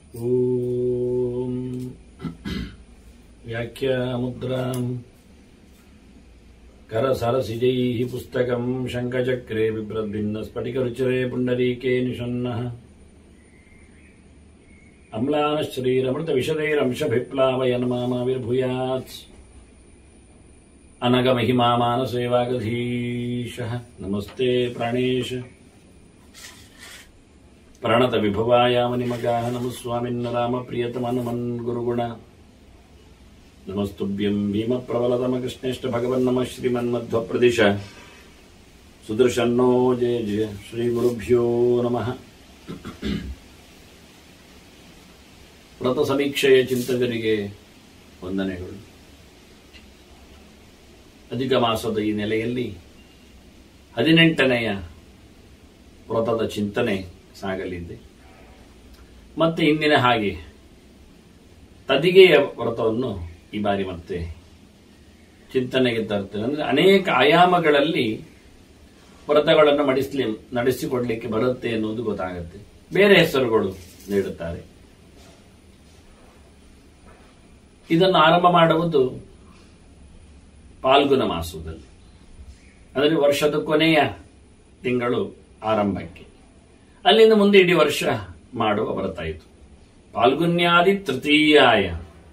ॐ व्याख्यामुद्राम् करसरसिजैः पुस्तकम् शङ्खचक्रे बिभ्रद्भिन्नस्फटिकरुचिरे पुण्डरीके निषन्नः अम्लानश्रीरमृतविशदैरंशभिप्लावयन् मामाविर्भूयात् अनगमहिमा मानसेवागधीशः नमस्ते प्राणेश प्रणतविभवायामनिमगाः नमः स्वामिन्न रामप्रियतमनुमन् गुरुगुण नमस्तुभ्यम् भीमप्रबलतमकृष्णेष्ट भगवन्नमः श्रीमन्मध्वप्रदिश सुदर्शन्नो जय जय ಶ್ರೀಗುರುಭ್ಯೋ ನಮಃ ವ್ರತ ಸಮೀಕ್ಷೆಯ ಚಿಂತಕರಿಗೆ ವಂದನೆಗಳು ಅಧಿಕ ಮಾಸದ ಈ ನೆಲೆಯಲ್ಲಿ ಹದಿನೆಂಟನೆಯ ವ್ರತದ ಚಿಂತನೆ ಸಾಗಲಿದೆ ಮತ್ತೆ ಇಂದಿನ ಹಾಗೆ ತದಿಗೆಯ ವ್ರತವನ್ನು ಈ ಬಾರಿ ಮತ್ತೆ ಚಿಂತನೆಗೆ ತರ್ತೇನೆ ಅಂದ್ರೆ ಅನೇಕ ಆಯಾಮಗಳಲ್ಲಿ ವ್ರತಗಳನ್ನು ಮಡಿಸ್ಲಿ ನಡೆಸಿಕೊಡ್ಲಿಕ್ಕೆ ಬರುತ್ತೆ ಎನ್ನುವುದು ಗೊತ್ತಾಗುತ್ತೆ ಬೇರೆ ಹೆಸರುಗಳು ನೀಡುತ್ತಾರೆ ಇದನ್ನು ಆರಂಭ ಮಾಡುವುದು ಪಾಲ್ಗುಣ ಮಾಸದಲ್ಲಿ ಅಂದರೆ ವರ್ಷದ ಕೊನೆಯ ತಿಂಗಳು ಆರಂಭಕ್ಕೆ ಅಲ್ಲಿಂದ ಮುಂದೆ ಇಡೀ ವರ್ಷ ಮಾಡುವ ವ್ರತ ಇದು ಪಾಲ್ಗುನ್ಯಾದಿ ತೃತೀಯಾಯ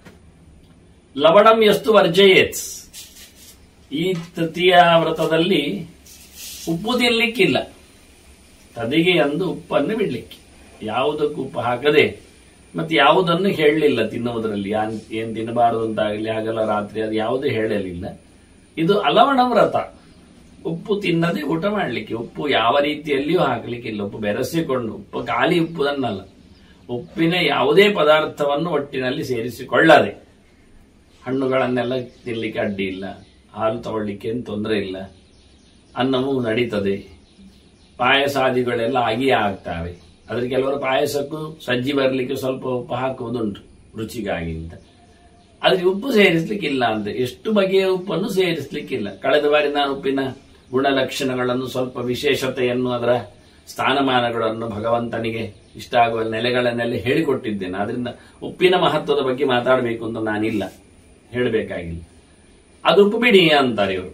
ಲವಣಂ ಎಷ್ಟು ವರ್ಜಯೇತ್ ಈ ತೃತೀಯ ವ್ರತದಲ್ಲಿ ಉಪ್ಪು ತಿನ್ಲಿಕ್ಕಿಲ್ಲ ತದಿಗೆ ಅಂದು ಉಪ್ಪನ್ನು ಬಿಡ್ಲಿಕ್ಕೆ ಯಾವುದಕ್ಕೂ ಉಪ್ಪು ಹಾಕದೆ ಮತ್ತೆ ಯಾವುದನ್ನು ಹೇಳಲಿಲ್ಲ ತಿನ್ನುವುದರಲ್ಲಿ ಯಾನ್- ಏನ್ ತಿನ್ನಬಾರದು ಅಂತಾಗಲಿ ಹಗಲ ರಾತ್ರಿ ಅದು ಯಾವುದೂ ಹೇಳಲಿಲ್ಲ ಇದು ಅಲವಣ ವ್ರತ ಉಪ್ಪು ತಿನ್ನದೆ ಊಟ ಮಾಡಲಿಕ್ಕೆ ಉಪ್ಪು ಯಾವ ರೀತಿಯಲ್ಲಿಯೂ ಹಾಕಲಿಕ್ಕಿಲ್ಲ ಉಪ್ಪು ಬೆರೆಸಿಕೊಂಡು ಉಪ್ಪು ಖಾಲಿ ಉಪ್ಪುದನ್ನಲ್ಲ ಉಪ್ಪಿನ ಯಾವುದೇ ಪದಾರ್ಥವನ್ನು ಒಟ್ಟಿನಲ್ಲಿ ಸೇರಿಸಿಕೊಳ್ಳದೆ ಹಣ್ಣುಗಳನ್ನೆಲ್ಲ ತಿನ್ಲಿಕ್ಕೆ ಅಡ್ಡಿ ಇಲ್ಲ ಹಾಲು ತಗೊಳ್ಳಿಕ್ಕೆ ಏನು ತೊಂದರೆ ಇಲ್ಲ ಅನ್ನವೂ ನಡೀತದೆ ಪಾಯಸಾದಿಗಳೆಲ್ಲ ಆಗಿಯೇ ಆಗ್ತವೆ ಅದ್ರ ಕೆಲವರು ಪಾಯಸಕ್ಕೂ ಸಜ್ಜಿ ಬರಲಿಕ್ಕೆ ಸ್ವಲ್ಪ ಉಪ್ಪು ಹಾಕುವುದುಂಟು ರುಚಿಗಾಗಿ ಅಂತ ಆದ್ರೆ ಉಪ್ಪು ಸೇರಿಸ್ಲಿಕ್ಕಿಲ್ಲ ಅಂತ ಎಷ್ಟು ಬಗೆಯ ಉಪ್ಪನ್ನು ಸೇರಿಸ್ಲಿಕ್ಕಿಲ್ಲ ಕಳೆದ ಬಾರಿ ನಾನು ಉಪ್ಪಿನ ಗುಣಲಕ್ಷಣಗಳನ್ನು ಸ್ವಲ್ಪ ವಿಶೇಷತೆಯನ್ನು ಅದರ ಸ್ಥಾನಮಾನಗಳನ್ನು ಭಗವಂತನಿಗೆ ಇಷ್ಟ ಆಗುವ ನೆಲೆಗಳನ್ನೆಲ್ಲ ಹೇಳಿಕೊಟ್ಟಿದ್ದೇನೆ ಆದ್ರಿಂದ ಉಪ್ಪಿನ ಮಹತ್ವದ ಬಗ್ಗೆ ಮಾತಾಡಬೇಕು ಅಂತ ನಾನಿಲ್ಲ ಹೇಳಬೇಕಾಗಿಲ್ಲ ಅದು ಉಪ್ಪು ಬಿಡಿ ಅಂತಾರೆ ಇವರು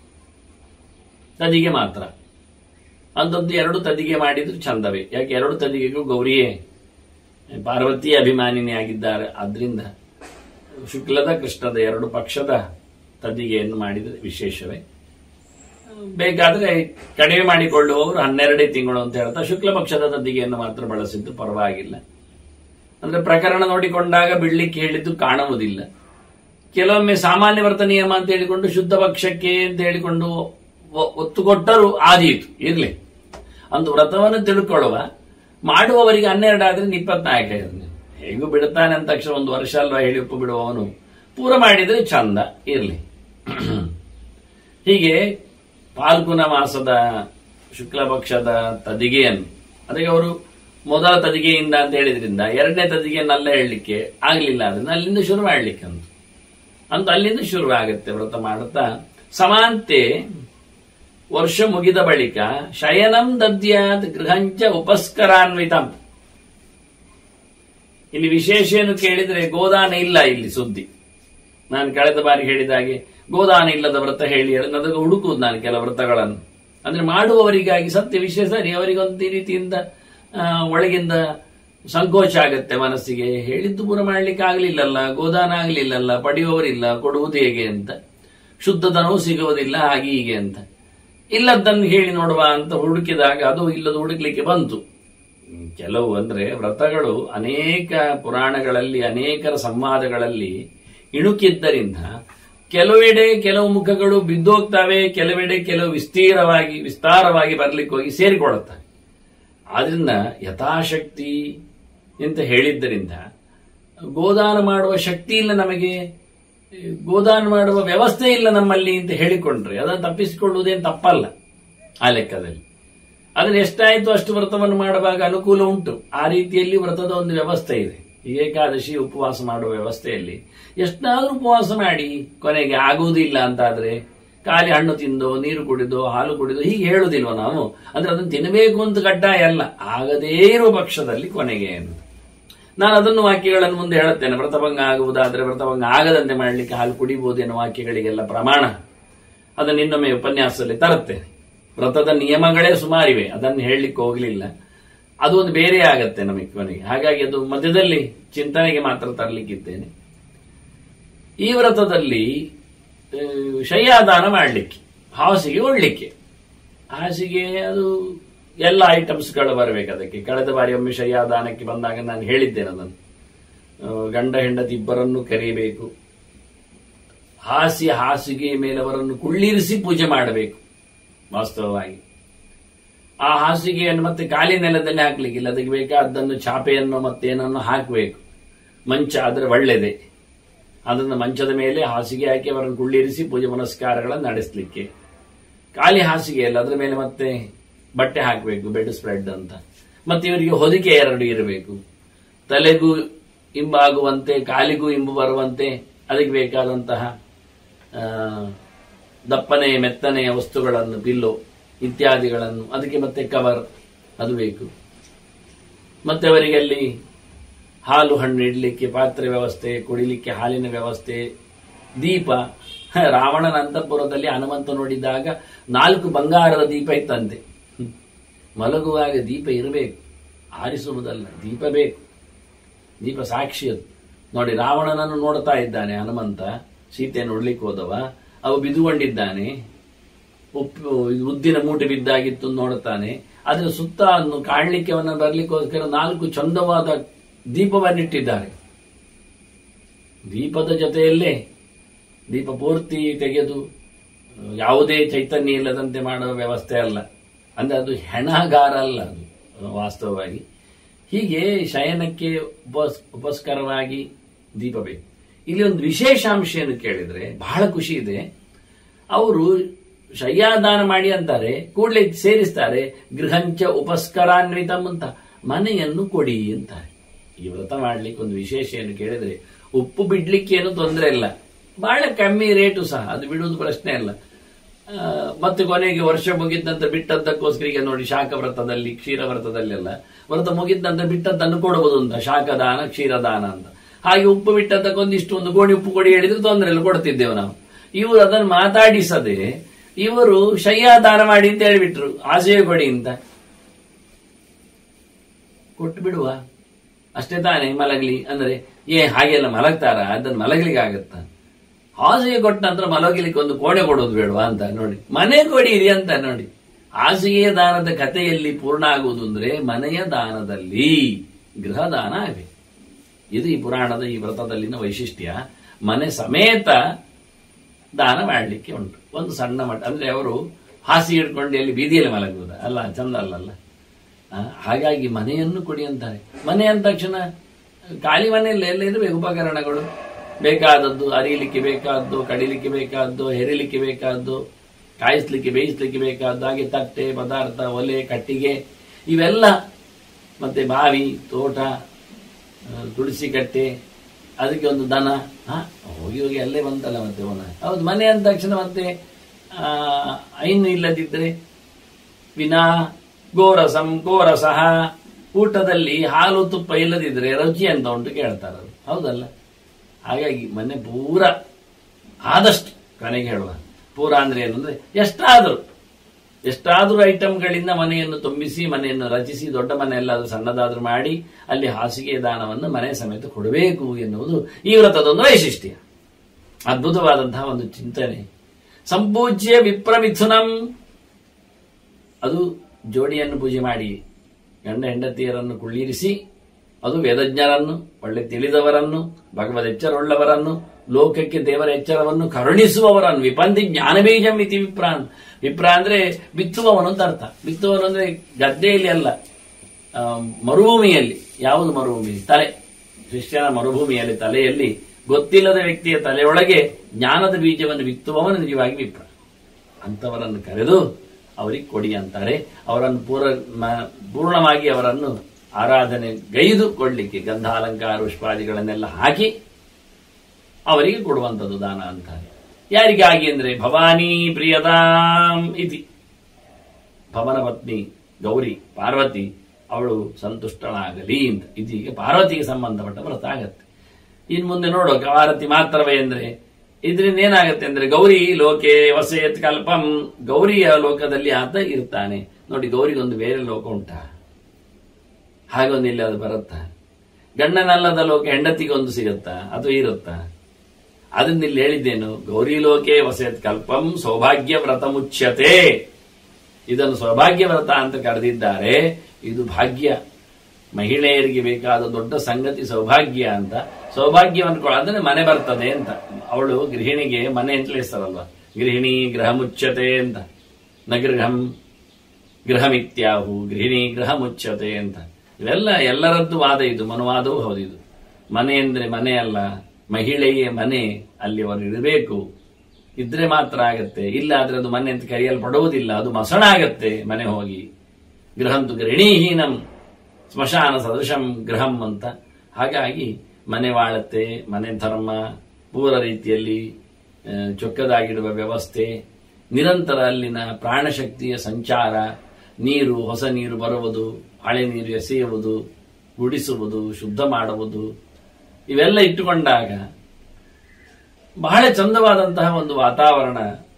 ತದಿಗೆ ಮಾತ್ರ ಅಂಥದ್ದು ಎರಡು ತದಿಗೆ ಮಾಡಿದ್ರು ಚಂದವೇ ಯಾಕೆ ಎರಡು ತದಿಗೆಗೂ ಗೌರಿಯೇ ಪಾರ್ವತಿ ಅಭಿಮಾನಿನಿ ಆಗಿದ್ದಾರೆ ಆದ್ರಿಂದ ಶುಕ್ಲದ ಕೃಷ್ಣದ ಎರಡು ಪಕ್ಷದ ತದಿಗೆಯನ್ನು ಮಾಡಿದರೆ ವಿಶೇಷವೇ ಬೇಕಾದ್ರೆ ಕಡಿಮೆ ಮಾಡಿಕೊಳ್ಳುವವರು ಹನ್ನೆರಡೇ ತಿಂಗಳು ಅಂತ ಹೇಳ್ತಾ ಶುಕ್ಲ ಪಕ್ಷದ ತದಿಗೆಯನ್ನು ಮಾತ್ರ ಬಳಸಿದ್ದು ಪರವಾಗಿಲ್ಲ ಅಂದ್ರೆ ಪ್ರಕರಣ ನೋಡಿಕೊಂಡಾಗ ಬಿಡ್ಲಿಕ್ಕೆ ಹೇಳಿದ್ದು ಕಾಣುವುದಿಲ್ಲ ಕೆಲವೊಮ್ಮೆ ಸಾಮಾನ್ಯ ವ್ರತ ನಿಯಮ ಅಂತ ಹೇಳಿಕೊಂಡು ಶುದ್ಧ ಪಕ್ಷಕ್ಕೆ ಅಂತ ಹೇಳಿಕೊಂಡು ಒ- ಒತ್ತು ಕೊಟ್ಟರು ಆದೀತು ಇರ್ಲಿ ಒಂದು ವ್ರತವನ್ನು ತಿಳ್ಕೊಳ್ಳುವ ಮಾಡುವವರಿಗೆ ಹನ್ನೆರಡು ಆದ್ರೆ ಇಪ್ಪತ್ನಾಲ್ಕು ಹೇಗೂ ಬಿಡುತ್ತಾನೆ ಅಂತ ತಕ್ಷಣ ಒಂದು ವರ್ಷ ಅಲ್ವಾ ಹೇಳಿ ಉಪ್ಪು ಬಿಡುವವನು ಪೂರ ಮಾಡಿದ್ರೆ ಚಂದ ಇರ್ಲಿ ಹೀಗೆ ಪಾಲ್ಗುಣ ಮಾಸದ ಶುಕ್ಲ ಪಕ್ಷದ ತದಿಗೆಯನ್ನು ಅದಕ್ಕೆ ಅವರು ಮೊದಲ ತದಿಗೆಯಿಂದ ಅಂತ ಹೇಳಿದ್ರಿಂದ ಎರಡನೇ ತದಿಗೆಯನ್ನೆಲ್ಲ ಹೇಳಲಿಕ್ಕೆ ಆಗ್ಲಿಲ್ಲ ಅದನ್ನ ಅಲ್ಲಿಂದ ಶುರು ಮಾಡ್ಲಿಕ್ಕೆ ಅಂತ ಅಂತ ಅಲ್ಲಿಂದ ಶುರು ಆಗುತ್ತೆ ವ್ರತ ಮಾಡುತ್ತಾ ಸಮಾಂತೆ ವರ್ಷ ಮುಗಿದ ಬಳಿಕ ಶಯನಂ ದದ್ಯಾತ್ ಗೃಹಂಚ ಉಪಸ್ಕರಾನ್ವಿತಂ ಇಲ್ಲಿ ವಿಶೇಷ ಏನು ಕೇಳಿದ್ರೆ ಗೋದಾನ ಇಲ್ಲ ಇಲ್ಲಿ ಸುದ್ದಿ ನಾನು ಕಳೆದ ಬಾರಿ ಹೇಳಿದ ಹಾಗೆ ಗೋದಾನ ಇಲ್ಲದ ವ್ರತ ಹೇಳಿ ಅದಕ್ಕೆ ಹುಡುಕುವುದು ನಾನು ಕೆಲ ವ್ರತಗಳನ್ನು ಅಂದ್ರೆ ಮಾಡುವವರಿಗಾಗಿ ಸತ್ಯ ವಿಷಯ ಸರಿ ಅವರಿಗೊಂದು ಈ ರೀತಿಯಿಂದ ಆ, ಒಳಗಿಂದ ಸಂಕೋಚ ಆಗತ್ತೆ ಮನಸ್ಸಿಗೆ ಹೇಳಿದ್ದು ಪೂರ ಮಾಡ್ಲಿಕ್ಕೆ ಆಗ್ಲಿಲ್ಲಲ್ಲ ಗೋದಾನ ಆಗ್ಲಿಲ್ಲಲ್ಲ ಪಡೆಯುವವರಿಲ್ಲ ಕೊಡುವುದು ಹೇಗೆ ಅಂತ ಶುದ್ಧ ದನವೂ ಸಿಗುವುದಿಲ್ಲ ಹಾಗೆ ಹೀಗೆ ಅಂತ ಇಲ್ಲದ್ದನ್ನು ಹೇಳಿ ನೋಡುವ ಅಂತ ಹುಡುಕಿದಾಗ ಅದು ಇಲ್ಲದ ಹುಡುಕ್ಲಿಕ್ಕೆ ಬಂತು ಹ್ಮ್, ಕೆಲವು ಅಂದ್ರೆ ವ್ರತಗಳು ಅನೇಕ ಪುರಾಣಗಳಲ್ಲಿ ಅನೇಕರ ಸಂವಾದಗಳಲ್ಲಿ ಇಣುಕಿದ್ದರಿಂದ ಕೆಲವೆಡೆ ಕೆಲವು ಮುಖಗಳು ಬಿದ್ದೋಗ್ತವೆ ಕೆಲವೆಡೆ ಕೆಲವು ವಿಸ್ತೀರವಾಗಿ ವಿಸ್ತಾರವಾಗಿ ಬರ್ಲಿಕ್ಕೆ ಹೋಗಿ ಸೇರಿಕೊಳ್ಳುತ್ತವೆ ಆದ್ರಿಂದ ಯಥಾಶಕ್ತಿ ಅಂತ ಹೇಳಿದ್ದರಿಂದ ಗೋದಾನ ಮಾಡುವ ಶಕ್ತಿ ಇಲ್ಲ ನಮಗೆ ಗೋದಾನ ಮಾಡುವ ವ್ಯವಸ್ಥೆ ಇಲ್ಲ ನಮ್ಮಲ್ಲಿ ಅಂತ ಹೇಳಿಕೊಂಡ್ರೆ ಅದನ್ನು ತಪ್ಪಿಸಿಕೊಳ್ಳುವುದೇನು ತಪ್ಪಲ್ಲ ಆ ಲೆಕ್ಕದಲ್ಲಿ ಆದ್ರೆ ಎಷ್ಟಾಯ್ತು ಅಷ್ಟು ವ್ರತವನ್ನು ಮಾಡುವಾಗ ಅನುಕೂಲ ಉಂಟು ಆ ರೀತಿಯಲ್ಲಿ ವ್ರತದ ಒಂದು ವ್ಯವಸ್ಥೆ ಇದೆ ಈ ಏಕಾದಶಿ ಉಪವಾಸ ಮಾಡುವ ವ್ಯವಸ್ಥೆಯಲ್ಲಿ ಎಷ್ಟಾದ್ರೂ ಉಪವಾಸ ಮಾಡಿ ಕೊನೆಗೆ ಆಗುವುದಿಲ್ಲ ಅಂತಾದ್ರೆ ಖಾಲಿ ಹಣ್ಣು ತಿಂದು ನೀರು ಕುಡಿದು ಹಾಲು ಕುಡಿದು ಹೀಗೆ ಹೇಳುದಿಲ್ವ ನಾವು ಅಂದ್ರೆ ಅದನ್ನು ತಿನ್ನಬೇಕು ಅಂತ ಕಡ್ಡಾಯ ಅಲ್ಲ ಆಗದೇ ಇರುವ ಪಕ್ಷದಲ್ಲಿ ಕೊನೆಗೆ ಅಂತ ನಾನು ಅದನ್ನು ವಾಕ್ಯಗಳನ್ನು ಮುಂದೆ ಹೇಳುತ್ತೇನೆ ವ್ರತಭಂಗ ಆಗುವುದಾದ್ರೆ ವ್ರತಭಂಗ ಆಗದಂತೆ ಮಾಡಲಿಕ್ಕೆ ಹಾಲು ಕುಡಿಬಹುದು ಎನ್ನುವ ವಾಕ್ಯಗಳಿಗೆಲ್ಲ ಪ್ರಮಾಣ ಅದನ್ನು ಇನ್ನೊಮ್ಮೆ ಉಪನ್ಯಾಸದಲ್ಲಿ ತರುತ್ತೇನೆ ವ್ರತದ ನಿಯಮಗಳೇ ಸುಮಾರಿವೆ ಅದನ್ನು ಹೇಳಲಿಕ್ಕೆ ಹೋಗಲಿಲ್ಲ ಅದು ಒಂದು ಬೇರೆ ಆಗತ್ತೆ ನಮಗೆ ಕೊನೆಗೆ ಹಾಗಾಗಿ ಅದು ಮಧ್ಯದಲ್ಲಿ ಚಿಂತನೆಗೆ ಮಾತ್ರ ತರಲಿಕ್ಕಿದ್ದೇನೆ ಈ ವ್ರತದಲ್ಲಿ ಆ, ಶಯ್ಯಾದಾನ ಮಾಡಲಿಕ್ಕೆ ಹಾಸಿಗೆ ಒಳ್ಳಿಕ್ಕೆ ಹಾಸಿಗೆ ಅದು ಎಲ್ಲ ಐಟಮ್ಸ್ಗಳು ಬರಬೇಕು ಅದಕ್ಕೆ ಕಳೆದ ಬಾರಿ ಒಮ್ಮೆ ಶಯ್ಯಾದಾನಕ್ಕೆ ಬಂದಾಗ ನಾನು ಹೇಳಿದ್ದೇನೆ ಅದನ್ನು ಆ, ಗಂಡ ಹೆಂಡತಿ ಇಬ್ಬರನ್ನು ಕರೆಯಬೇಕು ಹಾಸಿ ಹಾಸಿಗೆ ಮೇಲೆ ಅವರನ್ನು ಕುಳ್ಳಿರಿಸಿ ಪೂಜೆ ಮಾಡಬೇಕು ವಾಸ್ತವವಾಗಿ ಆ ಹಾಸಿಗೆಯನ್ನು ಮತ್ತೆ ಖಾಲಿ ನೆಲದಲ್ಲಿ ಹಾಕ್ಲಿಕ್ಕಿಲ್ಲ ಅದಕ್ಕೆ ಬೇಕಾದ್ದನ್ನು ಚಾಪೆಯನ್ನು ಮತ್ತೇನನ್ನು ಹಾಕಬೇಕು ಮಂಚ ಆದರೆ ಒಳ್ಳೆಯದೇ ಅದನ್ನು ಮಂಚದ ಮೇಲೆ ಹಾಸಿಗೆ ಹಾಕಿ ಅವರನ್ನು ಕುಳ್ಳಿರಿಸಿ ಪೂಜೆ ಪುನಸ್ಕಾರಗಳನ್ನು ನಡೆಸಲಿಕ್ಕೆ ಖಾಲಿ ಹಾಸಿಗೆ ಅಲ್ಲ ಅದರ ಮೇಲೆ ಮತ್ತೆ ಬಟ್ಟೆ ಹಾಕಬೇಕು ಬೆಡ್ ಸ್ಪ್ರೆಡ್ ಅಂತ ಮತ್ತೆ ಇವರಿಗೆ ಹೊದಿಕೆ ಎರಡು ಇರಬೇಕು ತಲೆಗೂ ಇಂಬಾಗುವಂತೆ ಕಾಲಿಗೂ ಇಂಬು ಬರುವಂತೆ ಅದಕ್ಕೆ ಬೇಕಾದಂತಹ ಆ, ದಪ್ಪನೆಯ ಮೆತ್ತನೆಯ ವಸ್ತುಗಳನ್ನು ಪಿಲ್ಲೋ ಇತ್ಯಾದಿಗಳನ್ನು ಅದಕ್ಕೆ ಮತ್ತೆ ಕವರ್ ಅದು ಬೇಕು ಮತ್ತೆ ಅವರಿಗೆ ಅಲ್ಲಿ ಹಾಲು ಹಣ್ಣು ಇಡ್ಲಿಕ್ಕೆ ಪಾತ್ರೆ ವ್ಯವಸ್ಥೆ ಕುಡಿಲಿಕ್ಕೆ ಹಾಲಿನ ವ್ಯವಸ್ಥೆ ದೀಪ ಹ, ರಾವಣನ ಅಂತಃಪುರದಲ್ಲಿ ಹನುಮಂತ ನೋಡಿದಾಗ ನಾಲ್ಕು ಬಂಗಾರದ ದೀಪ ಇತ್ತಂತೆ ಹ್ಮ್. ಮಲಗುವಾಗ ದೀಪ ಇರಬೇಕು ಆರಿಸುವುದಲ್ಲ ದೀಪ ಬೇಕು ದೀಪ ಸಾಕ್ಷಿ ಅದು ನೋಡಿ ರಾವಣನನ್ನು ನೋಡ್ತಾ ಇದ್ದಾನೆ ಹನುಮಂತ ಸೀತೆಯನ್ನು ನೋಡ್ಲಿಕ್ಕೆ ಹೋದವ ಅವು ಬಿದುಕೊಂಡಿದ್ದಾನೆ ಉಪ್ಪು ಇದು ಉದ್ದಿನ ಮೂಟೆ ಬಿದ್ದಾಗಿತ್ತು ಅಂತ ನೋಡುತ್ತಾನೆ ಅದರ ಸುತ್ತ ಅನ್ನು ಕಾಣಲಿಕ್ಕೆ ಅವನ ಬರ್ಲಿಕ್ಕೋಸ್ಕರ ನಾಲ್ಕು ಚಂದವಾದ ದೀಪವನ್ನಿಟ್ಟಿದ್ದಾರೆ ದೀಪದ ಜೊತೆಯಲ್ಲೇ ದೀಪ ಪೂರ್ತಿ ತೆಗೆದು ಯಾವುದೇ ಚೈತನ್ಯ ಇಲ್ಲದಂತೆ ಮಾಡುವ ವ್ಯವಸ್ಥೆ ಅಲ್ಲ ಅಂದ್ರೆ ಅದು ಹೆಣಗಾರ ಅಲ್ಲ ಅದು ವಾಸ್ತವವಾಗಿ ಹೀಗೆ ಶಯನಕ್ಕೆ ಉಪಸ್ ಉಪಸ್ಕರವಾಗಿ ದೀಪ ಬೇಕು ಇಲ್ಲಿ ಒಂದು ವಿಶೇಷಾಂಶ ಏನು ಕೇಳಿದ್ರೆ ಬಹಳ ಖುಷಿ ಇದೆ ಅವರು ಶಯ್ಯಾದಾನ ಮಾಡಿ ಅಂತಾರೆ ಕೂಡಲೇ ಸೇರಿಸ್ತಾರೆ ಗೃಹಂಚ ಉಪಸ್ಕರಾನ್ವಿತಂ ಅಂತ ಮನೆಯನ್ನು ಕೊಡಿ ಅಂತಾರೆ ಈ ವ್ರತ ಮಾಡ್ಲಿಕ್ಕೆ ಒಂದು ವಿಶೇಷ ಏನು ಕೇಳಿದ್ರೆ ಉಪ್ಪು ಬಿಡ್ಲಿಕ್ಕೆ ಏನು ತೊಂದರೆ ಇಲ್ಲ ಬಹಳ ಕಮ್ಮಿ ರೇಟು ಸಹ ಅದು ಬಿಡುವುದು ಪ್ರಶ್ನೆ ಅಲ್ಲ ಆ, ಮತ್ತೆ ಕೊನೆಗೆ ವರ್ಷ ಮುಗಿದಂತ ಬಿಟ್ಟದ್ದಕ್ಕೋಸ್ಕರ ಈಗ ನೋಡಿ ಶಾಖ ವ್ರತದಲ್ಲಿ ಕ್ಷೀರ ವ್ರತದಲ್ಲೆಲ್ಲ ವ್ರತ ಮುಗಿದಂತ ಬಿಟ್ಟದ್ದನ್ನು ಕೊಡಬಹುದು ಅಂತ ಶಾಖದಾನ ಕ್ಷೀರದಾನ ಅಂತ ಹಾಗೆ ಉಪ್ಪು ಬಿಟ್ಟದ್ದಕ್ಕೊಂದಿಷ್ಟು ಒಂದು ಗೋಣಿ ಉಪ್ಪು ಕೊಡಿ ಹೇಳಿದ್ರೆ ತೊಂದರೆ ಇಲ್ಲ ಕೊಡ್ತಿದ್ದೇವೆ ನಾವು ಇವರು ಅದನ್ನು ಮಾತಾಡಿಸದೆ ಇವರು ಶಯ್ಯಾದಾನ ಮಾಡಿ ಅಂತ ಹೇಳಿಬಿಟ್ರು ಆಸೆಯ ಕೊಡಿ ಅಂತ ಕೊಟ್ಟು ಬಿಡುವ ಅಷ್ಟೇ ತಾನೇ ಮಲಗಲಿ ಅಂದ್ರೆ ಏ ಹಾಗೆಲ್ಲ ಮಲಗ್ತಾರ ಅದನ್ನ ಮಲಗಲಿಕ್ಕೆ ಆಗತ್ತ ಹಾಸಿಗೆ ಕೊಟ್ಟ ನಂತರ ಮಲಗಲಿಕ್ಕೆ ಒಂದು ಕೋಣೆ ಕೊಡೋದು ಬೇಡವಾ ಅಂತ ನೋಡಿ ಮನೆ ಕೊಡಿರಿ ಅಂತ ನೋಡಿ ಹಾಸಿಗೆಯ ದಾನದ ಕಥೆಯಲ್ಲಿ ಪೂರ್ಣ ಆಗುವುದು ಅಂದ್ರೆ ಮನೆಯ ದಾನದಲ್ಲಿ ಗೃಹ ದಾನ ಆಗಬೇಕು ಇದು ಈ ಪುರಾಣದ ಈ ವ್ರತದಲ್ಲಿನ ವೈಶಿಷ್ಟ್ಯ ಮನೆ ಸಮೇತ ದಾನ ಮಾಡಲಿಕ್ಕೆ ಉಂಟು ಒಂದು ಸಣ್ಣ ಮಟ್ಟ ಅಂದ್ರೆ ಅವರು ಹಾಸಿಗೆ ಹಿಡ್ಕೊಂಡು ಎಲ್ಲಿ ಬೀದಿಯಲ್ಲಿ ಮಲಗುವುದ ಅಲ್ಲ ಚಂದ ಅಲ್ಲಲ್ಲ ಆ, ಹಾಗಾಗಿ ಮನೆಯನ್ನು ಕೊಡಿ ಅಂತಾರೆ ಮನೆ ಅಂದ ತಕ್ಷಣ ಖಾಲಿ ಮನೆಯಲ್ಲಿ ಎಲ್ಲ ಇರಬೇಕು ಉಪಕರಣಗಳು ಬೇಕಾದದ್ದು ಅರಿಯಲಿಕ್ಕೆ ಬೇಕಾದ್ದು ಕಡಿಲಿಕ್ಕೆ ಬೇಕಾದ್ದು ಹೆರಿಲಿಕ್ಕೆ ಬೇಕಾದ್ದು ಕಾಯಿಸ್ಲಿಕ್ಕೆ ಬೇಯಿಸ್ಲಿಕ್ಕೆ ಬೇಕಾದ್ದು ಹಾಗೆ ತಟ್ಟೆ ಪದಾರ್ಥ ಒಲೆ ಕಟ್ಟಿಗೆ ಇವೆಲ್ಲ ಮತ್ತೆ ಬಾವಿ ತೋಟ ಆ, ತುಳಸಿ ಕಟ್ಟೆ ಅದಕ್ಕೆ ಒಂದು ದನ ಹಾ ಹೋಗಿ ಹೋಗಿ ಅಲ್ಲೇ ಬಂತಲ್ಲ ಮತ್ತೆ ಅವನ ಹೌದು ಮನೆ ಅಂದ ತಕ್ಷಣ ಮತ್ತೆ ಆ, ಐನು ಇಲ್ಲದಿದ್ರೆ ವಿನಾ ಗೋರಸಂ ಗೋರಸಹ ಊಟದಲ್ಲಿ ಹಾಲು ತುಪ್ಪ ಇಲ್ಲದಿದ್ರೆ ರುಚಿ ಅಂತ ಉಂಟು ಕೇಳ್ತಾರೆ ಅದು ಹೌದಲ್ಲ ಹಾಗಾಗಿ ಮನೆ ಪೂರ ಆದಷ್ಟು ಕೊನೆಗೆ ಹೇಳುವ ಪೂರ ಅಂದ್ರೆ ಏನು ಅಂದ್ರೆ ಎಷ್ಟಾದರೂ ಎಷ್ಟಾದರೂ ಐಟಮ್ಗಳಿಂದ ಮನೆಯನ್ನು ತುಂಬಿಸಿ ಮನೆಯನ್ನು ರಚಿಸಿ ದೊಡ್ಡ ಮನೆ ಎಲ್ಲಾದ್ರೂ ಸಣ್ಣದಾದ್ರೂ ಮಾಡಿ ಅಲ್ಲಿ ಹಾಸಿಗೆ ದಾನವನ್ನು ಮನೆ ಸಮೇತ ಕೊಡಬೇಕು ಎನ್ನುವುದು ಈ ವ್ರತದೊಂದು ವೈಶಿಷ್ಟ್ಯ ಅದ್ಭುತವಾದಂತಹ ಒಂದು ಚಿಂತನೆ ಸಂಪೂಜ್ಯ ವಿಪ್ರಮಿಥುನಂ ಅದು ಜೋಡಿಯನ್ನು ಪೂಜೆ ಮಾಡಿ ಗಂಡ ಹೆಂಡತಿಯರನ್ನು ಕುಳ್ಳಿರಿಸಿ ಅದು ವೇದಜ್ಞರನ್ನು ಒಳ್ಳೆ ತಿಳಿದವರನ್ನು ಭಗವದ್ ಎಚ್ಚರವುಳ್ಳವರನ್ನು ಲೋಕಕ್ಕೆ ದೇವರ ಎಚ್ಚರವನ್ನು ಕರುಣಿಸುವವರನ್ನು ವಿಪಂತಿ ಜ್ಞಾನಬೀಜಂ ಇತಿ ವಿಪ್ರಾನ್ ವಿಪ್ರ ಅಂದ್ರೆ ಬಿತ್ತುವವನು ಅಂತ ಅರ್ಥ ಬಿತ್ತುವವನು ಅಂದ್ರೆ ಗದ್ದೆಯಲ್ಲಿ ಅಲ್ಲ ಆ, ಮರುಭೂಮಿಯಲ್ಲಿ ಯಾವುದು ಮರುಭೂಮಿ ತಲೆ ಕ್ರಿಶ್ಚಿಯನ ಮರುಭೂಮಿಯಲ್ಲಿ ತಲೆಯಲ್ಲಿ ಗೊತ್ತಿಲ್ಲದ ವ್ಯಕ್ತಿಯ ತಲೆಯೊಳಗೆ ಜ್ಞಾನದ ಬೀಜವನ್ನು ಬಿತ್ತುವವನು ನಿಜವಾಗಿ ವಿಪ್ರ ಅಂಥವರನ್ನು ಕರೆದು ಅವರಿಗೆ ಕೊಡಿ ಅಂತಾರೆ ಅವರನ್ನು ಪೂರ ಮ- ಪೂರ್ಣವಾಗಿ ಅವರನ್ನು ಆರಾಧನೆ ಗೈದು ಕೊಡ್ಲಿಕ್ಕೆ ಗಂಧಾಲಂಕಾರ ಪುಷ್ಪಾದಿಗಳನ್ನೆಲ್ಲ ಹಾಕಿ ಅವರಿಗೆ ಕೊಡುವಂಥದ್ದು ದಾನ ಅಂತಾರೆ ಯಾರಿಗಾಗಿ ಅಂದ್ರೆ ಭವಾನಿ ಪ್ರಿಯದಾಂ ಇತಿ ಭವನ ಪತ್ನಿ ಗೌರಿ ಪಾರ್ವತಿ ಅವಳು ಸಂತುಷ್ಟಳಾಗಲಿ ಅಂತ ಇದೀಗ ಪಾರ್ವತಿಗೆ ಸಂಬಂಧಪಟ್ಟ ವ್ರತ ಆಗತ್ತೆ ಇನ್ ಮುಂದೆ ನೋಡೋ ಪಾರ್ವತಿ ಮಾತ್ರವೇ ಅಂದ್ರೆ ಇದರಿಂದ ಏನಾಗುತ್ತೆ ಅಂದ್ರೆ ಗೌರಿ ಲೋಕೆ ವಸೇತ್ ಕಲ್ಪಂ ಗೌರಿಯ ಲೋಕದಲ್ಲಿ ಆತ ಇರ್ತಾನೆ ನೋಡಿ ಗೌರಿಗೊಂದು ಬೇರೆ ಲೋಕ ಉಂಟಾ ಹಾಗೊಂದು ಇಲ್ಲಿ ಅದು ಬರುತ್ತಾ ಗಂಡನಲ್ಲದ ಲೋಕ ಹೆಂಡತಿಗೊಂದು ಸಿಗುತ್ತಾ ಅದು ಇರುತ್ತಾ ಅದನ್ನ ಇಲ್ಲಿ ಹೇಳಿದ್ದೇನು ಗೌರಿ ಲೋಕೆ ವಸೇತ್ ಕಲ್ಪಂ ಸೌಭಾಗ್ಯ ವ್ರತ ಮುಚ್ಯತೆ ಇದನ್ನು ಸೌಭಾಗ್ಯ ವ್ರತ ಅಂತ ಕರೆದಿದ್ದಾರೆ ಇದು ಭಾಗ್ಯ ಮಹಿಳೆಯರಿಗೆ ಬೇಕಾದ ದೊಡ್ಡ ಸಂಗತಿ ಸೌಭಾಗ್ಯ ಅಂತ ಸೌಭಾಗ್ಯವನ್ನು ಕೊಡ ಅಂದ್ರೆ ಮನೆ ಬರ್ತದೆ ಅಂತ ಅವಳು ಗೃಹಿಣಿಗೆ ಮನೆ ಅಂತಲೇ ಹೆಸರಲ್ವಾ ಗೃಹಿಣಿ ಗೃಹ ಮುಚ್ಚತೆ ಅಂತ ನಗೃಹಂ ಗೃಹಮಿತ್ಯಾಹು ಗೃಹಿಣಿ ಗೃಹ ಮುಚ್ಚತೆ ಅಂತ ಇವೆಲ್ಲ ಎಲ್ಲರದ್ದು ವಾದ ಇದು ಮನುವಾದವೂ ಹೌದು ಇದು ಮನೆ ಅಂದ್ರೆ ಮನೆ ಅಲ್ಲ ಮಹಿಳೆಯೇ ಮನೆ ಅಲ್ಲಿ ಅವರು ಇರಬೇಕು ಇದ್ರೆ ಮಾತ್ರ ಆಗತ್ತೆ ಇಲ್ಲ ಆದ್ರೆ ಅದು ಮನೆ ಅಂತ ಕರೆಯಲ್ಪಡುವುದಿಲ್ಲ ಅದು ಮಸಣ ಆಗತ್ತೆ ಮನೆ ಹೋಗಿ ಗೃಹಂತು ಗೃಹಿಣೀಹೀನಂ ಸ್ಮಶಾನ ಸದೃಶಂ ಗೃಹಂ ಅಂತ ಹಾಗಾಗಿ ಮನೆ ವಾಳತ್ತೆ ಮನೆ ಧರ್ಮ ಪೂರ ರೀತಿಯಲ್ಲಿ ಆ, ಚೊಕ್ಕದಾಗಿಡುವ ವ್ಯವಸ್ಥೆ ನಿರಂತರ ಅಲ್ಲಿನ ಪ್ರಾಣಶಕ್ತಿಯ ಸಂಚಾರ ನೀರು ಹೊಸ ನೀರು ಬರುವುದು ಹಳೆ ನೀರು ಎಸೆಯುವುದು ಗುಡಿಸುವುದು ಶುದ್ಧ ಮಾಡುವುದು ಇವೆಲ್ಲ ಇಟ್ಟುಕೊಂಡಾಗ ಬಹಳ ಚಂದವಾದಂತಹ ಒಂದು ವಾತಾವರಣ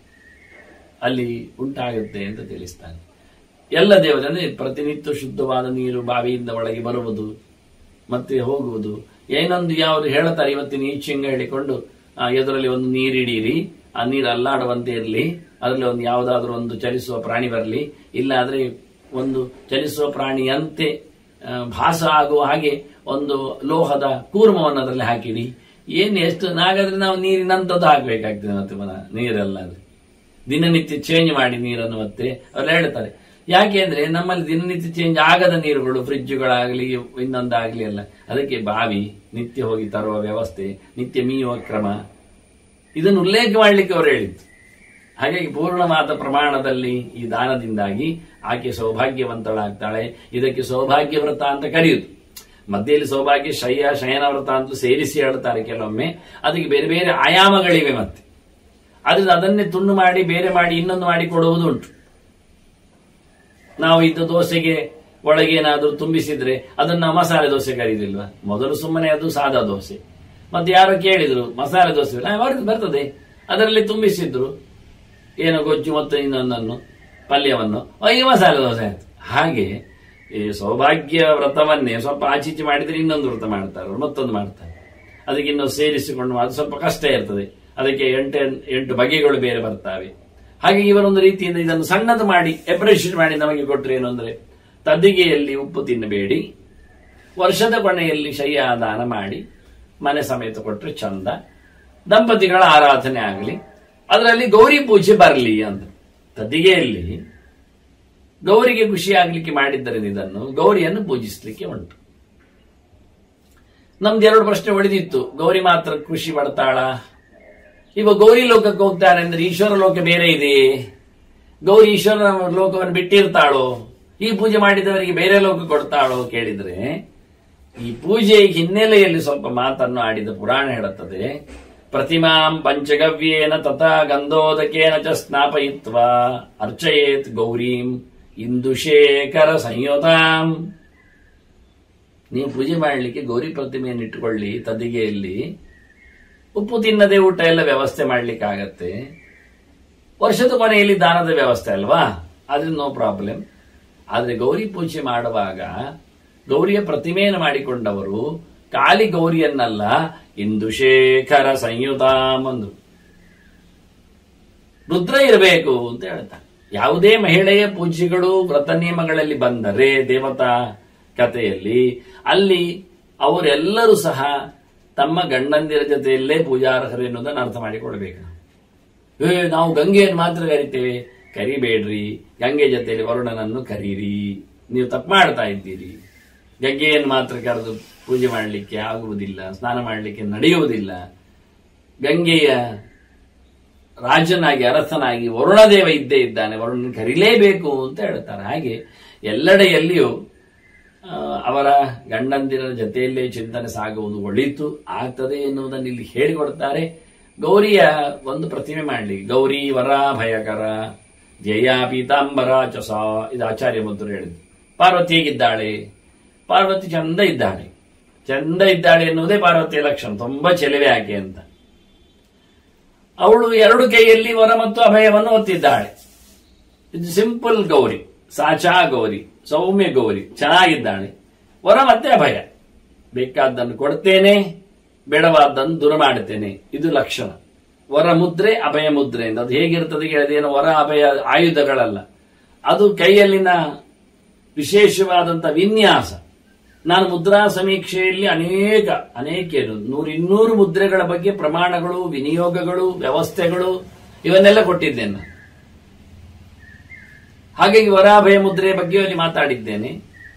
ಅಲ್ಲಿ ಉಂಟಾಗುತ್ತೆ ಅಂತ ತಿಳಿಸ್ತಾನೆ ಎಲ್ಲ ದೇವತೆ ಅಂದ್ರೆ ಪ್ರತಿನಿತ್ಯ ಶುದ್ಧವಾದ ನೀರು ಬಾವಿಯಿಂದ ಒಳಗೆ ಬರುವುದು ಮತ್ತೆ ಹೋಗುವುದು ಏನೊಂದು ಯಾವುದು ಹೇಳ್ತಾರೆ ಇವತ್ತಿನ ಈಚಿಂಗ ಹೇಳಿಕೊಂಡು ಆ, ಎದುರಲ್ಲಿ ಒಂದು ನೀರಿಡೀರಿ ಆ ನೀರು ಅಲ್ಲಾಡುವಂತೆ ಇರಲಿ ಅದರಲ್ಲಿ ಒಂದು ಯಾವುದಾದ್ರೂ ಒಂದು ಚಲಿಸುವ ಪ್ರಾಣಿ ಬರಲಿ ಇಲ್ಲ ಆದ್ರೆ ಒಂದು ಚಲಿಸುವ ಪ್ರಾಣಿಯಂತೆ ಆ, ಭಾಸ ಆಗುವ ಹಾಗೆ ಒಂದು ಲೋಹದ ಕೂರ್ಮವನ್ನು ಅದರಲ್ಲಿ ಹಾಕಿಡಿ ಏನು ಎಷ್ಟು ಹಾಗಾದ್ರೆ ನಾವು ನೀರಿನಂತದ್ದು ಹಾಕ್ಬೇಕಾಗ್ತದೆ ಮತ್ತೆ ಮನ ನೀರೆಲ್ಲ ಅದು ದಿನನಿತ್ಯ ಚೇಂಜ್ ಮಾಡಿ ನೀರನ್ನು ಮತ್ತೆ ಅವ್ರು ಹೇಳ್ತಾರೆ ಯಾಕೆ ಅಂದ್ರೆ ನಮ್ಮಲ್ಲಿ ದಿನನಿತ್ಯ ಚೇಂಜ್ ಆಗದ ನೀರುಗಳು ಫ್ರಿಡ್ಜ್ಗಳಾಗಲಿ ಇನ್ನೊಂದಾಗ್ಲಿ ಎಲ್ಲ ಅದಕ್ಕೆ ಬಾವಿ ನಿತ್ಯ ಹೋಗಿ ತರುವ ವ್ಯವಸ್ಥೆ ನಿತ್ಯ ಮೀಯುವ ಕ್ರಮ ಇದನ್ನು ಉಲ್ಲೇಖ ಮಾಡಲಿಕ್ಕೆ ಅವರು ಹೇಳಿದ್ದು ಹಾಗಾಗಿ ಪೂರ್ಣವಾದ ಪ್ರಮಾಣದಲ್ಲಿ ಈ ದಾನದಿಂದಾಗಿ ಆಕೆ ಸೌಭಾಗ್ಯವಂತಳಾಗ್ತಾಳೆ ಇದಕ್ಕೆ ಸೌಭಾಗ್ಯ ವ್ರತ ಅಂತ ಕರೆಯುದು ಮಧ್ಯೆಯಲ್ಲಿ ಸೌಭಾಗ್ಯ ಶಯ್ಯ ಶಯನ ವ್ರತ ಅಂತ ಸೇರಿಸಿ ಹೇಳ್ತಾರೆ ಕೆಲವೊಮ್ಮೆ ಅದಕ್ಕೆ ಬೇರೆ ಬೇರೆ ಆಯಾಮಗಳಿವೆ ಮತ್ತೆ ಆದ್ರೆ ಅದನ್ನೇ ತುಂಡು ಮಾಡಿ ಬೇರೆ ಮಾಡಿ ಇನ್ನೊಂದು ಮಾಡಿ ಕೊಡುವುದು ಉಂಟು ನಾವು ಇದ್ದ ದೋಸೆಗೆ ಒಳಗೆ ಏನಾದರೂ ತುಂಬಿಸಿದ್ರೆ ಅದನ್ನ ನಾವು ಮಸಾಲೆ ದೋಸೆ ಕರೀದಿಲ್ವಾ ಮೊದಲು ಸುಮ್ಮನೆ ಅದು ಸಾದಾ ದೋಸೆ ಮತ್ತೆ ಯಾರೋ ಕೇಳಿದ್ರು ಮಸಾಲೆ ದೋಸೆ ಇಲ್ಲ ಅವ್ರಿಗೆ ಬರ್ತದೆ ಅದರಲ್ಲಿ ತುಂಬಿಸಿದ್ರು ಏನೋ ಗೊಜ್ಜು ಮತ್ತು ಇನ್ನೊಂದನ್ನು ಪಲ್ಯವನ್ನು ಈ ಮಸಾಲೆ ದೋಸೆ ಆಯ್ತು ಹಾಗೆ ಈ ಸೌಭಾಗ್ಯ ವ್ರತವನ್ನೇ ಸ್ವಲ್ಪ ಆಚೀಚೆ ಮಾಡಿದ್ರೆ ಇನ್ನೊಂದು ವ್ರತ ಮಾಡ್ತಾರೆ ಅವ್ರು ಮತ್ತೊಂದು ಮಾಡ್ತಾರೆ ಅದಕ್ಕೆ ಇನ್ನೊಂದು ಸೇರಿಸಿಕೊಂಡು ಅದು ಸ್ವಲ್ಪ ಕಷ್ಟ ಇರ್ತದೆ ಅದಕ್ಕೆ ಎಂಟು ಎಂಟು ಬಗೆಗಳು ಬೇರೆ ಬರ್ತವೆ ಹಾಗೆ ಇವರೊಂದು ರೀತಿಯಿಂದ ಇದನ್ನು ಸಣ್ಣದು ಮಾಡಿ ಎಪ್ರಿಷಿಯೇಟ್ ಮಾಡಿ ನಮಗೆ ಕೊಟ್ರೆ ಏನು ಅಂದ್ರೆ ತದ್ದಿಗೆಯಲ್ಲಿ ಉಪ್ಪು ತಿನ್ನಬೇಡಿ ವರ್ಷದ ಕೊನೆಯಲ್ಲಿ ಶಯ್ಯಾದಾನ ಮಾಡಿ ಮನೆ ಸಮೇತ ಕೊಟ್ರೆ ಚಂದ ದಂಪತಿಗಳ ಆರಾಧನೆ ಆಗಲಿ ಅದರಲ್ಲಿ ಗೌರಿ ಪೂಜೆ ಬರಲಿ ಅಂತ ತದ್ದಿಗೆಯಲ್ಲಿ ಗೌರಿಗೆ ಖುಷಿ ಆಗ್ಲಿಕ್ಕೆ ಮಾಡಿದ್ದರಿಂದ ಇದನ್ನು ಗೌರಿಯನ್ನು ಪೂಜಿಸಲಿಕ್ಕೆ ಉಂಟು ನಮ್ದು ಎರಡು ಪ್ರಶ್ನೆ ಹೊಡೆದಿತ್ತು ಗೌರಿ ಮಾತ್ರ ಖುಷಿ ಪಡ್ತಾಳ ಇವಾಗ ಗೌರಿ ಲೋಕಕ್ಕೆ ಹೋಗ್ತಾರೆ ಅಂದ್ರೆ ಈಶ್ವರ ಲೋಕ ಬೇರೆ ಇದೆಯೇ ಗೌರಿ ಈಶ್ವರ ಲೋಕವನ್ನು ಬಿಟ್ಟಿರ್ತಾಳೋ ಈ ಪೂಜೆ ಮಾಡಿದವರಿಗೆ ಬೇರೆ ಲೋಕ ಕೊಡ್ತಾಳೋ ಕೇಳಿದ್ರೆ ಈ ಪೂಜೆಯ ಹಿನ್ನೆಲೆಯಲ್ಲಿ ಸ್ವಲ್ಪ ಮಾತನ್ನು ಆಡಿದ ಪುರಾಣ ಹೇಳುತ್ತದೆ ಪ್ರತಿಮಾಂ ಪಂಚಗವ್ಯೇನ ತಥಾ ಗಂಧೋದಕೇನ ಚ ಸ್ನಾಪಯಿತ್ವ ಅರ್ಚಯೇತ್ ಗೌರೀಂ ಇಂದುಶೇಖರ ಸಂಯುತಾಂ ನೀವು ಪೂಜೆ ಮಾಡಲಿಕ್ಕೆ ಗೌರಿ ಪ್ರತಿಮೆಯನ್ನು ಇಟ್ಟುಕೊಳ್ಳಿ ತದಿಗೆಯಲ್ಲಿ ಉಪ್ಪು ತಿನ್ನದೆ ಊಟ ಎಲ್ಲ ವ್ಯವಸ್ಥೆ ಮಾಡ್ಲಿಕ್ಕೆ ಆಗತ್ತೆ ವರ್ಷದ ಕೊನೆಯಲ್ಲಿ ದಾನದ ವ್ಯವಸ್ಥೆ ಅಲ್ವಾ ಆದ್ರೆ ನೋ ಪ್ರಾಬ್ಲಮ್ ಆದ್ರೆ ಗೌರಿ ಪೂಜೆ ಮಾಡುವಾಗ ಗೌರಿಯ ಪ್ರತಿಮೆಯನ್ನು ಮಾಡಿಕೊಂಡವರು ಕಾಲಿ ಗೌರಿಯನ್ನಲ್ಲ ಇಂದುಶೇಖರ ಸಂಯುತಾಮಂದು ರುದ್ರ ಇರಬೇಕು ಅಂತ ಹೇಳ್ತಾರೆ ಯಾವುದೇ ಮಹಿಳೆಯ ಪೂಜೆಗಳು ವ್ರತ ನಿಯಮಗಳಲ್ಲಿ ಬಂದರೆ ದೇವತಾ ಕಥೆಯಲ್ಲಿ ಅಲ್ಲಿ ಅವರೆಲ್ಲರೂ ಸಹ ತಮ್ಮ ಗಂಡಂದಿರ ಜೊತೆಯಲ್ಲೇ ಪೂಜಾರ್ಹರು ಎನ್ನುವುದನ್ನು ಅರ್ಥ ಮಾಡಿಕೊಳ್ಬೇಕು ಏ ನಾವು ಗಂಗೆಯನ್ನು ಮಾತ್ರ ಕರಿತೇವೆ ಕರಿಬೇಡ್ರಿ ಗಂಗೆ ಜೊತೆಯಲ್ಲಿ ವರುಣನನ್ನು ಕರೀರಿ ನೀವು ತಪ್ಪು ಮಾಡ್ತಾ ಇದ್ದೀರಿ ಗಂಗೆಯನ್ನು ಮಾತ್ರ ಕರೆದು ಪೂಜೆ ಮಾಡಲಿಕ್ಕೆ ಆಗುವುದಿಲ್ಲ ಸ್ನಾನ ಮಾಡಲಿಕ್ಕೆ ನಡೆಯುವುದಿಲ್ಲ ಗಂಗೆಯ ರಾಜನಾಗಿ ಅರಸನಾಗಿ ವರುಣದೇವ ಇದ್ದೇ ಇದ್ದಾನೆ ವರುಣನ ಕರಿಲೇಬೇಕು ಅಂತ ಹೇಳ್ತಾರೆ ಹಾಗೆ ಎಲ್ಲೆಡೆಯಲ್ಲಿಯೂ ಆ, ಅವರ ಗಂಡಂದಿರ ಜೊತೆಯಲ್ಲೇ ಚಿಂತನೆ ಸಾಗುವುದು ಒಳಿತು ಆಗ್ತದೆ ಎನ್ನುವುದನ್ನು ಇಲ್ಲಿ ಹೇಳಿಕೊಡ್ತಾರೆ ಗೌರಿಯ ಒಂದು ಪ್ರತಿಮೆ ಮಾಡಲಿ ಗೌರಿ ವರ ಭಯಕರ ಜಯ ಪೀತಾಂಬರ ಚಸ ಇದು ಆಚಾರ್ಯ ಮಂತ್ರು ಹೇಳಿದ್ರು ಪಾರ್ವತಿ ಹೇಗಿದ್ದಾಳೆ ಪಾರ್ವತಿ ಚಂದ ಇದ್ದಾಳೆ ಚಂದ ಇದ್ದಾಳೆ ಎನ್ನುವುದೇ ಪಾರ್ವತಿಯ ಲಕ್ಷಣ ತುಂಬಾ ಚೆಲುವೆ ಆಕೆ ಅಂತ ಅವಳು ಎರಡು ಕೈಯಲ್ಲಿ ವರ ಮತ್ತು ಅಭಯವನ್ನು ಒತ್ತಿದ್ದಾಳೆ ಇದು ಸಿಂಪಲ್ ಗೌರಿ ಸಾಚಾ ಗೌರಿ ಸೌಮ್ಯ ಗೌರಿ ಚೆನ್ನಾಗಿದ್ದಾಳೆ ವರ ಮತ್ತೆ ಅಭಯ ಬೇಕಾದ್ದನ್ನು ಕೊಡ್ತೇನೆ ಬೇಡವಾದ್ದನ್ನು ದೂರ ಮಾಡುತ್ತೇನೆ ಇದು ಲಕ್ಷಣ ವರ ಮುದ್ರೆ ಅಭಯ ಮುದ್ರೆ ಅಂತ ಅದು ಹೇಗಿರ್ತದೆ ಹೇಳಿದೇನು ವರ ಅಭಯ ಆಯುಧಗಳಲ್ಲ ಅದು ಕೈಯಲ್ಲಿನ ವಿಶೇಷವಾದಂಥ ವಿನ್ಯಾಸ ನಾನು ಮುದ್ರಾ ಸಮೀಕ್ಷೆಯಲ್ಲಿ ಅನೇಕ ಅನೇಕ ಏನು ನೂರು ಇನ್ನೂರು ಮುದ್ರೆಗಳ ಬಗ್ಗೆ ಪ್ರಮಾಣಗಳು ವಿನಿಯೋಗಗಳು ವ್ಯವಸ್ಥೆಗಳು ಇವನ್ನೆಲ್ಲ ಕೊಟ್ಟಿದ್ದೇನೆ ನಾನು. ಹಾಗಾಗಿ ವರಾಭಯ ಮುದ್ರೆಯ ಬಗ್ಗೆ ಅಲ್ಲಿ ಮಾತಾಡಿದ್ದೇನೆ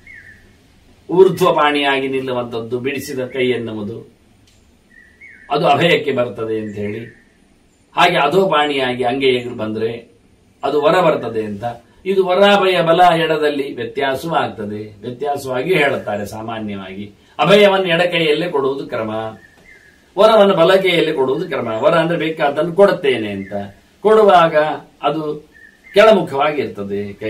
ಊರ್ಧ್ವಪಾಣಿಯಾಗಿ ನಿಲ್ಲುವಂಥದ್ದು ಬಿಡಿಸಿದ ಕೈ ಎನ್ನುವುದು ಅದು ಅಭಯಕ್ಕೆ ಬರ್ತದೆ ಅಂತ ಹೇಳಿ ಹಾಗೆ ಅಧೋಪಾಣಿಯಾಗಿ ಅಂಗೆಗಳು ಬಂದ್ರೆ ಅದು ವರ ಬರ್ತದೆ ಅಂತ ಇದು ವರಾಭಯ ಬಲ ಎಡದಲ್ಲಿ ವ್ಯತ್ಯಾಸವಾಗ್ತದೆ ವ್ಯತ್ಯಾಸವಾಗಿ ಹೇಳುತ್ತಾರೆ ಸಾಮಾನ್ಯವಾಗಿ ಅಭಯವನ್ನು ಎಡಕೈಯಲ್ಲೇ ಕೊಡುವುದು ಕ್ರಮ ವರವನ್ನು ಬಲಕೈಯಲ್ಲಿ ಕೊಡುವುದು ಕ್ರಮ ವರ ಅಂದ್ರೆ ಬೇಕಾದ್ದನ್ನು ಕೊಡುತ್ತೇನೆ ಅಂತ ಕೊಡುವಾಗ ಅದು ಕೆಳಮುಖವಾಗಿರ್ತದೆ ಕೈ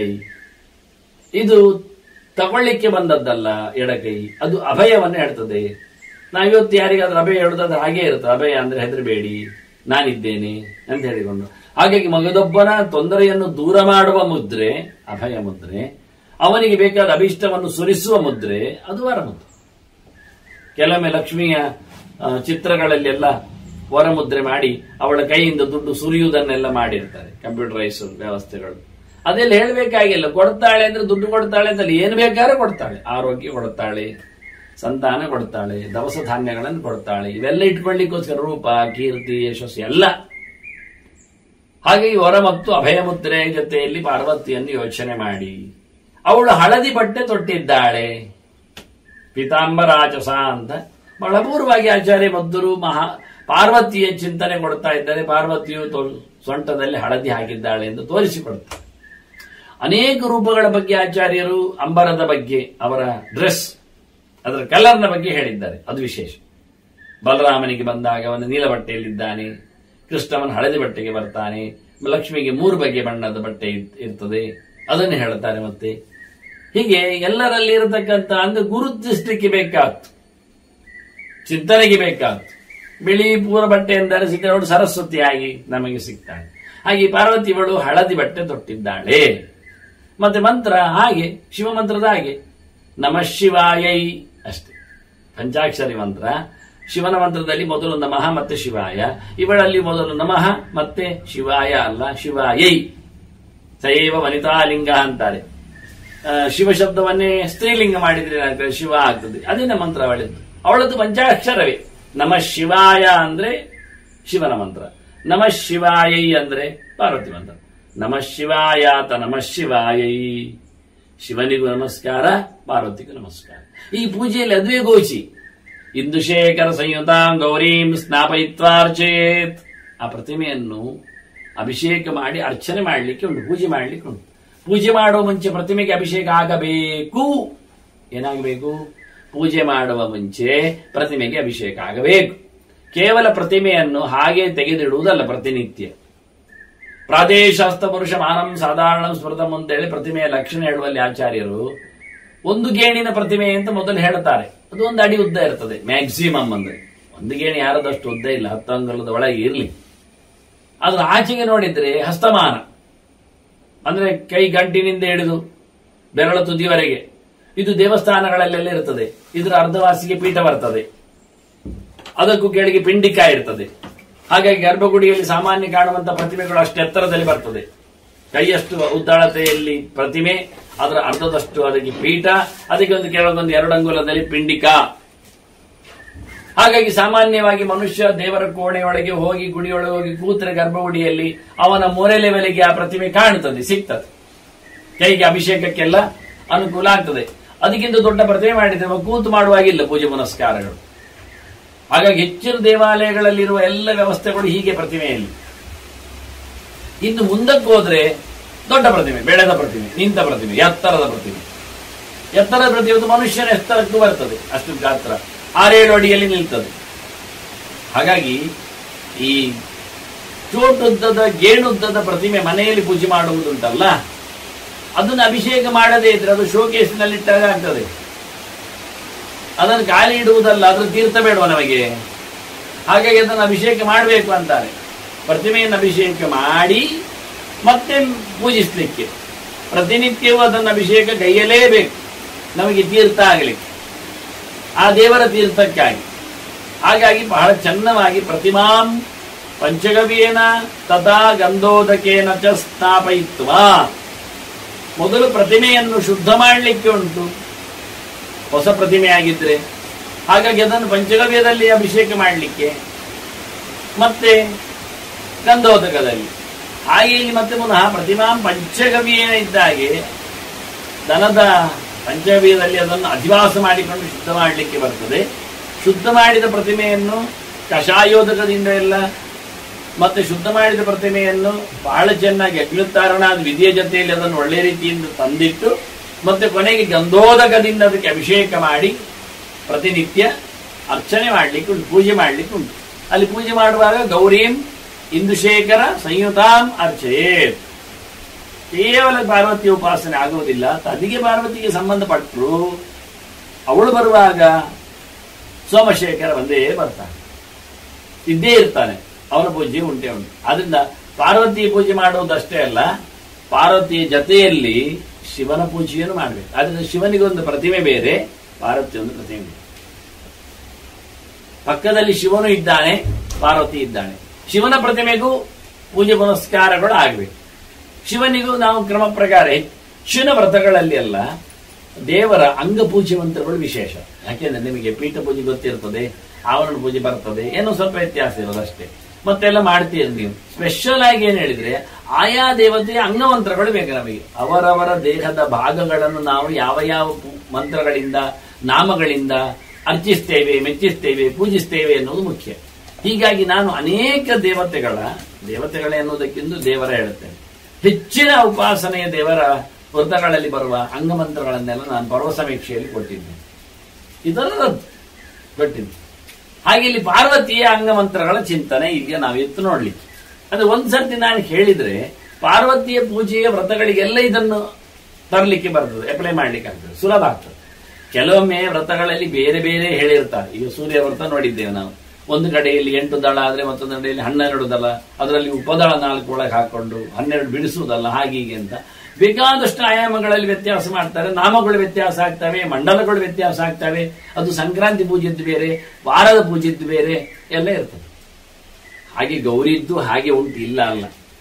ಇದು ತಗೊಳ್ಳಿಕ್ಕೆ ಬಂದದ್ದಲ್ಲ ಎಡಕೈ ಅದು ಅಭಯವನ್ನು ಹೇಳ್ತದೆ ನಾವಿವತ್ತು ಯಾರಿಗಾದ್ರೂ ಅಭಯ ಹೇಳುದಾದ್ರೆ ಹಾಗೆ ಇರ್ತದೆ ಅಭಯ ಅಂದ್ರೆ ಹೆದರಬೇಡಿ ನಾನಿದ್ದೇನೆ ಅಂತ ಹೇಳಿಕೊಂಡು ಹಾಗಾಗಿ ಮಗದೊಬ್ಬನ ತೊಂದರೆಯನ್ನು ದೂರ ಮಾಡುವ ಮುದ್ರೆ ಅಭಯ ಮುದ್ರೆ ಅವನಿಗೆ ಬೇಕಾದ ಅಭಿಷ್ಟವನ್ನು ಸುರಿಸುವ ಮುದ್ರೆ ಅದು ವರ ಮುದ್ರೆ ಕೆಲವೊಮ್ಮೆ ಲಕ್ಷ್ಮಿಯ ಆ, ಚಿತ್ರಗಳಲ್ಲೆಲ್ಲ ವರಮುದ್ರೆ ಮಾಡಿ ಅವಳ ಕೈಯಿಂದ ದುಡ್ಡು ಸುರಿಯುವುದನ್ನೆಲ್ಲ ಮಾಡಿರ್ತಾರೆ ಕಂಪ್ಯೂಟರೈಸ್ ವ್ಯವಸ್ಥೆಗಳು ಅದೆಲ್ಲ ಹೇಳಬೇಕಾಗಿಲ್ಲ ಕೊಡ್ತಾಳೆ ಅಂದ್ರೆ ದುಡ್ಡು ಕೊಡ್ತಾಳೆ ಅಂತ ಏನು ಬೇಕಾದ್ರೆ ಕೊಡ್ತಾಳೆ ಆರೋಗ್ಯ ಕೊಡ್ತಾಳೆ ಸಂತಾನ ಕೊಡ್ತಾಳೆ ದವಸ ಧಾನ್ಯಗಳನ್ನು ಕೊಡ್ತಾಳೆ ಇವೆಲ್ಲ ಇಟ್ಕೊಳ್ಳಿಕ್ಕೋಸ್ಕರ ರೂಪ ಕೀರ್ತಿ ಯಶಸ್ಸು ಎಲ್ಲ ಹಾಗೆ ಈ ವರ ಮತ್ತು ಅಭಯ ಮುದ್ರೆ ಜೊತೆಯಲ್ಲಿ ಪಾರ್ವತಿಯನ್ನು ಯೋಚನೆ ಮಾಡಿ ಅವಳು ಹಳದಿ ಬಟ್ಟೆ ತೊಟ್ಟಿದ್ದಾಳೆ ಪಿತಾಂಬರಾಚಸ ಅಂತ ಬಹಳ ಅಪೂರ್ವವಾಗಿ ಆಚಾರ್ಯ ಮದ್ದೂರು ಮಹಾ ಪಾರ್ವತಿಯ ಚಿಂತನೆ ಕೊಡ್ತಾ ಇದ್ದಾರೆ ಪಾರ್ವತಿಯು ತೊ- ಸೊಂಟದಲ್ಲಿ ಹಳದಿ ಹಾಕಿದ್ದಾಳೆ ಎಂದು ತೋರಿಸಿಕೊಡ್ತಾರೆ ಅನೇಕ ರೂಪಗಳ ಬಗ್ಗೆ ಆಚಾರ್ಯರು ಅಂಬರದ ಬಗ್ಗೆ ಅವರ ಡ್ರೆಸ್ ಅದರ ಕಲರ್ನ ಬಗ್ಗೆ ಹೇಳಿದ್ದಾರೆ ಅದು ವಿಶೇಷ ಬಲರಾಮನಿಗೆ ಬಂದಾಗ ಅವನು ನೀಲ ಬಟ್ಟೆಯಲ್ಲಿದ್ದಾನೆ ಕೃಷ್ಣವನ ಹಳದಿ ಬಟ್ಟೆಗೆ ಬರ್ತಾನೆ ಲಕ್ಷ್ಮಿಗೆ ಮೂರು ಬಗೆಯ ಬಣ್ಣದ ಬಟ್ಟೆ ಇರ್- ಇರ್ತದೆ ಅದನ್ನು ಹೇಳ್ತಾರೆ ಮತ್ತೆ ಹೀಗೆ ಎಲ್ಲರಲ್ಲಿ ಇರತಕ್ಕಂತ ಅಂದ್ರೆ ಗುರುತಿಸಲಿಕ್ಕೆ ಬೇಕಾಗ್ತು ಚಿಂತನೆಗೆ ಬೇಕಾಗ್ತು ಬಿಳಿ ಪೂರ ಬಟ್ಟೆಯನ್ನು ಧರಿಸಿದ್ರೆ ಅವಳು ಸರಸ್ವತಿಯಾಗಿ ನಮಗೆ ಸಿಗ್ತಾಳೆ ಹಾಗೆ ಈ ಪಾರ್ವತಿಯವಳು ಹಳದಿ ಬಟ್ಟೆ ತೊಟ್ಟಿದ್ದಾಳೆ ಮತ್ತೆ ಮಂತ್ರ ಹಾಗೆ ಶಿವ ಮಂತ್ರದ ಹಾಗೆ ನಮ ಶಿವಾಯೈ ಅಷ್ಟೇ ಪಂಚಾಕ್ಷರಿ ಮಂತ್ರ ಶಿವನ ಮಂತ್ರದಲ್ಲಿ ಮೊದಲು ನಮಃ ಮತ್ತೆ ಶಿವಾಯ ಇವಳಲ್ಲಿ ಮೊದಲು ನಮಃ ಮತ್ತೆ ಶಿವಾಯ ಅಲ್ಲ ಶಿವಾಯೈ ಸೈವ ವನಿತಾಲಿಂಗ ಅಂತಾರೆ ಆ, ಶಿವ ಶಬ್ದವನ್ನೇ ಸ್ತ್ರೀಲಿಂಗ ಮಾಡಿದ್ರೆ ಏನಾಗ್ತದೆ ಶಿವ ಆಗ್ತದೆ ಅದೇನ ಮಂತ್ರ ಅವಳದ್ದು ಅವಳದ್ದು ಪಂಚಾಕ್ಷರವೇ ನಮ ಶಿವಾಯ ಅಂದ್ರೆ ಶಿವನ ಮಂತ್ರ ನಮ ಶಿವಾಯೈ ಅಂದ್ರೆ ಪಾರ್ವತಿ ಮಂತ್ರ ನಮ ಶಿವಾಯಾತ ನಮ ಶಿವಾಯೈ ಶಿವನಿಗೂ ನಮಸ್ಕಾರ ಪಾರ್ವತಿಗೂ ನಮಸ್ಕಾರ ಈ ಪೂಜೆಯಲ್ಲಿ ಅದುವೇ ಗೋಚಿ ಇಂದುಶೇಖರ ಸಂಯುತಾಂ ಗೌರೀಂ ಸ್ನಾಪಯಿತ್ವಾರ್ಚೇತ್ ಆ ಪ್ರತಿಮೆಯನ್ನು ಅಭಿಷೇಕ ಮಾಡಿ ಅರ್ಚನೆ ಮಾಡಲಿಕ್ಕೆ ಉಂಟು ಪೂಜೆ ಮಾಡಲಿಕ್ಕೆ ಉಂಟು ಪೂಜೆ ಮಾಡುವ ಮುಂಚೆ ಪ್ರತಿಮೆಗೆ ಅಭಿಷೇಕ ಆಗಬೇಕು ಏನಾಗಬೇಕು ಪೂಜೆ ಮಾಡುವ ಮುಂಚೆ ಪ್ರತಿಮೆಗೆ ಅಭಿಷೇಕ ಆಗಬೇಕು ಕೇವಲ ಪ್ರತಿಮೆಯನ್ನು ಹಾಗೆ ತೆಗೆದಿಡುವುದಲ್ಲ ಪ್ರತಿನಿತ್ಯ ಪ್ರಾದೇಶಾಸ್ತ ಪುರುಷ ಮಾನಂ ಸಾಧಾರಣ ಸ್ಮೃತಂ ಅಂತೇಳಿ ಪ್ರತಿಮೆಯ ಲಕ್ಷಣ ಹೇಳುವಲ್ಲಿ ಆಚಾರ್ಯರು ಒಂದು ಗೇಣಿನ ಪ್ರತಿಮೆ ಅಂತ ಮೊದಲು ಹೇಳ್ತಾರೆ ಅದು ಒಂದು ಅಡಿ ಉದ್ದ ಇರ್ತದೆ ಮ್ಯಾಕ್ಸಿಮಮ್ ಅಂದ್ರೆ ಒಂದು ಗೇಣಿ ಯಾರದಷ್ಟು ಉದ್ದ ಇಲ್ಲ ಹತ್ತು ಅಂಗಲದ ಒಳಗೆ ಇರಲಿ ಅದ್ರ ಆಚೆಗೆ ನೋಡಿದ್ರೆ ಹಸ್ತಮಾನ ಅಂದ್ರೆ ಕೈ ಗಂಟಿನಿಂದ ಹಿಡಿದು ಬೆರಳ ತುದಿವರೆಗೆ ಇದು ದೇವಸ್ಥಾನಗಳಲ್ಲೆಲ್ಲ ಇರ್ತದೆ ಇದರ ಅರ್ಧವಾಸಿಗೆ ಪೀಠ ಬರ್ತದೆ ಅದಕ್ಕೂ ಕೆಳಗೆ ಪಿಂಡಿಕ ಇರ್ತದೆ ಹಾಗಾಗಿ ಗರ್ಭಗುಡಿಯಲ್ಲಿ ಸಾಮಾನ್ಯ ಕಾಣುವಂತ ಪ್ರತಿಮೆಗಳು ಅಷ್ಟು ಎತ್ತರದಲ್ಲಿ ಬರ್ತದೆ ಕೈಯಷ್ಟು ಉದ್ದಾಳತೆಯಲ್ಲಿ ಪ್ರತಿಮೆ ಅದರ ಅರ್ಧದಷ್ಟು ಅದಕ್ಕೆ ಪೀಠ ಅದಕ್ಕೆ ಒಂದು ಕೆಳಗೊಂದು ಎರಡು ಅಂಗುಲದಲ್ಲಿ ಪಿಂಡಿಕ ಹಾಗಾಗಿ ಸಾಮಾನ್ಯವಾಗಿ ಮನುಷ್ಯ ದೇವರ ಕೋಣೆಯೊಳಗೆ ಹೋಗಿ ಗುಡಿಯೊಳಗೆ ಹೋಗಿ ಕೂತರೆ ಗರ್ಭಗುಡಿಯಲ್ಲಿ ಅವನ ಮೊರೆ ಲೆವೆಲಿಗೆ ಆ ಪ್ರತಿಮೆ ಕಾಣುತ್ತದೆ ಸಿಗ್ತದೆ ಕೈಗೆ ಅಭಿಷೇಕಕ್ಕೆಲ್ಲ ಅನುಕೂಲ ಆಗ್ತದೆ ಅದಕ್ಕಿಂತ ದೊಡ್ಡ ಪ್ರತಿಮೆ ಮಾಡಿದ್ರೆ ಅವ ಕೂತು ಮಾಡುವಾಗಿಲ್ಲ ಪೂಜೆ ಪುನಸ್ಕಾರಗಳು ಹಾಗಾಗಿ ಹೆಚ್ಚಿನ ದೇವಾಲಯಗಳಲ್ಲಿರುವ ಎಲ್ಲ ವ್ಯವಸ್ಥೆಗಳು ಹೀಗೆ ಪ್ರತಿಮೆಯಲ್ಲಿ ಇನ್ನು ಮುಂದಕ್ಕೆ ಹೋದ್ರೆ ದೊಡ್ಡ ಪ್ರತಿಮೆ ಬೆಳೆದ ಪ್ರತಿಮೆ ನಿಂತ ಪ್ರತಿಮೆ ಎತ್ತರದ ಪ್ರತಿಮೆ ಎತ್ತರದ ಪ್ರತಿಮೆ ಒಂದು ಮನುಷ್ಯನ ಎತ್ತರಕ್ಕೂ ಬರ್ತದೆ ಅಷ್ಟು ಗಾತ್ರ ಆರೇಳು ಅಡಿಯಲ್ಲಿ ನಿಲ್ತದೆ ಹಾಗಾಗಿ ಈ ಚೋಟುದ್ದದ ಗೇಣುದ್ದದ ಪ್ರತಿಮೆ ಮನೆಯಲ್ಲಿ ಪೂಜೆ ಮಾಡುವುದುಂಟಲ್ಲ ಅದನ್ನು ಅಭಿಷೇಕ ಮಾಡದೇ ಇದ್ರೆ ಅದು ಶೋಕೇಸಿನಲ್ಲಿಟ್ಟಾಗ ಆಗ್ತದೆ ಅದನ್ನು ಖಾಲಿ ಇಡುವುದಲ್ಲ ಅದ್ರ ತೀರ್ಥ ಬೇಡವ ನಮಗೆ ಹಾಗಾಗಿ ಅದನ್ನು ಅಭಿಷೇಕ ಮಾಡಬೇಕು ಅಂತಾರೆ ಪ್ರತಿಮೆಯನ್ನು ಅಭಿಷೇಕ ಮಾಡಿ ಮತ್ತೆ ಪೂಜಿಸ್ಲಿಕ್ಕೆ ಪ್ರತಿನಿತ್ಯವೂ ಅದನ್ನು ಅಭಿಷೇಕ ಕೈಯಲೇಬೇಕು ನಮಗೆ ತೀರ್ಥ ಆಗಲಿಕ್ಕೆ ಆ ದೇವರ ತೀರ್ಥಕ್ಕಾಗಿ ಹಾಗಾಗಿ ಬಹಳ ಚೆನ್ನವಾಗಿ ಪ್ರತಿಮಾಂ ಪಂಚಗವ್ಯೇನ ತಥಾ ಗಂಧೋದಕೇನ ಚ ಸ್ಥಾಪಯಿತ್ವ ಮೊದಲು ಪ್ರತಿಮೆಯನ್ನು ಶುದ್ಧ ಮಾಡಲಿಕ್ಕೆ ಉಂಟು ಹೊಸ ಪ್ರತಿಮೆ ಆಗಿದ್ರೆ ಹಾಗಾಗಿ ಅದನ್ನು ಪಂಚಗವ್ಯದಲ್ಲಿ ಅಭಿಷೇಕ ಮಾಡಲಿಕ್ಕೆ ಮತ್ತೆ ಗಂಧೋದಕದಲ್ಲಿ ಹಾಗೆ ಇಲ್ಲಿ ಮತ್ತೆ ಪುನಃ ಪ್ರತಿಮಾಂ ಪಂಚಗವ್ಯೇನ ಇದ್ದಾಗೆ ದನದ ಪಂಚಗವ್ಯದಲ್ಲಿ ಅದನ್ನು ಅಧಿವಾಸ ಮಾಡಿಕೊಂಡು ಶುದ್ಧ ಮಾಡಲಿಕ್ಕೆ ಬರ್ತದೆ ಶುದ್ಧ ಮಾಡಿದ ಪ್ರತಿಮೆಯನ್ನು ಕಷಾಯೋದಕದಿಂದ ಎಲ್ಲ ಮತ್ತೆ ಶುದ್ಧ ಮಾಡಿದ ಪ್ರತಿಮೆಯನ್ನು ಬಹಳ ಚೆನ್ನಾಗಿ ಅಗ್ನಿತಾರಣಾದ ವಿಧಿಯ ಜೊತೆಯಲ್ಲಿ ಅದನ್ನು ಒಳ್ಳೆ ರೀತಿಯಿಂದ ತಂದಿಟ್ಟು ಮತ್ತೆ ಕೊನೆಗೆ ಗಂಧೋದಕದಿಂದ ಅದಕ್ಕೆ ಅಭಿಷೇಕ ಮಾಡಿ ಪ್ರತಿನಿತ್ಯ ಅರ್ಚನೆ ಮಾಡಲಿಕ್ಕೆ ಉಂಟು ಪೂಜೆ ಮಾಡಲಿಕ್ಕೆ ಉಂಟು ಅಲ್ಲಿ ಪೂಜೆ ಮಾಡುವಾಗ ಗೌರೀಂ ಇಂದುಶೇಖರ ಸಂಯುತಾಂ ಅರ್ಚಯೇತ್ ಕೇವಲ ಪಾರ್ವತಿ ಉಪಾಸನೆ ಆಗುವುದಿಲ್ಲ ತದಿಗೆ ಪಾರ್ವತಿಗೆ ಸಂಬಂಧಪಟ್ಟರು ಅವಳು ಬರುವಾಗ ಸೋಮಶೇಖರ ಒಂದೇ ಬರ್ತಾನೆ ಇದ್ದೇ ಇರ್ತಾನೆ ಅವನ ಪೂಜೆ ಉಂಟೆ ಉಂಟು ಆದ್ರಿಂದ ಪಾರ್ವತಿ ಪೂಜೆ ಮಾಡುವುದಷ್ಟೇ ಅಲ್ಲ ಪಾರ್ವತಿಯ ಜೊತೆಯಲ್ಲಿ ಶಿವನ ಪೂಜೆಯನ್ನು ಮಾಡಬೇಕು ಆದ್ರಿಂದ ಶಿವನಿಗೊಂದು ಪ್ರತಿಮೆ ಬೇರೆ ಪಾರ್ವತಿ ಒಂದು ಪ್ರತಿಮೆ ಬೇರೆ ಪಕ್ಕದಲ್ಲಿ ಶಿವನು ಇದ್ದಾನೆ ಪಾರ್ವತಿ ಇದ್ದಾನೆ ಶಿವನ ಪ್ರತಿಮೆಗೂ ಪೂಜೆ ಪುನಸ್ಕಾರಗಳು ಆಗಬೇಕು ಶಿವನಿಗೂ ನಾವು ಕ್ರಮ ಪ್ರಕಾರ ಹೆಚ್ಚಿನ ವ್ರತಗಳಲ್ಲಿ ಅಲ್ಲ ದೇವರ ಅಂಗ ಪೂಜೆ ಮಂತ್ರಗಳು ವಿಶೇಷ ಯಾಕೆಂದ್ರೆ ನಿಮಗೆ ಪೀಠ ಪೂಜೆ ಗೊತ್ತಿರ್ತದೆ ಆವರಣ ಪೂಜೆ ಬರ್ತದೆ ಏನೋ ಸ್ವಲ್ಪ ವ್ಯತ್ಯಾಸ ಇರೋದು ಅಷ್ಟೇ ಮತ್ತೆಲ್ಲ ಮಾಡ್ತೀರಿ ನೀವು ಸ್ಪೆಷಲ್ ಆಗಿ ಏನ್ ಹೇಳಿದ್ರೆ ಆಯಾ ದೇವತೆಯ ಅಂಗಮಂತ್ರಗಳು ಬೇಕು ನಮಗೆ ಅವರವರ ದೇಹದ ಭಾಗಗಳನ್ನು ನಾವು ಯಾವ ಯಾವ ಪು- ಮಂತ್ರಗಳಿಂದ ನಾಮಗಳಿಂದ ಅರ್ಚಿಸ್ತೇವೆ ಮೆಚ್ಚಿಸ್ತೇವೆ ಪೂಜಿಸ್ತೇವೆ ಎನ್ನುವುದು ಮುಖ್ಯ ಹೀಗಾಗಿ ನಾನು ಅನೇಕ ದೇವತೆಗಳ ದೇವತೆಗಳ ಎನ್ನುವುದಕ್ಕಿಂತ ದೇವರ ಹೇಳುತ್ತೇನೆ ಹೆಚ್ಚಿನ ಉಪಾಸನೆಯ ದೇವರ ವ್ರತಗಳಲ್ಲಿ ಬರುವ ಅಂಗಮಂತ್ರಗಳನ್ನೆಲ್ಲ ನಾನು ಪರ್ವ ಸಮೀಕ್ಷೆಯಲ್ಲಿ ಕೊಟ್ಟಿದ್ದೇನೆ ಇದರದ್ದು ಕೊಟ್ಟಿದ್ದೆ ಹಾಗೆ ಇಲ್ಲಿ ಪಾರ್ವತಿಯ ಅಂಗಮಂತ್ರಗಳ ಚಿಂತನೆ ಈಗ ನಾವಿತ್ತು ನೋಡ್ಲಿಕ್ಕೆ ಅದು ಒಂದ್ ಸರ್ತಿ ನಾನು ಹೇಳಿದ್ರೆ ಪಾರ್ವತಿಯ ಪೂಜೆಯ ವ್ರತಗಳಿಗೆಲ್ಲ ಇದನ್ನು ತರಲಿಕ್ಕೆ ಬರ್ತದೆ ಅಪ್ಲೈ ಮಾಡ್ಲಿಕ್ಕೆ ಆಗ್ತದೆ ಸುಲಭ ಆಗ್ತದೆ ಕೆಲವೊಮ್ಮೆ ವ್ರತಗಳಲ್ಲಿ ಬೇರೆ ಬೇರೆ ಹೇಳಿರ್ತಾರೆ ಈಗ ಸೂರ್ಯ ವ್ರತ ನೋಡಿದ್ದೇವೆ ನಾವು ಒಂದು ಕಡೆಯಲ್ಲಿ ಎಂಟು ದಳ ಆದ್ರೆ ಮತ್ತೊಂದು ಕಡೆಯಲ್ಲಿ ಹನ್ನೆರಡು ದಳ ಅದರಲ್ಲಿ ಉಪದಳ ನಾಲ್ಕು ಒಳಗೆ ಹಾಕೊಂಡು ಹನ್ನೆರಡು ಬಿಡಿಸುವುದಲ್ಲ ಹಾಗೆ ಹೀಗೆ ಅಂತ ಬೇಕಾದಷ್ಟು ಆಯಾಮಗಳಲ್ಲಿ ವ್ಯತ್ಯಾಸ ಮಾಡ್ತಾರೆ ನಾಮಗಳು ವ್ಯತ್ಯಾಸ ಆಗ್ತವೆ ಮಂಡಲಗಳು ವ್ಯತ್ಯಾಸ ಆಗ್ತವೆ ಅದು ಸಂಕ್ರಾಂತಿ ಪೂಜೆದ್ದು ಬೇರೆ ವಾರದ ಪೂಜೆದ್ದು ಬೇರೆ ಎಲ್ಲ ಇರ್ತದೆ ಹಾಗೆ ಗೌರಿದ್ದು ಹಾಗೆ ಉಂಟು ಇಲ್ಲ ಅಲ್ಲ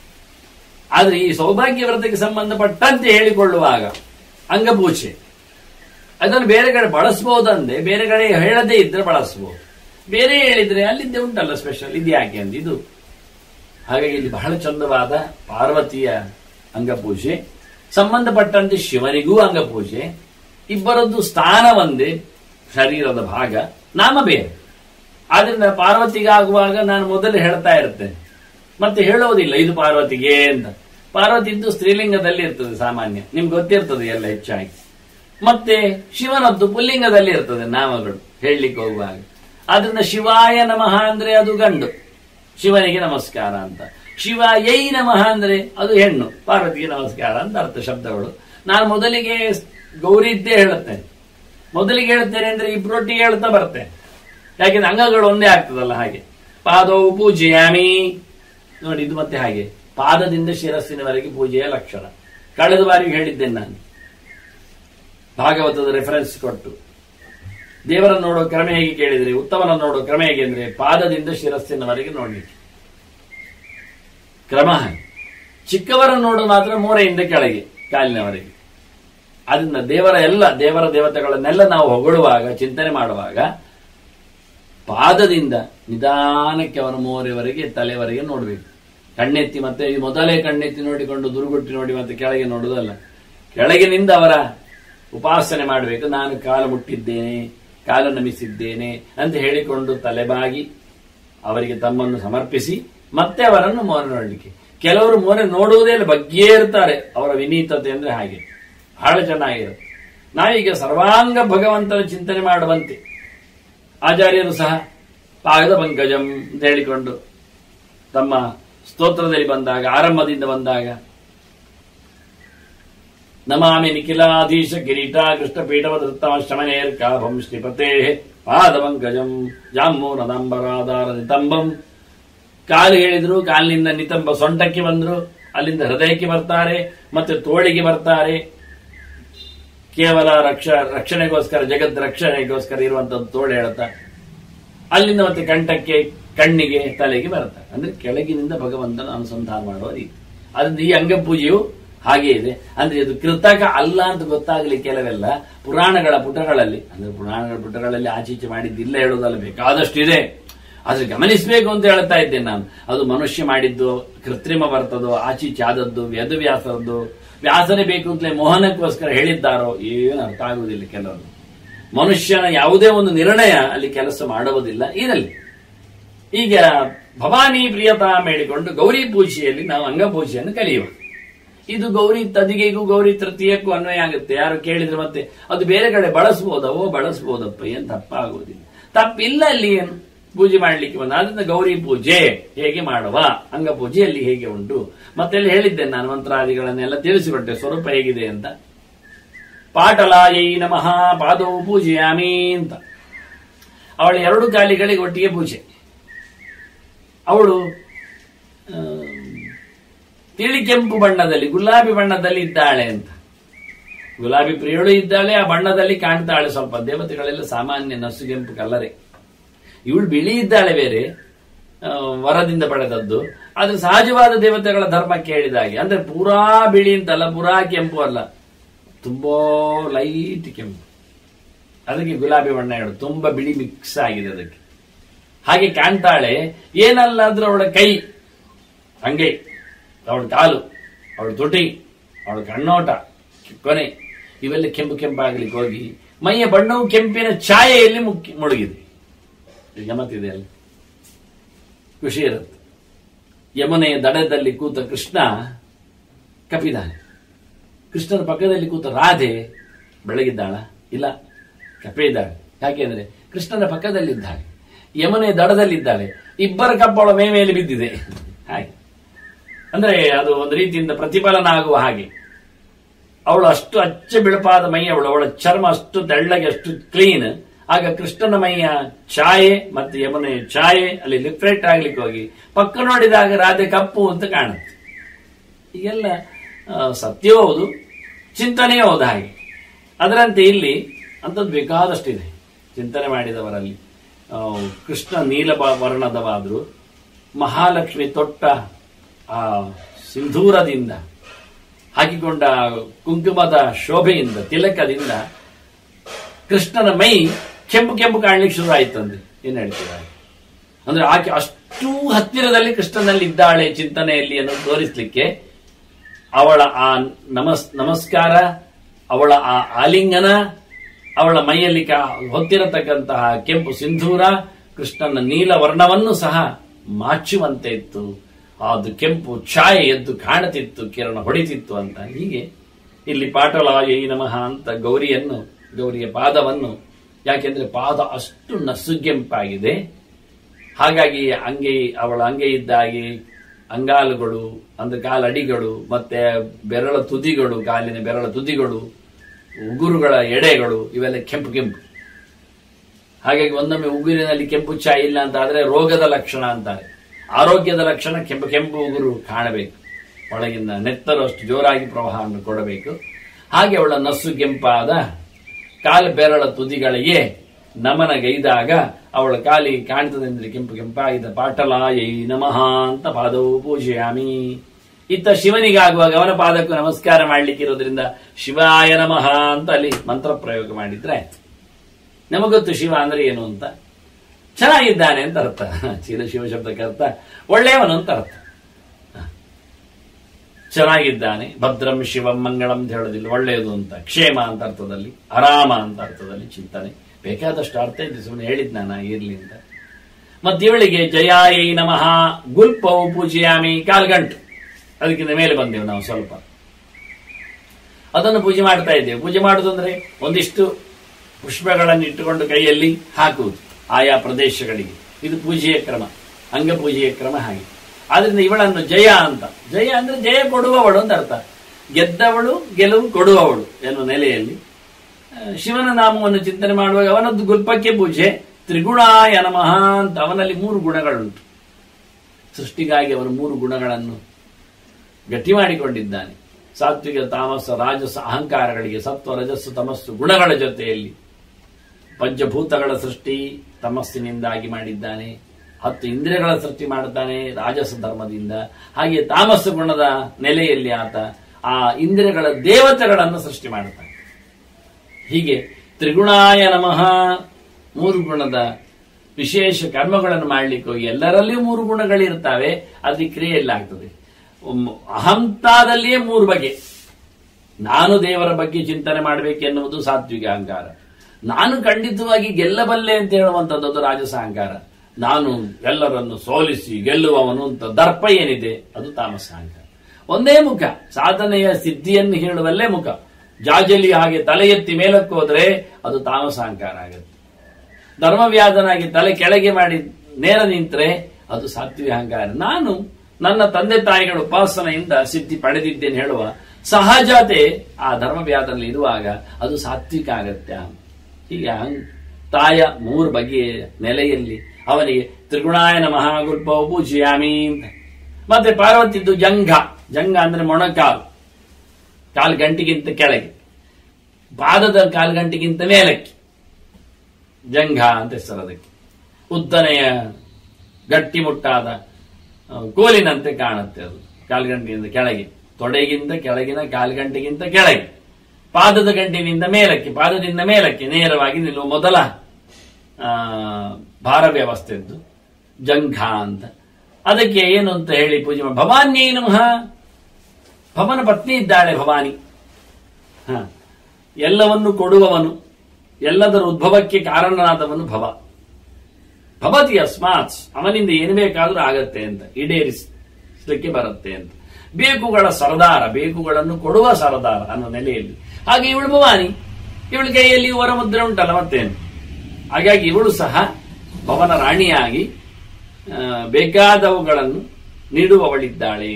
ಆದ್ರೆ ಈ ಸೌಭಾಗ್ಯ ವ್ರತಕ್ಕೆ ಸಂಬಂಧಪಟ್ಟಂತೆ ಹೇಳಿಕೊಳ್ಳುವಾಗ ಅಂಗಪೂಜೆ ಅದನ್ನು ಬೇರೆ ಕಡೆ ಬಳಸಬಹುದಂದೆ ಬೇರೆ ಕಡೆ ಹೇಳದೇ ಇದ್ರೆ ಬಳಸಬಹುದು ಬೇರೆ ಹೇಳಿದ್ರೆ ಅಲ್ಲಿದ್ದೇ ಉಂಟಲ್ಲ ಸ್ಪೆಷಲ್ ಇದು ಯಾಕೆ ಅಂತ ಇದು ಹಾಗಾಗಿ ಇಲ್ಲಿ ಬಹಳ ಚಂದವಾದ ಪಾರ್ವತಿಯ ಅಂಗಪೂಜೆ ಸಂಬಂಧಪಟ್ಟಂತೆ ಶಿವನಿಗೂ ಅಂಗಪೂಜೆ ಇಬ್ಬರದ್ದು ಸ್ಥಾನ ಒಂದೇ ಶರೀರದ ಭಾಗ ನಾಮ ಬೇರೆ ಆದ್ರಿಂದ ಪಾರ್ವತಿಗಾಗುವಾಗ ನಾನು ಮೊದಲು ಹೇಳ್ತಾ ಇರ್ತೇನೆ ಮತ್ತೆ ಹೇಳೋದಿಲ್ಲ ಇದು ಪಾರ್ವತಿಗೆ ಅಂತ ಪಾರ್ವತಿ ಇದ್ದು ಸ್ತ್ರೀಲಿಂಗದಲ್ಲಿ ಇರ್ತದೆ ಸಾಮಾನ್ಯ ನಿಮ್ಗೆ ಗೊತ್ತಿರ್ತದೆ ಎಲ್ಲ ಹೆಚ್ಚಾಗಿ ಮತ್ತೆ ಶಿವನದ್ದು ಪುಲ್ಲಿಂಗದಲ್ಲಿ ಇರ್ತದೆ ನಾಮಗಳು ಹೇಳಲಿಕ್ಕೆ ಹೋಗುವಾಗ ಆದ್ರಿಂದ ಶಿವಾಯ ನಮಃ ಅಂದ್ರೆ ಅದು ಗಂಡು ಶಿವನಿಗೆ ನಮಸ್ಕಾರ ಅಂತ ಶಿವ ಯೈ ನಮಃ ಅಂದ್ರೆ ಅದು ಹೆಣ್ಣು ಪಾರ್ವತಿಗೆ ನಮಸ್ಕಾರ ಅಂತ ಅರ್ಥ ಶಬ್ದಗಳು ನಾನು ಮೊದಲಿಗೆ ಗೌರಿ ಇದ್ದೇ ಹೇಳುತ್ತೇನೆ ಮೊದಲಿಗೆ ಹೇಳ್ತೇನೆ ಅಂದ್ರೆ ಇಬ್ಬರೊಟ್ಟಿಗೆ ಹೇಳ್ತಾ ಬರ್ತೇನೆ ಯಾಕೆಂದ್ರೆ ಅಂಗಗಳು ಒಂದೇ ಆಗ್ತದಲ್ಲ ಹಾಗೆ ಪಾದವು ಪೂಜೆಯಾಮಿ ನೋಡಿ ಇದು ಮತ್ತೆ ಹಾಗೆ ಪಾದದಿಂದ ಶಿರಸ್ಸಿನವರೆಗೆ ಪೂಜೆಯ ಲಕ್ಷಣ ಕಳೆದ ಬಾರಿಗೆ ಹೇಳಿದ್ದೇನೆ ನಾನು ಭಾಗವತದ ರೆಫರೆನ್ಸ್ ಕೊಟ್ಟು ದೇವರನ್ನು ನೋಡೋ ಕ್ರಮ ಹೇಗೆ ಕೇಳಿದ್ರೆ ಉತ್ತಮನ ನೋಡೋ ಕ್ರಮ ಹೇಗೆ ಅಂದ್ರೆ ಪಾದದಿಂದ ಶಿರಸ್ಸಿನವರೆಗೆ ನೋಡ್ಲಿಕ್ಕೆ ಕ್ರಮ ಹಾಗೆ ಚಿಕ್ಕವರನ್ನು ನೋಡೋ ಮಾತ್ರ ಮೂರೆಯಿಂದ ಕೆಳಗೆ ಕಾಲಿನವರೆಗೆ ಅದರಿಂದ ದೇವರ ಎಲ್ಲ ದೇವರ ದೇವತೆಗಳನ್ನೆಲ್ಲ ನಾವು ಹೊಗಳುವಾಗ ಚಿಂತನೆ ಮಾಡುವಾಗ ಪಾದದಿಂದ ನಿಧಾನಕ್ಕೆ ಅವರ ಮೂವರೆವರೆಗೆ ತಲೆವರೆಗೆ ನೋಡಬೇಕು ಕಣ್ಣೆತ್ತಿ ಮತ್ತೆ ಈ ಮೊದಲೇ ಕಣ್ಣೆತ್ತಿ ನೋಡಿಕೊಂಡು ದುರುಗುಟ್ಟಿ ನೋಡಿ ಮತ್ತೆ ಕೆಳಗೆ ನೋಡುವುದಲ್ಲ ಕೆಳಗಿನಿಂದ ಅವರ ಉಪಾಸನೆ ಮಾಡಬೇಕು ನಾನು ಕಾಲು ಮುಟ್ಟಿದ್ದೇನೆ ಕಾಲು ನಮಿಸಿದ್ದೇನೆ ಅಂತ ಹೇಳಿಕೊಂಡು ತಲೆಬಾಗಿ ಅವರಿಗೆ ತಮ್ಮನ್ನು ಸಮರ್ಪಿಸಿ ಮತ್ತೆ ಅವರನ್ನು ಮೋನೆ ನೋಡಲಿಕ್ಕೆ ಕೆಲವರು ಮೋನೆ ನೋಡುವುದೇ ಇಲ್ಲ ಬಗ್ಗೇ ಇರ್ತಾರೆ ಅವರ ವಿನೀತತೆ ಅಂದ್ರೆ ಹಾಗೆ ಬಹಳ ಚೆನ್ನಾಗಿರುತ್ತೆ ನಾವೀಗ ಸರ್ವಾಂಗ ಭಗವಂತನ ಚಿಂತನೆ ಮಾಡುವಂತೆ ಆಚಾರ್ಯರು ಸಹ ಪಾಗದ ಪಂಕಜಂ ಅಂತ ಹೇಳಿಕೊಂಡು ತಮ್ಮ ಸ್ತೋತ್ರದಲ್ಲಿ ಬಂದಾಗ ಆರಂಭದಿಂದ ಬಂದಾಗ ನಮಾಮಿ ನಿಖಿಲಾಧೀಶ ಕಿರೀಟ ಕೃಷ್ಣ ಪೀಠವದೃತ್ತಾಶ್ರಮನೇರ್ಕಾಭಂ ಶ್ರೀಪತೆ ಪಾದಪಂಕಜಂ ಜಾಂಬೂನದಂಬರಾಧಾರ ನಿತಂಬಂ ಕಾಲು ಹೇಳಿದ್ರು ಕಾಲಿನಿಂದ ನಿತಂಬ ಸೊಂಟಕ್ಕೆ ಬಂದ್ರು ಅಲ್ಲಿಂದ ಹೃದಯಕ್ಕೆ ಬರ್ತಾರೆ ಮತ್ತೆ ತೋಳಿಗೆ ಬರ್ತಾರೆ ಕೇವಲ ರಕ್ಷ ರಕ್ಷಣೆಗೋಸ್ಕರ ಜಗತ್ ರಕ್ಷಣೆಗೋಸ್ಕರ ಇರುವಂತದ್ದು ತೋಳು ಹೇಳುತ್ತಾ ಅಲ್ಲಿಂದ ಮತ್ತೆ ಕಂಠಕ್ಕೆ ಕಣ್ಣಿಗೆ ತಲೆಗೆ ಬರ್ತಾರೆ ಅಂದ್ರೆ ಕೆಳಗಿನಿಂದ ಭಗವಂತನ ಅನುಸಂಧಾನ ಮಾಡುವ ರೀತಿ ಅದರಿಂದ ಈ ಅಂಗಪೂಜೆಯು ಹಾಗೆ ಇದೆ ಅಂದ್ರೆ ಇದು ಕೃತಕ ಅಲ್ಲ ಅಂತ ಗೊತ್ತಾಗಲಿ ಕೆಲವೆಲ್ಲ ಪುರಾಣಗಳ ಪುಟಗಳಲ್ಲಿ ಅಂದ್ರೆ ಪುರಾಣಗಳ ಪುಟಗಳಲ್ಲಿ ಆಚೀಚೆ ಮಾಡಿದ್ದಿಲ್ಲ ಹೇಳೋದಲ್ಲ ಬೇಕಾದಷ್ಟು ಇದೆ ಆದ್ರೆ ಗಮನಿಸಬೇಕು ಅಂತ ಹೇಳ್ತಾ ಇದ್ದೇನೆ ನಾನು ಅದು ಮನುಷ್ಯ ಮಾಡಿದ್ದು ಕೃತ್ರಿಮ ಬರ್ತದೋ ಆಚೀಚೆ ಆದದ್ದು ವೇದವ್ಯಾಸರದ್ದು ವ್ಯಾಸನೇ ಬೇಕು ಅಂತಲೇ ಮೋಹನಕ್ಕೋಸ್ಕರ ಹೇಳಿದ್ದಾರೋ ಏನು ಅರ್ಥ ಆಗುವುದಿಲ್ಲ ಕೆಲವರು ಮನುಷ್ಯನ ಯಾವುದೇ ಒಂದು ನಿರ್ಣಯ ಅಲ್ಲಿ ಕೆಲಸ ಮಾಡುವುದಿಲ್ಲ ಇರಲಿ ಈಗ ಭವಾನಿ ಪ್ರಿಯತಾ ಹೇಳಿಕೊಂಡು ಗೌರಿ ಪೂಜೆಯಲ್ಲಿ ನಾವು ಅಂಗಪೂಜೆಯನ್ನು ಕಲಿಯುವ ಇದು ಗೌರಿ ತದಿಗೆಗೂ ಗೌರಿ ತೃತೀಯಕ್ಕೂ ಅನ್ವಯ ಆಗುತ್ತೆ ಯಾರು ಕೇಳಿದ್ರೆ ಮತ್ತೆ ಅದು ಬೇರೆ ಕಡೆ ಬಳಸ್ಬೋದವೋ ಬಳಸ್ಬೋದಪ್ಪ ಏನ್ ತಪ್ಪಾಗುವುದಿಲ್ಲ ತಪ್ಪಿಲ್ಲ ಅಲ್ಲಿ ಏನು ಪೂಜೆ ಮಾಡ್ಲಿಕ್ಕೆ ಬಂದ ಅದರಿಂದ ಗೌರಿ ಪೂಜೆ ಹೇಗೆ ಮಾಡುವ ಅಂಗಪೂಜೆಯಲ್ಲಿ ಹೇಗೆ ಉಂಟು ಮತ್ತೆಲ್ಲ ಹೇಳಿದ್ದೇನೆ ನಾನು ಮಂತ್ರಾದಿಗಳನ್ನೆಲ್ಲ ತಿಳಿಸಿಕೊಟ್ಟೆ ಸ್ವರೂಪ ಹೇಗಿದೆ ಅಂತ ಪಾಟಲಾಯೈ ನಮಃ ಪಾದವು ಪೂಜೆಯಾಮಿ ಅಂತ ಅವಳ ಎರಡು ಕಾಲಿಗಳಿಗೆ ಒಟ್ಟಿಗೆ ಪೂಜೆ ಅವಳು ಆ, ತಿಳಿ ಕೆಂಪು ಬಣ್ಣದಲ್ಲಿ ಗುಲಾಬಿ ಬಣ್ಣದಲ್ಲಿ ಇದ್ದಾಳೆ ಅಂತ ಗುಲಾಬಿ ಪ್ರಿಯಳು ಇದ್ದಾಳೆ ಆ ಬಣ್ಣದಲ್ಲಿ ಕಾಣ್ತಾಳೆ ಸ್ವಲ್ಪ ದೇವತೆಗಳೆಲ್ಲ ಸಾಮಾನ್ಯ ನಸುಗೆಂಪು ಕಲ್ಲರೆ ಇವಳು ಬಿಳಿ ಇದ್ದಾಳೆ ಬೇರೆ ಆ, ವರದಿಂದ ಪಡೆದದ್ದು ಆದ್ರೆ ಸಹಜವಾದ ದೇವತೆಗಳ ಧರ್ಮ ಕೇಳಿದಾಗೆ ಅಂದ್ರೆ ಪೂರಾ ಬಿಳಿ ಅಂತಲ್ಲ ಪೂರಾ ಕೆಂಪು ಅಲ್ಲ ತುಂಬಾ ಲೈಟ್ ಕೆಂಪು ಅದಕ್ಕೆ ಗುಲಾಬಿ ಬಣ್ಣ ಹೇಳು ತುಂಬಾ ಬಿಳಿ ಮಿಕ್ಸ್ ಆಗಿದೆ ಅದಕ್ಕೆ ಹಾಗೆ ಕಾಣ್ತಾಳೆ ಏನಲ್ಲ ಅಂದ್ರೆ ಅವಳ ಕೈ ಅಂಗೈ ಅವಳ ಕಾಲು ಅವಳ ತುಟಿ ಅವಳ ಕಣ್ಣೋಟ ಕೊನೆ ಇವೆಲ್ಲ ಕೆಂಪು ಕೆಂಪಾಗ್ಲಿಕ್ಕೆ ಹೋಗಿ ಮೈಯ ಬಣ್ಣವು ಕೆಂಪಿನ ಛಾಯೆಯಲ್ಲಿ ಮುಕ್ಕಿ ಮುಳುಗಿದೆ ಈಗ ಗಮ್ಮತ್ತಿದೆ ಅಲ್ಲಿ ಖುಷಿ ಇರುತ್ತೆ ಯಮುನೆಯ ದಡದಲ್ಲಿ ಕೂತ ಕೃಷ್ಣ ಕಪಿದಾನೆ ಕೃಷ್ಣನ ಪಕ್ಕದಲ್ಲಿ ಕೂತ ರಾಧೆ ಬೆಳಗಿದ್ದಾಳ ಇಲ್ಲ ಕಪೆ ಇದ್ದಾಳೆ ಯಾಕೆಂದ್ರೆ ಕೃಷ್ಣನ ಪಕ್ಕದಲ್ಲಿದ್ದಾಳೆ ಯಮುನೆ ದಡದಲ್ಲಿದ್ದಾಳೆ ಇಬ್ಬರ ಕಪ್ಪಳ ಮೇ ಮೇಲೆ ಬಿದ್ದಿದೆ ಹಾಗೆ ಅಂದ್ರೆ ಅದು ಒಂದು ರೀತಿಯಿಂದ ಪ್ರತಿಫಲನ ಆಗುವ ಹಾಗೆ ಅವಳು ಅಷ್ಟು ಅಚ್ಚ ಬಿಳುಪಾದ ಮೈ ಅವಳು ಅವಳ ಚರ್ಮ ಅಷ್ಟು ತೆಳ್ಳಗೆ ಅಷ್ಟು ಕ್ಲೀನ್ ಆಗ ಕೃಷ್ಣನ ಮೈಯ ಛಾಯೆ ಮತ್ತೆ ಯಮುನೆ ಛಾಯೆ ಅಲ್ಲಿ ರಿಫ್ಲೆಕ್ಟ್ ಆಗ್ಲಿಕ್ಕೆ ಹೋಗಿ ಪಕ್ಕ ನೋಡಿದಾಗ ರಾಧೆ ಕಪ್ಪು ಅಂತ ಕಾಣುತ್ತೆ ಈಗೆಲ್ಲ ಆ, ಸತ್ಯವೂ ಹೌದು ಚಿಂತನೆಯೂ ಹೌದು ಹಾಗೆ ಅದರಂತೆ ಇಲ್ಲಿ ಅಂಥದ್ದು ಬೇಕಾದಷ್ಟಿದೆ ಚಿಂತನೆ ಮಾಡಿದವರಲ್ಲಿ ಆ, ಕೃಷ್ಣ ನೀಲ ಬ- ವರ್ಣದವಾದ್ರು ಮಹಾಲಕ್ಷ್ಮಿ ತೊಟ್ಟ ಆ ಸಿಂಧೂರದಿಂದ ಹಾಕಿಕೊಂಡ ಕುಂಕುಮದ ಶೋಭೆಯಿಂದ ತಿಲಕದಿಂದ ಕೃಷ್ಣನ ಮೈ ಕೆಂಪು ಕೆಂಪು ಕಾಣ್ಲಿಕ್ಕೆ ಶುರು ಆಯ್ತಂದ್ರೆ ಏನ್ ಹೇಳ್ತೀರಾ ಅಂದ್ರೆ ಆಕೆ ಅಷ್ಟು ಹತ್ತಿರದಲ್ಲಿ ಕೃಷ್ಣನಲ್ಲಿ ಇದ್ದಾಳೆ ಚಿಂತನೆಯಲ್ಲಿ ಅನ್ನೋದು ತೋರಿಸ್ಲಿಕ್ಕೆ ಅವಳ ಆ ನಮಸ್ ನಮಸ್ಕಾರ ಅವಳ ಆ ಆಲಿಂಗನ ಅವಳ ಮೈಯಲ್ಲಿ ಕಾ- ಹೊತ್ತಿರತಕ್ಕಂತಹ ಕೆಂಪು ಸಿಂಧೂರ ಕೃಷ್ಣನ ನೀಲ ವರ್ಣವನ್ನು ಸಹ ಮಾಚುವಂತೆ ಇತ್ತು ಅದು ಕೆಂಪು ಛಾಯೆ ಎದ್ದು ಕಾಣುತ್ತಿತ್ತು ಕಿರಣ ಹೊಡಿತಿತ್ತು ಅಂತ ಹೀಗೆ ಇಲ್ಲಿ ಪಾಟಲಾಯೈ ನಮಃ ಅಂತ ಗೌರಿಯನ್ನು ಗೌರಿಯ ಪಾದವನ್ನು ಯಾಕೆಂದ್ರೆ ಪಾದ ಅಷ್ಟು ನಸುಗೆಂಪಾಗಿದೆ ಹಾಗಾಗಿ ಅಂಗೈ ಅವಳ ಅಂಗೈ ಇದ್ದಾಗಿ ಅಂಗಾಲುಗಳು ಅಂದ್ರೆ ಕಾಲಡಿಗಳು ಮತ್ತೆ ಬೆರಳ ತುದಿಗಳು ಕಾಲಿನ ಬೆರಳ ತುದಿಗಳು ಉಗುರುಗಳ ಎಡೆಗಳು ಇವೆಲ್ಲ ಕೆಂಪು ಕೆಂಪು ಹಾಗಾಗಿ ಒಂದೊಮ್ಮೆ ಉಗುರಿನಲ್ಲಿ ಕೆಂಪು ಛಾಯೆ ಇಲ್ಲ ಅಂತ ಆದ್ರೆ ರೋಗದ ಲಕ್ಷಣ ಅಂತಾರೆ ಆರೋಗ್ಯದ ಲಕ್ಷಣ ಕೆಂಪು ಕೆಂಪು ಉಗುರು ಕಾಣಬೇಕು ಒಳಗಿಂದ ನೆತ್ತರು ಅಷ್ಟು ಜೋರಾಗಿ ಪ್ರವಾಹವನ್ನು ಕೊಡಬೇಕು ಹಾಗೆ ಅವಳ ನಸ್ಸು ಕೆಂಪಾದ ಕಾಲು ಬೆರಳ ತುದಿಗಳಿಗೆ ನಮನಗೈದಾಗ ಅವಳ ಕಾಲಿಗೆ ಕಾಣ್ತದೆ ಅಂದ್ರೆ ಕೆಂಪು ಕೆಂಪಾಗಿದ್ದ ಪಾಟಲಾಯೈ ನಮಃ ಅಂತ ಪಾದವು ಪೂಜೆಯಾಮಿ ಇತ್ತ ಶಿವನಿಗಾಗುವಾಗ ಅವನ ಪಾದಕ್ಕೂ ನಮಸ್ಕಾರ ಮಾಡ್ಲಿಕ್ಕೆ ಇರೋದ್ರಿಂದ ಶಿವಾಯ ನಮಃ ಅಂತ ಅಲ್ಲಿ ಮಂತ್ರ ಪ್ರಯೋಗ ಮಾಡಿದ್ರೆ ಆಯ್ತು ನಮಗೊತ್ತು ಶಿವ ಅಂದ್ರೆ ಏನು ಅಂತ ಚೆನ್ನಾಗಿದ್ದಾನೆ ಅಂತ ಅರ್ಥ ಚೀರ ಶಿವ ಶಬ್ದಕ್ಕೆ ಅರ್ಥ ಒಳ್ಳೆಯವನು ಅಂತ ಅರ್ಥ ಚೆನ್ನಾಗಿದ್ದಾನೆ ಭದ್ರಂ ಶಿವಂ ಮಂಗಳಂ ಅಂತ ಹೇಳೋದಿಲ್ಲ ಒಳ್ಳೆಯದು ಅಂತ ಕ್ಷೇಮ ಅಂತ ಅರ್ಥದಲ್ಲಿ ಆರಾಮ ಅಂತ ಅರ್ಥದಲ್ಲಿ ಚಿಂತನೆ ಬೇಕಾದಷ್ಟು ಅರ್ಥ ಇದೆ ಸುಮ್ಮನೆ ಹೇಳಿದ್ ನಾನು ಇರ್ಲಿ ಅಂತ ಮತ್ತೆ ಇವಳಿಗೆ ಜಯಾಯೈ ನಮಃ ಗುಲ್ಪವು ಪೂಜೆಯಾಮಿ ಕಾಲ್ಗಂಟು ಅದಕ್ಕಿಂತ ಮೇಲೆ ಬಂದೆವು ನಾವು ಸ್ವಲ್ಪ ಅದನ್ನು ಪೂಜೆ ಮಾಡ್ತಾ ಇದ್ದೇವೆ ಪೂಜೆ ಮಾಡುವುದು ಅಂದ್ರೆ ಒಂದಿಷ್ಟು ಪುಷ್ಪಗಳನ್ನು ಇಟ್ಟುಕೊಂಡು ಕೈಯಲ್ಲಿ ಹಾಕುವುದು ಆಯಾ ಪ್ರದೇಶಗಳಿಗೆ ಇದು ಪೂಜೆಯ ಕ್ರಮ ಅಂಗಪೂಜೆಯ ಕ್ರಮ ಹಾಗೆ ಆದ್ರಿಂದ ಇವಳನ್ನು ಜಯ ಅಂತ ಜಯ ಅಂದ್ರೆ ಜಯ ಕೊಡುವವಳು ಅಂತ ಅರ್ಥ ಗೆದ್ದವಳು ಗೆಲುವು ಕೊಡುವವಳು ಎನ್ನುವ ನೆಲೆಯಲ್ಲಿ ಆ, ಶಿವನ ನಾಮವನ್ನು ಚಿಂತನೆ ಮಾಡುವಾಗ ಅವನದ್ದು ಗುಲ್ಪಕ್ಕೆ ಪೂಜೆ ತ್ರಿಗುಣಾಯ ನಮಃ ಅಂತ ಅವನಲ್ಲಿ ಮೂರು ಗುಣಗಳುಂಟು ಸೃಷ್ಟಿಗಾಗಿ ಅವನು ಮೂರು ಗುಣಗಳನ್ನು ಗಟ್ಟಿ ಮಾಡಿಕೊಂಡಿದ್ದಾನೆ ಸಾತ್ವಿಕ ತಾಮಸ ರಾಜಸ ಅಹಂಕಾರಗಳಿಗೆ ಸತ್ವ ರಜಸ್ಸು ತಮಸ್ಸು ಗುಣಗಳ ಜೊತೆಯಲ್ಲಿ ಪಂಚಭೂತಗಳ ಸೃಷ್ಟಿ ತಮಸ್ಸಿನಿಂದಾಗಿ ಮಾಡಿದ್ದಾನೆ ಹತ್ತು ಇಂದ್ರಿಯಗಳ ಸೃಷ್ಟಿ ಮಾಡುತ್ತಾನೆ ರಾಜಸ ಧರ್ಮದಿಂದ ಹಾಗೆ ತಾಮಸ ಗುಣದ ನೆಲೆಯಲ್ಲಿ ಆತ ಆ ಇಂದ್ರಿಯಗಳ ದೇವತೆಗಳನ್ನು ಸೃಷ್ಟಿ ಮಾಡುತ್ತಾನೆ ಹೀಗೆ ತ್ರಿಗುಣಾಯ ನಮಃ ಮೂರು ಗುಣದ ವಿಶೇಷ ಕರ್ಮಗಳನ್ನು ಮಾಡ್ಲಿಕ್ಕೆ ಹೋಗಿ ಎಲ್ಲರಲ್ಲಿಯೂ ಮೂರು ಗುಣಗಳಿರ್ತವೆ ಅದು ಈ ಕ್ರಿಯೆಯಲ್ಲಿ ಆಗ್ತದೆ ಒಮ್ಮೆ ಅಹಂತಾದಲ್ಲಿಯೇ ಮೂರು ಬಗೆ ನಾನು ದೇವರ ಬಗ್ಗೆ ಚಿಂತನೆ ಮಾಡಬೇಕೆನ್ನುವುದು ಸಾತ್ವಿಕ ಅಹಂಕಾರ ನಾನು ಖಂಡಿತವಾಗಿ ಗೆಲ್ಲಬಲ್ಲೆ ಅಂತ ಹೇಳುವಂಥದ್ದು ಅದು ರಾಜಸ ಅಹಂಕಾರ ನಾನು ಎಲ್ಲರನ್ನು ಸೋಲಿಸಿ ಗೆಲ್ಲುವವನು ಅಂತ ದರ್ಪ ಏನಿದೆ ಅದು ತಾಮಸ ಅಹಂಕಾರ ಒಂದೇ ಮುಖ ಸಾಧನೆಯ ಸಿದ್ಧಿಯನ್ನು ಹೇಳುವಲ್ಲೇ ಮುಖ ಜಾಜಲಿ ಹಾಗೆ ತಲೆ ಎತ್ತಿ ಮೇಲಕ್ಕೆ ಹೋದ್ರೆ ಅದು ತಾಮಸ ಅಹಂಕಾರ ಆಗುತ್ತೆ ಧರ್ಮವ್ಯಾಧನಾಗಿ ತಲೆ ಕೆಳಗೆ ಮಾಡಿ ನೇರ ನಿಂತರೆ ಅದು ಸಾತ್ವಿಕ ಅಹಂಕಾರ ನಾನು ನನ್ನ ತಂದೆ ತಾಯಿಗಳ ಉಪಾಸನೆಯಿಂದ ಸಿದ್ಧಿ ಪಡೆದಿದ್ದೇನೆ ಹೇಳುವ ಸಹಜತೆ ಆ ಧರ್ಮವ್ಯಾಧನಲ್ಲಿ ಇರುವಾಗ ಅದು ಸಾತ್ವಿಕ ಅಗತ್ಯ ಹೀಗೆ ಅಹಂ- ತಾಯ ಮೂರು ಬಗೆಯ ನೆಲೆಯಲ್ಲಿ ಅವನಿಗೆ ತ್ರಿಗುಣಾಯನ ಮಹಾಗುಲ್ಪವು ಪೂಜಿಯಾಮಿ ಅಂತ ಮತ್ತೆ ಪಾರ್ವತಿದ್ದು ಜಂಘ ಜಂಘ ಅಂದ್ರೆ ಮೊಣಕಾಲು ಕಾಲು ಗಂಟಿಗಿಂತ ಕೆಳಗೆ ಪಾದದ ಕಾಲು ಗಂಟಿಗಿಂತ ಮೇಲಕ್ಕೆ ಜಂಘ ಅಂತ ಹೆಸರು ಅದಕ್ಕೆ ಉದ್ದನೆಯ ಗಟ್ಟಿಮುಟ್ಟಾದ ಆ, ಕೋಲಿನಂತೆ ಕಾಣುತ್ತೆ ಅದು ಕಾಲ್ಗಂಟಿಗಿಂತ ಕೆಳಗೆ ತೊಡೆಗಿಂತ ಕೆಳಗಿನ ಕಾಲ್ಗಂಟಿಗಿಂತ ಕೆಳಗೆ ಪಾದದ ಗಂಟಿನಿಂದ ಮೇಲಕ್ಕೆ ಪಾದದಿಂದ ಮೇಲಕ್ಕೆ ನೇರವಾಗಿ ನಿಲ್ಲುವ ಮೊದಲ ಆ, ಭಾರ ವ್ಯವಸ್ಥೆದ್ದು ಜಂಘ ಅಂತ ಅದಕ್ಕೆ ಏನು ಅಂತ ಹೇಳಿ ಪೂಜೆ ಮಾಡಿ ಭವಾನ್ಯೈ ನಮಃ ಭವನ ಪತ್ನಿ ಇದ್ದಾಳೆ ಭವಾನಿ ಹ ಎಲ್ಲವನ್ನು ಕೊಡುವವನು ಎಲ್ಲದರ ಉದ್ಭವಕ್ಕೆ ಕಾರಣನಾದವನು ಭವ ಭವತಿ ಅಸ್ಮಾತ್ ಅವನಿಂದ ಏನು ಬೇಕಾದ್ರೂ ಆಗತ್ತೆ ಅಂತ ಈಡೇರಿಸಲಿಕ್ಕೆ ಬರುತ್ತೆ ಅಂತ ಬೇಕುಗಳ ಸರದಾರ ಬೇಕುಗಳನ್ನು ಕೊಡುವ ಸರದಾರ ಅನ್ನೋ ನೆಲೆಯಲ್ಲಿ ಹಾಗೆ ಇವಳು ಭವಾನಿ ಇವಳ ಕೈಯಲ್ಲಿ ವರ ಮುದ್ರೆ ಉಂಟಲ್ಲ ಮತ್ತೇನು ಹಾಗಾಗಿ ಇವಳು ಸಹ ಭವನ ರಾಣಿಯಾಗಿ ಆ, ಬೇಕಾದವುಗಳನ್ನು ನೀಡುವವಳಿದ್ದಾಳೆ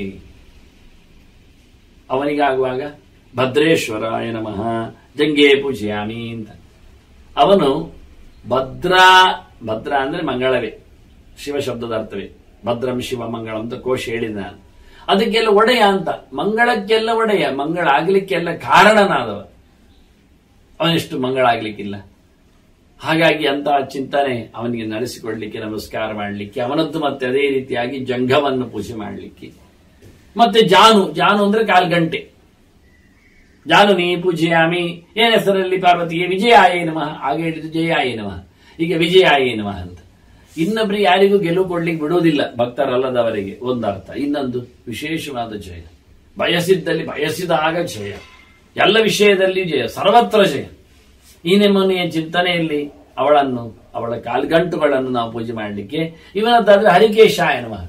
ಅವನಿಗಾಗುವಾಗ ಭದ್ರೇಶ್ವರಾಯ ನಮಃ ಜಂಗೇ ಪೂಜೆಯಾಮಿ ಅಂತ ಅವನು ಭದ್ರ ಭದ್ರ ಅಂದ್ರೆ ಮಂಗಳವೇ ಶಿವ ಶಬ್ದದ ಅರ್ಥವೇ ಭದ್ರಂ ಶಿವ ಮಂಗಳ ಅಂತ ಕೋಶ ಹೇಳಿದ ನಾನು ಅದಕ್ಕೆಲ್ಲ ಒಡೆಯ ಅಂತ ಮಂಗಳಕ್ಕೆಲ್ಲ ಒಡೆಯ ಮಂಗಳ ಆಗ್ಲಿಕ್ಕೆಲ್ಲ ಕಾರಣನಾದವ ಅವನೆಷ್ಟು ಮಂಗಳ ಆಗ್ಲಿಕ್ಕಿಲ್ಲ ಹಾಗಾಗಿ ಅಂತಹ ಚಿಂತನೆ ಅವನಿಗೆ ನಡೆಸಿಕೊಡ್ಲಿಕ್ಕೆ ನಮಸ್ಕಾರ ಮಾಡಲಿಕ್ಕೆ ಅವನದ್ದು ಮತ್ತೆ ಅದೇ ರೀತಿಯಾಗಿ ಜಂಘವನ್ನು ಪೂಜೆ ಮಾಡಲಿಕ್ಕೆ ಮತ್ತೆ ಜಾನು ಜಾನು ಅಂದ್ರೆ ಕಾಲ್ಗಂಟೆ ಜಾನು ನೀ ಪೂಜೆಯಾಮಿ ಏನ ಹೆಸರಲ್ಲಿ ಪಾರ್ವತಿಗೆ ವಿಜಯಾಯೇ ನಮಃ ಹಾಗೆ ಹೇಳಿದ್ದು ಜಯಾಯೇ ನಮಃ ಈಗ ವಿಜಯಾಯೇ ನಮಃ ಅಂತ ಇನ್ನೊಬ್ರಿಗೆ ಯಾರಿಗೂ ಗೆಲುವು ಕೊಡ್ಲಿಕ್ಕೆ ಬಿಡುವುದಿಲ್ಲ ಭಕ್ತರಲ್ಲದವರಿಗೆ ಒಂದರ್ಥ ಇನ್ನೊಂದು ವಿಶೇಷವಾದ ಜಯ ಬಯಸಿದ್ದಲ್ಲಿ ಬಯಸಿದಾಗ ಜಯ ಎಲ್ಲ ವಿಷಯದಲ್ಲಿ ಜಯ ಸರ್ವತ್ರ ಜಯ ಈ ನೆಮ್ಮನೆಯ ಚಿಂತನೆಯಲ್ಲಿ ಅವಳನ್ನು ಅವಳ ಕಾಲ್ಗಂಟುಗಳನ್ನು ನಾವು ಪೂಜೆ ಮಾಡಲಿಕ್ಕೆ ಇವನದ್ದಾದ್ರೆ ಹರಿಕೇಶಾಯ ನಮಃ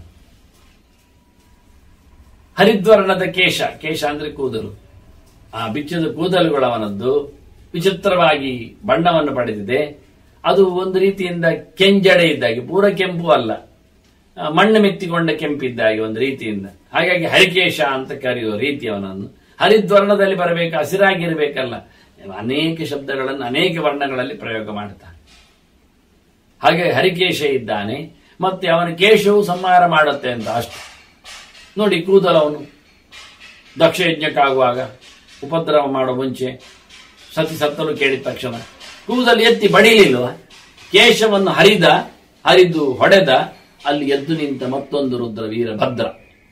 ಹರಿದ್ವರ್ಣದ ಕೇಶ ಕೇಶ ಅಂದ್ರೆ ಕೂದಲು ಆ ಬಿಚ್ಚದ ಕೂದಲುಗಳು ಅವನದ್ದು ವಿಚಿತ್ರವಾಗಿ ಬಣ್ಣವನ್ನು ಪಡೆದಿದೆ ಅದು ಒಂದು ರೀತಿಯಿಂದ ಕೆಂಜಡೆ ಇದ್ದಾಗೆ ಪೂರ ಕೆಂಪು ಅಲ್ಲ ಆ, ಮಣ್ಣು ಮೆತ್ತಿಕೊಂಡ ಕೆಂಪಿದ್ದಾಗೆ ಒಂದು ರೀತಿಯಿಂದ ಹಾಗಾಗಿ ಹರಿಕೇಶ ಅಂತ ಕರೆಯುವ ರೀತಿ ಅವನನ್ನು ಹರಿದ್ವರ್ಣದಲ್ಲಿ ಬರಬೇಕು ಹಸಿರಾಗಿರ್ಬೇಕಲ್ಲ ಅನೇಕ ಶಬ್ದಗಳನ್ನು ಅನೇಕ ವರ್ಣಗಳಲ್ಲಿ ಪ್ರಯೋಗ ಮಾಡ್ತಾನೆ ಹಾಗೆ ಹರಿಕೇಶ ಇದ್ದಾನೆ ಮತ್ತೆ ಅವನ ಕೇಶವು ಸಂಹಾರ ಮಾಡುತ್ತೆ ಅಂತ ಅಷ್ಟು ನೋಡಿ ಕೂದಲವನು ದಕ್ಷ ಯಜ್ಞಕ್ಕಾಗುವಾಗ ಉಪದ್ರವ ಮಾಡೋ ಮುಂಚೆ ಸತಿ ಸತ್ತಲು ಕೇಳಿದ ತಕ್ಷಣ ಕೂದಲು ಎತ್ತಿ ಬಡಿಲಿಲ್ವ ಕೇಶವನ್ನು ಹರಿದ ಹರಿದು ಹೊಡೆದ ಅಲ್ಲಿ ಎದ್ದು ನಿಂತ ಮತ್ತೊಂದು ರುದ್ರ ವೀರಭದ್ರ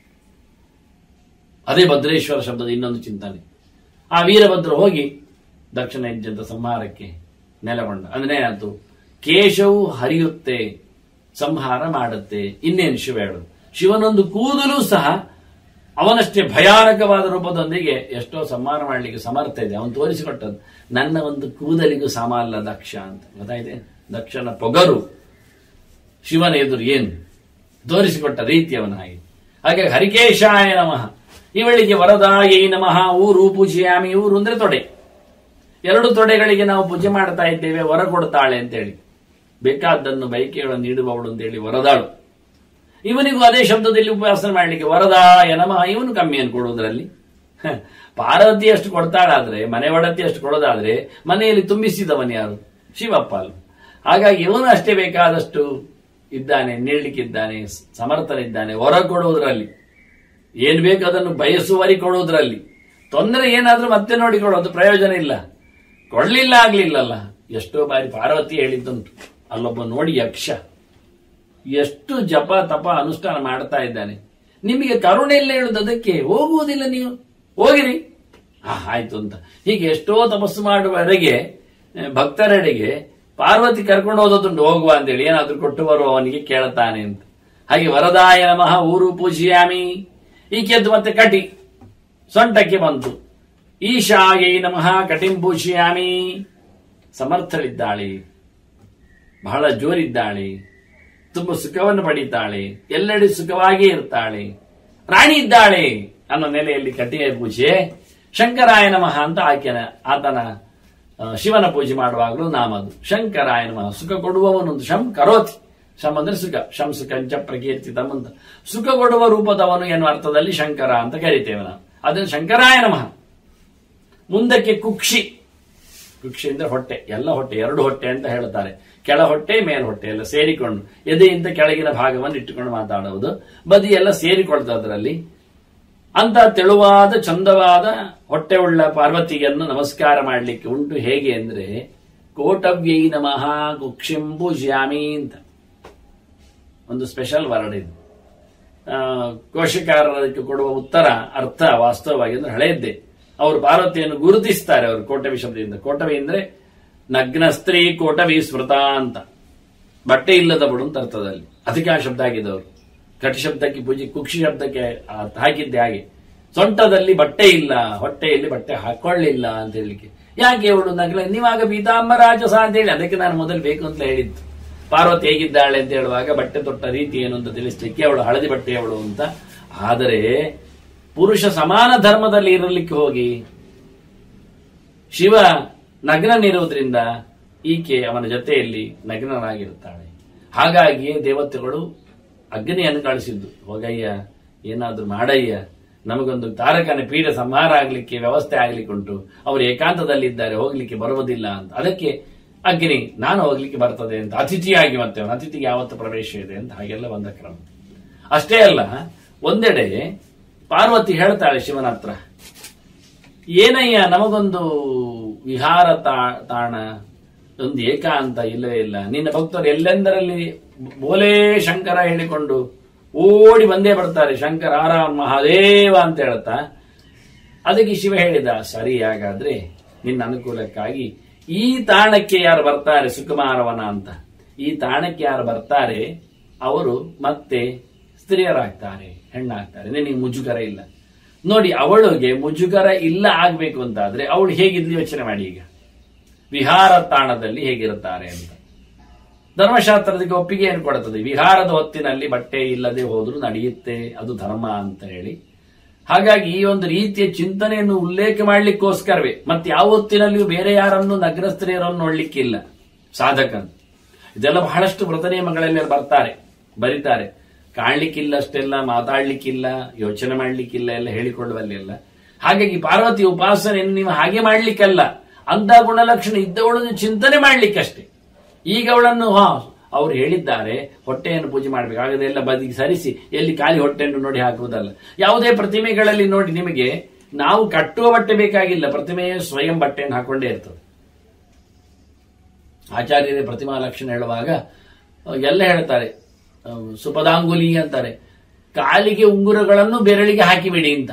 ಅದೇ ಭದ್ರೇಶ್ವರ ಶಬ್ದದ ಇನ್ನೊಂದು ಚಿಂತನೆ ಆ ವೀರಭದ್ರ ಹೋಗಿ ದಕ್ಷಿಣ ಯಜ್ಞದ ಸಂಹಾರಕ್ಕೆ ನೆಲೆಗೊಂಡ ಅಂದ್ರೆ ಏನಾಯ್ತು ಕೇಶವು ಹರಿಯುತ್ತೆ ಸಂಹಾರ ಮಾಡುತ್ತೆ ಇನ್ನೇನು ಶಿವ ಹೇಳುದು ಶಿವನೊಂದು ಕೂದಲು ಸಹ ಅವನಷ್ಟೇ ಭಯಾನಕವಾದ ರೂಪದೊಂದಿಗೆ ಎಷ್ಟೋ ಸಂಹಾರ ಮಾಡಲಿಕ್ಕೆ ಸಮರ್ಥ ಇದೆ ಅವನು ತೋರಿಸಿಕೊಟ್ಟದ್ದು ನನ್ನ ಒಂದು ಕೂದಲಿಗೂ ಸಮ ಅಲ್ಲ ದಕ್ಷ ಅಂತ ಗೊತ್ತಾಯ್ತೆ ದಕ್ಷನ ಪೊಗರು ಶಿವನ ಎದುರು ಏನು ತೋರಿಸಿಕೊಟ್ಟ ರೀತಿ ಅವನ ಹಾಗೆ ಹಾಗೆ ಹರಿಕೇಶಾಯ ನಮಃ ಇವಳಿಗೆ ವರದಾಯೈ ನಮಃ ಊರು ಪೂಜೆಯಾಮಿ ಊರು ಅಂದ್ರೆ ತೊಡೆ ಎರಡು ತೊಡೆಗಳಿಗೆ ನಾವು ಪೂಜೆ ಮಾಡ್ತಾ ಇದ್ದೇವೆ ವರ ಕೊಡ್ತಾಳೆ ಅಂತೇಳಿ ಬೇಕಾದ್ದನ್ನು ಬೈಕೆಗಳನ್ನು ನೀಡುವವಳು ಅಂತೇಳಿ ವರದಾಳು ಇವನಿಗೂ ಅದೇ ಶಬ್ದದಲ್ಲಿ ಉಪವಾಸನೆ ಮಾಡಲಿಕ್ಕೆ ವರದಾಯ ನಮಃ ಇವನು ಕಮ್ಮಿಯನ್ನು ಕೊಡುವುದರಲ್ಲಿ ಹ, ಪಾರ್ವತಿ ಅಷ್ಟು ಕೊಡ್ತಾಳಾದ್ರೆ ಮನೆ ಒಡತಿ ಅಷ್ಟು ಕೊಡೋದಾದ್ರೆ ಮನೆಯಲ್ಲಿ ತುಂಬಿಸಿದವನು ಯಾರು ಶಿವಪ್ಪ ಅಲ್ವ ಹಾಗಾಗಿ ಇವನು ಅಷ್ಟೇ ಬೇಕಾದಷ್ಟು ಇದ್ದಾನೆ ನೀಡ್ಲಿಕ್ಕಿದ್ದಾನೆ ಸಮರ್ಥನಿದ್ದಾನೆ ಹೊರ ಕೊಡುವುದರಲ್ಲಿ ಏನ್ ಬೇಕು ಅದನ್ನು ಬಯಸುವರಿ ಕೊಡುವುದರಲ್ಲಿ ತೊಂದರೆ ಏನಾದ್ರೂ ಮತ್ತೆ ನೋಡಿಕೊಳ್ಳೋದು ಪ್ರಯೋಜನ ಇಲ್ಲ ಕೊಡ್ಲಿಲ್ಲ ಆಗ್ಲಿಲ್ಲಲ್ಲ ಎಷ್ಟೋ ಬಾರಿ ಪಾರ್ವತಿ ಹೇಳಿದ್ದುಂಟು ಅಲ್ಲೊಬ್ಬ ನೋಡಿ ಯಕ್ಷ ಎಷ್ಟು ಜಪ ತಪ ಅನುಷ್ಠಾನ ಮಾಡ್ತಾ ಇದ್ದಾನೆ ನಿಮಗೆ ಕರುಣೆ ಇಲ್ಲ ಹೇಳುದು ಅದಕ್ಕೆ ಹೋಗುವುದಿಲ್ಲ ನೀವು ಹೋಗಿರಿ ಹಾ ಆಯ್ತು ಅಂತ ಹೀಗೆ ಎಷ್ಟೋ ತಪಸ್ಸು ಮಾಡುವವರೆಗೆ ಆ, ಭಕ್ತರೆಡೆಗೆ ಪಾರ್ವತಿ ಕರ್ಕೊಂಡು ಹೋದದುಂಟು ಹೋಗುವ ಅಂತೇಳಿ ಏನಾದ್ರೂ ಕೊಟ್ಟು ಬರುವ ಅವನಿಗೆ ಕೇಳುತ್ತಾನೆ ಅಂತ ಹಾಗೆ ವರದಾಯ ನಮಃ ಊರು ಪೂಜಿಯಾಮಿ ಈಕೆದ್ದು ಮತ್ತೆ ಕಟಿ ಸೊಂಟಕ್ಕೆ ಬಂತು ಈಶಾಯೈ ನಮಃ ಕಟಿಂ ಪೂಜಿಯಾಮಿ ಸಮರ್ಥಳಿದ್ದಾಳೆ ಬಹಳ ಜೋರಿದ್ದಾಳೆ ತುಂಬ ಸುಖವನ್ನು ಪಡೀತಾಳೆ ಎಲ್ಲೆಡೆ ಸುಖವಾಗಿ ಇರ್ತಾಳೆ ರಾಣಿ ಇದ್ದಾಳೆ ಅನ್ನೋ ನೆಲೆಯಲ್ಲಿ ಕಟ್ಟಿಗೆ ಪೂಜೆ ಶಂಕರಾಯ ನಮಃ ಅಂತ ಆಕೆನ ಆತನ ಆ, ಶಿವನ ಪೂಜೆ ಮಾಡುವಾಗಲೂ ನಾಮದು ಶಂಕರಾಯ ನಮಃ ಸುಖ ಕೊಡುವವನೊಂದು ಶಂ ಕರೋತಿ ಶಂ ಅಂದ್ರೆ ಸುಖ ಶಂ ಸುಖಂಚ ಪ್ರಕೀರ್ತಿತಂ ಅಂತ ಸುಖ ಕೊಡುವ ರೂಪದವನು ಎನ್ನುವ ಅರ್ಥದಲ್ಲಿ ಶಂಕರ ಅಂತ ಕರಿತೇವೆ ನಾವು ಅದನ್ನು ಶಂಕರಾಯ ನಮಃ ಮುಂದಕ್ಕೆ ಕುಕ್ಷಿ ಕುಕ್ಷಿ ಅಂದ್ರೆ ಹೊಟ್ಟೆ ಎಲ್ಲ ಹೊಟ್ಟೆ ಎರಡು ಹೊಟ್ಟೆ ಅಂತ ಹೇಳ್ತಾರೆ ಕೆಳ ಹೊಟ್ಟೆ ಮೇಲ್ ಹೊಟ್ಟೆ ಎಲ್ಲ ಸೇರಿಕೊಂಡು ಎದೆಯಿಂದ ಕೆಳಗಿನ ಭಾಗವನ್ನು ಇಟ್ಟುಕೊಂಡು ಮಾತಾಡುವುದು ಬದಿ ಎಲ್ಲ ಸೇರಿಕೊಳ್ತಾ ಅದರಲ್ಲಿ ಅಂತ ತೆಳುವಾದ ಚಂದವಾದ ಹೊಟ್ಟೆ ಉಳ್ಳ ಪಾರ್ವತಿಯನ್ನು ನಮಸ್ಕಾರ ಮಾಡಲಿಕ್ಕೆ ಉಂಟು ಹೇಗೆ ಅಂದ್ರೆ ಕೋಟವ್ಯೈ ನಮಃ ಕುಕ್ಷಿಂ ಪೂಜ್ಯಾಮಿ ಅಂತ ಒಂದು ಸ್ಪೆಷಲ್ ವರ್ಡ್ ಇದು ಆ, ಕೋಶಕಾರರಿಗೆ ಕೊಡುವ ಉತ್ತರ ಅರ್ಥ ವಾಸ್ತವವಾಗಿ ಅಂದ್ರೆ ಹಳೆಯದ್ದೇ ಅವರು ಪಾರ್ವತಿಯನ್ನು ಗುರುತಿಸ್ತಾರೆ ಅವರು ಕೋಟವಿ ಶಬ್ದದಿಂದ ಕೋಟವಿ ಅಂದ್ರೆ ನಗ್ನ ಸ್ತ್ರೀ ಕೋಟವಿ ಸ್ಮೃತ ಅಂತ ಬಟ್ಟೆ ಇಲ್ಲದವಳು ಅಂತ ಅರ್ಥದಲ್ಲಿ ಅದಕ್ಕೆ ಆ ಶಬ್ದ ಆಗಿದ್ದವರು ಕಟಿ ಶಬ್ದಕ್ಕೆ ಪೂಜೆ ಕುಕ್ಷಿ ಶಬ್ದಕ್ಕೆ ಆ ಹಾಕಿದ್ದೆ ಹಾಗೆ ಸೊಂಟದಲ್ಲಿ ಬಟ್ಟೆ ಇಲ್ಲ ಹೊಟ್ಟೆಯಲ್ಲಿ ಬಟ್ಟೆ ಹಾಕೊಳ್ಳಿಲ್ಲ ಅಂತ ಹೇಳಲಿಕ್ಕೆ ಯಾಕೆ ಅವಳು ನಗಲ ನೀವಾಗ ಪೀತಾಂಬರಾಜಸ ಅಂತ ಹೇಳಿ ಅದಕ್ಕೆ ನಾನು ಮೊದಲು ಬೇಕು ಅಂತ ಹೇಳಿದ್ದು ಪಾರ್ವತಿ ಹೇಗಿದ್ದಾಳೆ ಅಂತ ಹೇಳುವಾಗ ಬಟ್ಟೆ ತೊಟ್ಟ ರೀತಿ ಏನು ಅಂತ ತಿಳಿಸ್ಲಿಕ್ಕೆ ಅವಳು ಹಳದಿ ಬಟ್ಟೆಯವಳು ಅಂತ ಆದರೆ ಪುರುಷ ಸಮಾನ ಧರ್ಮದಲ್ಲಿ ಇರಲಿಕ್ಕೆ ಹೋಗಿ ಶಿವ ನಗ್ನನಿರುವುದರಿಂದ ಈಕೆ ಅವನ ಜೊತೆಯಲ್ಲಿ ನಗ್ನನಾಗಿರುತ್ತಾಳೆ ಹಾಗಾಗಿಯೇ ದೇವತೆಗಳು ಅಗ್ನಿಯನ್ನು ಕಳಿಸಿದ್ದು ಹೋಗಯ್ಯ ಏನಾದ್ರೂ ಮಾಡಯ್ಯ ನಮಗೊಂದು ತಾರಕನ ಪೀಡ ಸಂಹಾರ ಆಗ್ಲಿಕ್ಕೆ ವ್ಯವಸ್ಥೆ ಆಗ್ಲಿಕ್ಕೆ ಉಂಟು ಅವರು ಏಕಾಂತದಲ್ಲಿದ್ದಾರೆ ಹೋಗ್ಲಿಕ್ಕೆ ಬರುವುದಿಲ್ಲ ಅಂತ ಅದಕ್ಕೆ ಅಗ್ನಿ ನಾನು ಹೋಗ್ಲಿಕ್ಕೆ ಬರ್ತದೆ ಅಂತ ಅತಿಥಿಯಾಗಿ ಮತ್ತೆ ಅವನು ಅತಿಥಿಗೆ ಯಾವತ್ತು ಪ್ರವೇಶ ಇದೆ ಅಂತ ಹಾಗೆಲ್ಲ ಬಂದ ಕ್ರಮ ಅಷ್ಟೇ ಅಲ್ಲ ಒಂದೆಡೆ ಪಾರ್ವತಿ ಹೇಳ್ತಾಳೆ ಶಿವನ ಹತ್ರ ಏನಯ್ಯ ನಮಗೊಂದು ವಿಹಾರ ತಾ- ತಾಣ ಒಂದು ಏಕಾಂತ ಇಲ್ಲವೇ ಇಲ್ಲ ನಿನ್ನ ಭಕ್ತರು ಎಲ್ಲೆಂದರಲ್ಲಿ ಬೋಲೇ ಶಂಕರ ಹೇಳಿಕೊಂಡು ಓಡಿ ಬಂದೇ ಬರ್ತಾರೆ ಶಂಕರ ಆರಾಮ್ ಮಹಾದೇವ ಅಂತ ಹೇಳ್ತಾ ಅದಕ್ಕೆ ಶಿವ ಹೇಳಿದ ಸರಿ ಹಾಗಾದ್ರೆ ನಿನ್ನ ಅನುಕೂಲಕ್ಕಾಗಿ ಈ ತಾಣಕ್ಕೆ ಯಾರು ಬರ್ತಾರೆ ಸುಕುಮಾರವನ ಅಂತ ಈ ತಾಣಕ್ಕೆ ಯಾರು ಬರ್ತಾರೆ ಅವರು ಮತ್ತೆ ಸ್ತ್ರೀಯರಾಗ್ತಾರೆ ಹೆಣ್ಣಾಗ್ತಾರೆ ನಿನಗೆ ಮುಜುಗರ ಇಲ್ಲ ನೋಡಿ ಅವಳಿಗೆ ಮುಜುಗರ ಇಲ್ಲ ಆಗ್ಬೇಕು ಅಂತಾದ್ರೆ ಅವಳು ಹೇಗಿದ್ಲು ಯೋಚನೆ ಮಾಡಿ ಈಗ ವಿಹಾರ ತಾಣದಲ್ಲಿ ಹೇಗಿರುತ್ತಾರೆ ಅಂತ ಧರ್ಮಶಾಸ್ತ್ರದಕ್ಕೆ ಒಪ್ಪಿಗೆ ಏನು ಕೊಡುತ್ತದೆ ವಿಹಾರದ ಹೊತ್ತಿನಲ್ಲಿ ಬಟ್ಟೆ ಇಲ್ಲದೆ ಹೋದ್ರೂ ನಡೆಯುತ್ತೆ ಅದು ಧರ್ಮ ಅಂತ ಹೇಳಿ ಹಾಗಾಗಿ ಈ ಒಂದು ರೀತಿಯ ಚಿಂತನೆಯನ್ನು ಉಲ್ಲೇಖ ಮಾಡಲಿಕ್ಕೋಸ್ಕರವೇ ಮತ್ತೆ ಯಾವ ಹೊತ್ತಿನಲ್ಲಿಯೂ ಬೇರೆ ಯಾರನ್ನು ನಗ್ನ ಸ್ತ್ರೀಯರನ್ನು ನೋಡ್ಲಿಕ್ಕಿಲ್ಲ ಸಾಧಕನ್ ಇದೆಲ್ಲ ಬಹಳಷ್ಟು ವ್ರತ ನಿಯಮಗಳಲ್ಲಿ ಬರ್ತಾರೆ ಬರೀತಾರೆ ಕಾಣ್ಲಿಕ್ಕಿಲ್ಲ ಅಷ್ಟೆಲ್ಲ ಮಾತಾಡ್ಲಿಕ್ಕಿಲ್ಲ ಯೋಚನೆ ಮಾಡ್ಲಿಕ್ಕಿಲ್ಲ ಎಲ್ಲ ಹೇಳಿಕೊಳ್ಳುವಲ್ಲಿ ಎಲ್ಲ ಹಾಗಾಗಿ ಪಾರ್ವತಿ ಉಪಾಸನೆಯನ್ನು ನೀವು ಹಾಗೆ ಮಾಡ್ಲಿಕ್ಕಲ್ಲ ಅಂತ ಗುಣಲಕ್ಷಣ ಇದ್ದವಳನ್ನು ಚಿಂತನೆ ಮಾಡ್ಲಿಕ್ಕಷ್ಟೇ ಈಗ ಅವಳನ್ನು ಹಾ ಅವ್ರು ಹೇಳಿದ್ದಾರೆ ಹೊಟ್ಟೆಯನ್ನು ಪೂಜೆ ಮಾಡಬೇಕು ಆಗದೆ ಎಲ್ಲ ಬದಿಗೆ ಸರಿಸಿ ಎಲ್ಲಿ ಖಾಲಿ ಹೊಟ್ಟೆಯನ್ನು ನೋಡಿ ಹಾಕುವುದಲ್ಲ ಯಾವುದೇ ಪ್ರತಿಮೆಗಳಲ್ಲಿ ನೋಡಿ ನಿಮಗೆ ನಾವು ಕಟ್ಟುವ ಬಟ್ಟೆ ಬೇಕಾಗಿಲ್ಲ ಪ್ರತಿಮೆ ಸ್ವಯಂ ಬಟ್ಟೆಯನ್ನು ಹಾಕೊಂಡೇ ಇರ್ತದೆ ಆಚಾರ್ಯರೇ ಪ್ರತಿಮಾ ಲಕ್ಷಣ ಹೇಳುವಾಗ ಅಹ್, ಎಲ್ಲ ಹೇಳ್ತಾರೆ ಅಹ್, ಸುಪದಾಂಗುಲಿ ಅಂತಾರೆ ಕಾಲಿಗೆ ಉಂಗುರಗಳನ್ನು ಬೆರಳಿಗೆ ಹಾಕಿಬಿಡಿ ಅಂತ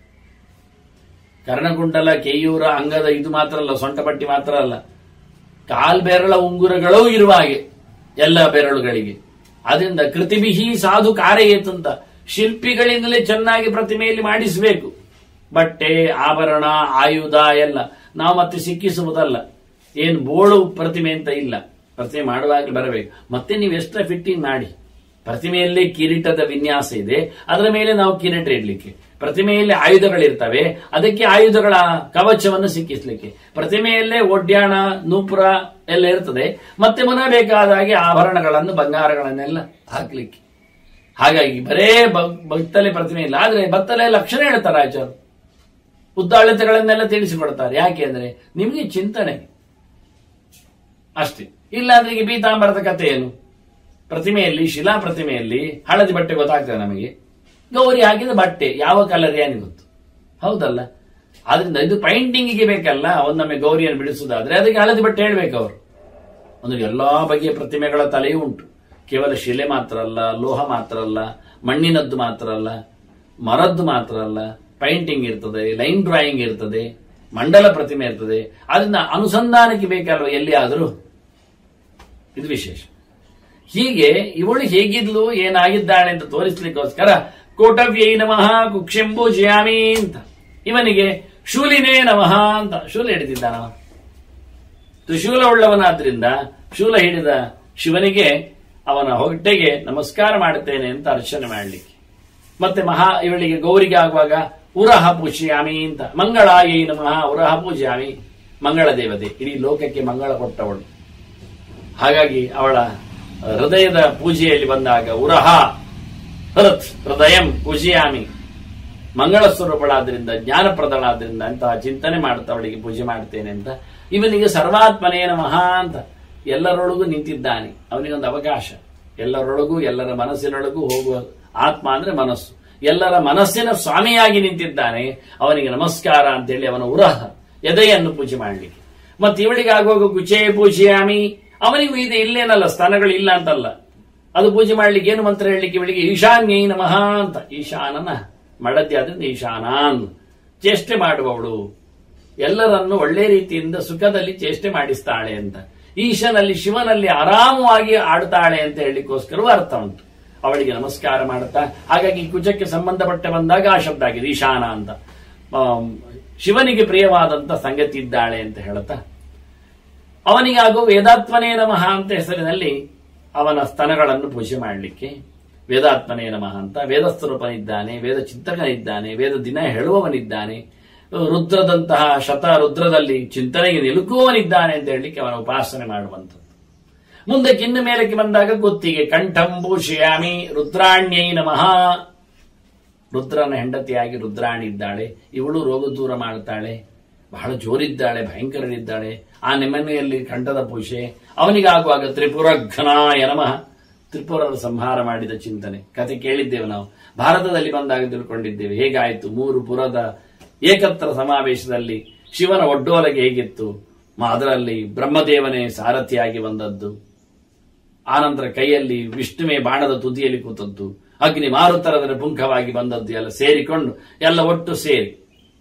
ಕರ್ಣಕುಂಡಲ ಕೇಯೂರ ಅಂಗದ ಇದು ಮಾತ್ರ ಅಲ್ಲ ಸೊಂಟ ಪಟ್ಟಿ ಮಾತ್ರ ಅಲ್ಲ ಕಾಲ್ ಬೆರಳ ಉಂಗುರಗಳೂ ಇರುವ ಹಾಗೆ ಎಲ್ಲ ಬೆರಳುಗಳಿಗೆ ಅದರಿಂದ ಕೃತಿಬಿಹಿ ಸಾಧು ಕಾರ್ಯೇತ್ ಅಂತ ಶಿಲ್ಪಿಗಳಿಂದಲೇ ಚೆನ್ನಾಗಿ ಪ್ರತಿಮೆಯಲ್ಲಿ ಮಾಡಿಸಬೇಕು ಬಟ್ಟೆ ಆಭರಣ ಆಯುಧ ಎಲ್ಲ ನಾವು ಮತ್ತೆ ಸಿಕ್ಕಿಸುವುದಲ್ಲ ಏನು ಬೋಳು ಪ್ರತಿಮೆ ಅಂತ ಇಲ್ಲ ಪ್ರತಿಮೆ ಮಾಡುವಾಗಲೇ ಬರಬೇಕು ಮತ್ತೆ ನೀವು ಎಕ್ಸ್ಟ್ರಾ ಫಿಟ್ಟಿಂಗ್ ಮಾಡಿ ಪ್ರತಿಮೆಯಲ್ಲೇ ಕಿರೀಟದ ವಿನ್ಯಾಸ ಇದೆ ಅದರ ಮೇಲೆ ನಾವು ಕಿರೀಟ ಇಡ್ಲಿಕ್ಕೆ ಪ್ರತಿಮೆಯಲ್ಲಿ ಆಯುಧಗಳಿರ್ತವೆ ಅದಕ್ಕೆ ಆಯುಧಗಳ ಕವಚವನ್ನು ಸಿಕ್ಕಿಸ್ಲಿಕ್ಕೆ ಪ್ರತಿಮೆಯಲ್ಲೇ ಒಡ್ಯಾಣ ನೂಪುರ ಎಲ್ಲ ಇರ್ತದೆ ಮತ್ತೆ ಪುನಃ ಬೇಕಾದ ಹಾಗೆ ಆಭರಣಗಳನ್ನು ಬಂಗಾರಗಳನ್ನೆಲ್ಲ ಹಾಕ್ಲಿಕ್ಕೆ ಹಾಗಾಗಿ ಬರೇ ಬ- ಬತ್ತಲೆ ಪ್ರತಿಮೆ ಇಲ್ಲ ಆದ್ರೆ ಬತ್ತಲೆ ಲಕ್ಷಣ ಹೇಳ್ತಾರೆ ಆಚಾರ್ಯ ಉದ್ದಾಳತೆಗಳನ್ನೆಲ್ಲ ತಿಳಿಸಿಕೊಡ್ತಾರೆ ಯಾಕೆ ಅಂದ್ರೆ ನಿಮಗೆ ಚಿಂತನೆ ಅಷ್ಟೇ ಇಲ್ಲಾಂದ್ರೆ ಈಗ ಪೀತಾಂಬರದ ಕಥೆ ಏನು ಪ್ರತಿಮೆಯಲ್ಲಿ ಶಿಲಾ ಪ್ರತಿಮೆಯಲ್ಲಿ ಹಳದಿ ಬಟ್ಟೆ ಗೊತ್ತಾಗ್ತದೆ ನಮಗೆ ಗೌರಿ ಹಾಕಿದ ಬಟ್ಟೆ ಯಾವ ಕಲರ್ ಏನು ಗೊತ್ತು ಹೌದಲ್ಲ ಆದ್ರಿಂದ ಇದು ಪೈಂಟಿಂಗಿಗೆ ಬೇಕಲ್ಲ ಒಂದೊಮ್ಮೆ ಗೌರಿಯನ್ನು ಬಿಡಿಸುವುದಾದ್ರೆ ಅದಕ್ಕೆ ಹಳದಿ ಬಟ್ಟೆ ಹೇಳ್ಬೇಕು ಅವರು ಒಂದು ಎಲ್ಲಾ ಬಗೆಯ ಪ್ರತಿಮೆಗಳ ತಲೆಯೂ ಉಂಟು ಕೇವಲ ಶಿಲೆ ಮಾತ್ರ ಅಲ್ಲ ಲೋಹ ಮಾತ್ರ ಅಲ್ಲ ಮಣ್ಣಿನದ್ದು ಮಾತ್ರ ಅಲ್ಲ ಮರದ್ದು ಮಾತ್ರ ಅಲ್ಲ ಪೈಂಟಿಂಗ್ ಇರ್ತದೆ ಲೈನ್ ಡ್ರಾಯಿಂಗ್ ಇರ್ತದೆ ಮಂಡಲ ಪ್ರತಿಮೆ ಇರ್ತದೆ ಅದನ್ನ ಅನುಸಂಧಾನಕ್ಕೆ ಬೇಕಲ್ವ ಎಲ್ಲಿ ಆದರೂ ಇದು ವಿಶೇಷ ಹೀಗೆ ಇವಳು ಹೇಗಿದ್ಲು ಏನಾಗಿದ್ದಾಳೆ ಅಂತ ತೋರಿಸ್ಲಿಕ್ಕೋಸ್ಕರ ಕೋಟವ್ಯೈ ನಮಃ ಕುಕ್ಷೆಂಬು ಜಿಯಾಮಿ ಅಂತ ಇವನಿಗೆ ಶೂಲಿನೇ ನಮಃ ಅಂತ ಶೂಲ ಹಿಡಿದಿದ್ದಾನವ ತ್ರಿಶೂಲ ಉಳ್ಳವನಾದ್ರಿಂದ ಶೂಲ ಹಿಡಿದ ಶಿವನಿಗೆ ಅವನ ಹೊಟ್ಟೆಗೆ ನಮಸ್ಕಾರ ಮಾಡುತ್ತೇನೆ ಅಂತ ಅರ್ಚನೆ ಮಾಡಲಿಕ್ಕೆ ಮತ್ತೆ ಮಹಾ ಇವಳಿಗೆ ಗೌರಿಗೆ ಆಗುವಾಗ ಉರಹ ಪೂಜ್ಯಾಮಿ ಅಂತ ಮಂಗಳಾಯೈ ನಮಃ ಉರಹ ಪೂಜ್ಯಾಮಿ ಮಂಗಳ ದೇವತೆ ಇಡೀ ಲೋಕಕ್ಕೆ ಮಂಗಳ ಕೊಟ್ಟವಳು ಹಾಗಾಗಿ ಅವಳ ಹೃದಯದ ಪೂಜೆಯಲ್ಲಿ ಬಂದಾಗ ಉರಹ ಹೃತ್ ಹೃದಯಂ ಪೂಜೆಯಾಮಿ ಮಂಗಳ ಸ್ವರೂಪಳಾದ್ರಿಂದ ಜ್ಞಾನಪ್ರದಳಾದ್ರಿಂದ ಅಂತಹ ಚಿಂತನೆ ಮಾಡುತ್ತಾ ಅವಳಿಗೆ ಪೂಜೆ ಮಾಡ್ತೇನೆ ಅಂತ ಇವನಿಗೆ ಸರ್ವಾತ್ಮನೇ ನಮಃ ಅಂತ ಎಲ್ಲರೊಳಗೂ ನಿಂತಿದ್ದಾನೆ ಅವನಿಗೊಂದು ಅವಕಾಶ ಎಲ್ಲರೊಳಗೂ ಎಲ್ಲರ ಮನಸ್ಸಿನೊಳಗೂ ಹೋಗುವ ಆತ್ಮ ಅಂದ್ರೆ ಮನಸ್ಸು ಎಲ್ಲರ ಮನಸ್ಸಿನ ಸ್ವಾಮಿಯಾಗಿ ನಿಂತಿದ್ದಾನೆ ಅವನಿಗೆ ನಮಸ್ಕಾರ ಅಂತೇಳಿ ಅವನ ಉರಹ ಎದೆಯನ್ನು ಪೂಜೆ ಮಾಡಲಿಕ್ಕೆ ಮತ್ತೆ ಇವಳಿಗೆ ಆಗುವಾಗ ಕುಚೇ ಪೂಜೆಯಾಮಿ ಅವನಿಗೂ ಇದೆ ಇಲ್ಲೇನಲ್ಲ ಸ್ಥಾನಗಳು ಇಲ್ಲ ಅಂತಲ್ಲ ಅದು ಪೂಜೆ ಮಾಡ್ಲಿಕ್ಕೆ ಏನು ಮಂತ್ರ ಹೇಳಲಿಕ್ಕೆ ಇವಳಿಗೆ ಈಶಾನ್ಯೈ ನಮಃ ಅಂತ ಈಶಾನನ ಮಡದಿ ಆದ್ರಿಂದ ಈಶಾನಾನ್ ಚೇಷ್ಟೆ ಮಾಡುವವಳು ಎಲ್ಲರನ್ನು ಒಳ್ಳೆ ರೀತಿಯಿಂದ ಸುಖದಲ್ಲಿ ಚೇಷ್ಟೆ ಮಾಡಿಸ್ತಾಳೆ ಅಂತ ಈಶನಲ್ಲಿ ಶಿವನಲ್ಲಿ ಆರಾಮವಾಗಿ ಆಡ್ತಾಳೆ ಅಂತ ಹೇಳಲಿಕ್ಕೋಸ್ಕರವೂ ಅರ್ಥ ಉಂಟು ಅವಳಿಗೆ ನಮಸ್ಕಾರ ಮಾಡುತ್ತಾ ಹಾಗಾಗಿ ಕುಜಕ್ಕೆ ಸಂಬಂಧಪಟ್ಟ ಬಂದಾಗ ಆ ಶಬ್ದ ಆಗಿದೆ ಈಶಾನ ಅಂತ ಆಮ್, ಶಿವನಿಗೆ ಪ್ರಿಯವಾದಂತ ಸಂಗತಿ ಇದ್ದಾಳೆ ಅಂತ ಹೇಳುತ್ತಾ ಅವನಿಗಾಗೋ ವೇದಾತ್ಮನೇ ನಮಃ ಅಂತ ಹೆಸರಿನಲ್ಲಿ ಅವನ ಸ್ತನಗಳನ್ನು ಪೂಜೆ ಮಾಡಲಿಕ್ಕೆ ವೇದಾತ್ಮನೇ ನಮಃ ಅಂತ ವೇದಸ್ವರೂಪನಿದ್ದಾನೆ ವೇದ ಚಿಂತಕನಿದ್ದಾನೆ ವೇದ ದಿನ ಹೇಳುವವನಿದ್ದಾನೆ ರುದ್ರದಂತಹ ಶತ ರುದ್ರದಲ್ಲಿ ಚಿಂತನೆಗೆ ನಿಲುಕುವವನಿದ್ದಾನೆ ಅಂತ ಹೇಳಲಿಕ್ಕೆ ಅವನ ಉಪಾಸನೆ ಮಾಡುವಂಥದ್ದು ಮುಂದೆ ಕಿನ್ನ ಮೇಲಕ್ಕೆ ಬಂದಾಗ ಗೊತ್ತಿಗೆ ಕಂಠಂಬೂಷಯಾಮಿ ರುದ್ರಾಣ್ಯೈ ನಮಃ ರುದ್ರನ ಹೆಂಡತಿಯಾಗಿ ರುದ್ರಾಣಿ ಇದ್ದಾಳೆ ಇವಳು ರೋಗ ದೂರ ಮಾಡ್ತಾಳೆ ಬಹಳ ಜೋರಿದ್ದಾಳೆ ಭಯಂಕರನಿದ್ದಾಳೆ ಆ ನೆಮ್ಮನೆಯಲ್ಲಿ ಕಂಠದ ಪೂಜೆ ಅವನಿಗಾಗುವಾಗ ತ್ರಿಪುರಘ್ನಾಯ ನಮಃ ತ್ರಿಪುರರ ಸಂಹಾರ ಮಾಡಿದ ಚಿಂತನೆ ಕತೆ ಕೇಳಿದ್ದೇವೆ ನಾವು ಭಾರತದಲ್ಲಿ ಬಂದಾಗ ತಿಳ್ಕೊಂಡಿದ್ದೇವೆ ಹೇಗಾಯಿತು ಮೂರು ಪುರದ ಏಕತ್ರ ಸಮಾವೇಶದಲ್ಲಿ ಶಿವನ ಒಡ್ಡೋಲಗೆ ಹೇಗಿತ್ತು ಮ- ಅದರಲ್ಲಿ ಬ್ರಹ್ಮದೇವನೇ ಸಾರಥಿಯಾಗಿ ಬಂದದ್ದು ಆನಂತರ ಕೈಯಲ್ಲಿ ವಿಷ್ಣುವೆ ಬಾಣದ ತುದಿಯಲ್ಲಿ ಕೂತದ್ದು ಅಗ್ನಿ ಮಾರುತರದರ ಪುಂಖವಾಗಿ ಬಂದದ್ದು ಎಲ್ಲ ಸೇರಿಕೊಂಡು ಎಲ್ಲ ಒಟ್ಟು ಸೇರಿ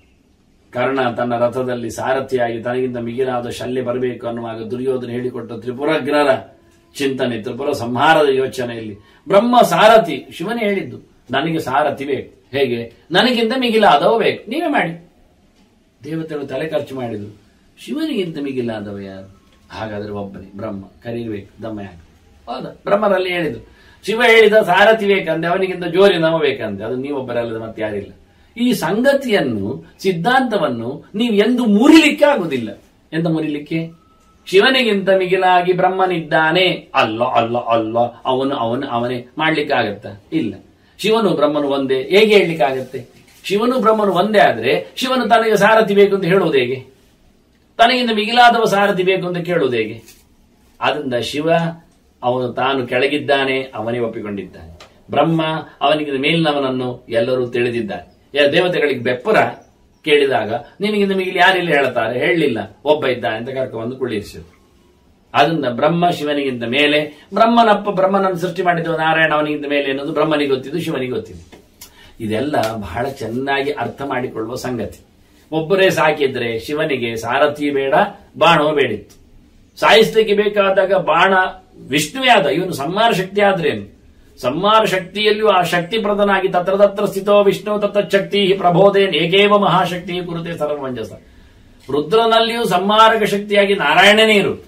ಕರ್ಣ ತನ್ನ ರಥದಲ್ಲಿ ಸಾರಥಿಯಾಗಿ ತನಗಿಂತ ಮಿಗಿಲಾದ ಶಲ್ಯ ಬರಬೇಕು ಅನ್ನುವಾಗ ದುರ್ಯೋಧನ ಹೇಳಿಕೊಟ್ಟ ತ್ರಿಪುರಗ್ರರ ಚಿಂತನೆ ತ್ರಿಪುರ ಸಂಹಾರದ ಯೋಚನೆಯಲ್ಲಿ ಬ್ರಹ್ಮ ಸಾರಥಿ ಶಿವನೇ ಹೇಳಿದ್ದು ನನಗೆ ಸಾರಥಿ ಬೇಕು ಹೇಗೆ ನನಗಿಂತ ಮಿಗಿಲಾದವ ಬೇಕು ನೀವೇ ಮಾಡಿ ದೇವತೆಗಳು ತಲೆ ಖರ್ಚು ಮಾಡಿದ್ರು ಶಿವನಿಗಿಂತ ಮಿಗಿಲಾದವ ಯಾರು ಹಾಗಾದ್ರೆ ಒಬ್ಬನೇ ಬ್ರಹ್ಮ ಕರೀಬೇಕು ದಮ್ಮ ಯಾಕೆ ಹೌದಾ ಬ್ರಹ್ಮರಲ್ಲಿ ಹೇಳಿದ್ರು ಶಿವ ಹೇಳಿದ ಸಾರಥಿ ಬೇಕಂದೆ ಅವನಿಗಿಂತ ಜೋರಿ ನಮ ಬೇಕಂತೆ ಅದು ನೀವೊಬ್ಬರಲ್ಲದ ಮತ್ತೆ ಯಾರಿಲ್ಲ ಈ ಸಂಗತಿಯನ್ನು ಸಿದ್ಧಾಂತವನ್ನು ನೀವು ಎಂದು ಮುರಿಲಿಕ್ಕೆ ಆಗುದಿಲ್ಲ ಎಂತ ಮುರಿಲಿಕ್ಕೆ ಶಿವನಿಗಿಂತ ಮಿಗಿಲಾಗಿ ಬ್ರಹ್ಮನಿದ್ದಾನೆ ಅಲ್ಲ ಅಲ್ಲ ಅಲ್ಲ ಅವನು ಅವನು ಅವನೇ ಮಾಡ್ಲಿಕ್ಕಾಗತ್ತ ಇಲ್ಲ ಶಿವನು ಬ್ರಹ್ಮನು ಒಂದೇ ಹೇಗೆ ಹೇಳಲಿಕ್ಕಾಗತ್ತೆ ಶಿವನು ಬ್ರಹ್ಮನು ಒಂದೇ ಆದ್ರೆ ಶಿವನು ತನಗೆ ಸಾರಥಿ ಬೇಕು ಅಂತ ಹೇಳುವುದು ಹೇಗೆ ತನಗಿಂತ ಮಿಗಿಲಾದವ ಸಾರಥಿ ಬೇಕು ಅಂತ ಕೇಳುವುದು ಹೇಗೆ ಆದ್ರಿಂದ ಶಿವ ಅವನು ತಾನು ಕೆಳಗಿದ್ದಾನೆ ಅವನೇ ಒಪ್ಪಿಕೊಂಡಿದ್ದಾನೆ ಬ್ರಹ್ಮ ಅವನಿಗಿಂತ ಮೇಲಿನವನನ್ನು ಎಲ್ಲರೂ ತಿಳಿದಿದ್ದಾರೆ ಯ- ದೇವತೆಗಳಿಗೆ ಬೆಪ್ಪರ ಕೇಳಿದಾಗ ನಿನಗಿಂತ ಮಿಗಿಲಿ ಯಾರಿಲ್ಲ ಹೇಳ್ತಾರೆ ಹೇಳಲಿಲ್ಲ ಒಬ್ಬ ಇದ್ದಾನೆ ಅಂತ ಕರ್ಕೊಂಡು ಕುಳ್ಳಿರಿಸಿದ್ರು ಆದ್ರಿಂದ ಬ್ರಹ್ಮ ಶಿವನಿಗಿಂತ ಮೇಲೆ ಬ್ರಹ್ಮನಪ್ಪ ಬ್ರಹ್ಮನನ್ನು ಸೃಷ್ಟಿ ಮಾಡಿದ್ದು ನಾರಾಯಣ ಅವನಿಗಿಂತ ಮೇಲೆ ಎನ್ನುವುದು ಬ್ರಹ್ಮನಿಗೆ ಗೊತ್ತಿದ್ದು ಶಿವನಿಗೆ ಗೊತ್ತಿದ್ದು ಇದೆಲ್ಲ ಬಹಳ ಚೆನ್ನಾಗಿ ಅರ್ಥ ಮಾಡಿಕೊಳ್ಳುವ ಸಂಗತಿ ಒಬ್ಬರೇ ಸಾಕಿದ್ರೆ ಶಿವನಿಗೆ ಸಾರಥಿ ಬೇಡ ಬಾಣವೂ ಬೇಡಿತ್ತು ಸಾಯಿಸ್ಲಿಕ್ಕೆ ಬೇಕಾದಾಗ ಬಾಣ ವಿಷ್ಣುವೇ ಆದ ಇವನು ಸಂಹಾರ ಶಕ್ತಿ ಆದ್ರೇನು ಸಂಹಾರ ಶಕ್ತಿಯಲ್ಲಿಯೂ ಆ ಶಕ್ತಿ ಪ್ರದನಾಗಿ ತತ್ರ ತತ್ರ ಸ್ಥಿತೋ ವಿಷ್ಣು ತತ್ರ ಶಕ್ತಿ ಪ್ರಬೋಧೆ ಏಕೇವ ಮಹಾಶಕ್ತಿ ಕುರುತೆ ಸರ್ವಮಂಜಸ ರುದ್ರನಲ್ಲಿಯೂ ಸಂಹಾರಕ ಶಕ್ತಿಯಾಗಿ ನಾರಾಯಣನೇ ಇರುವುದು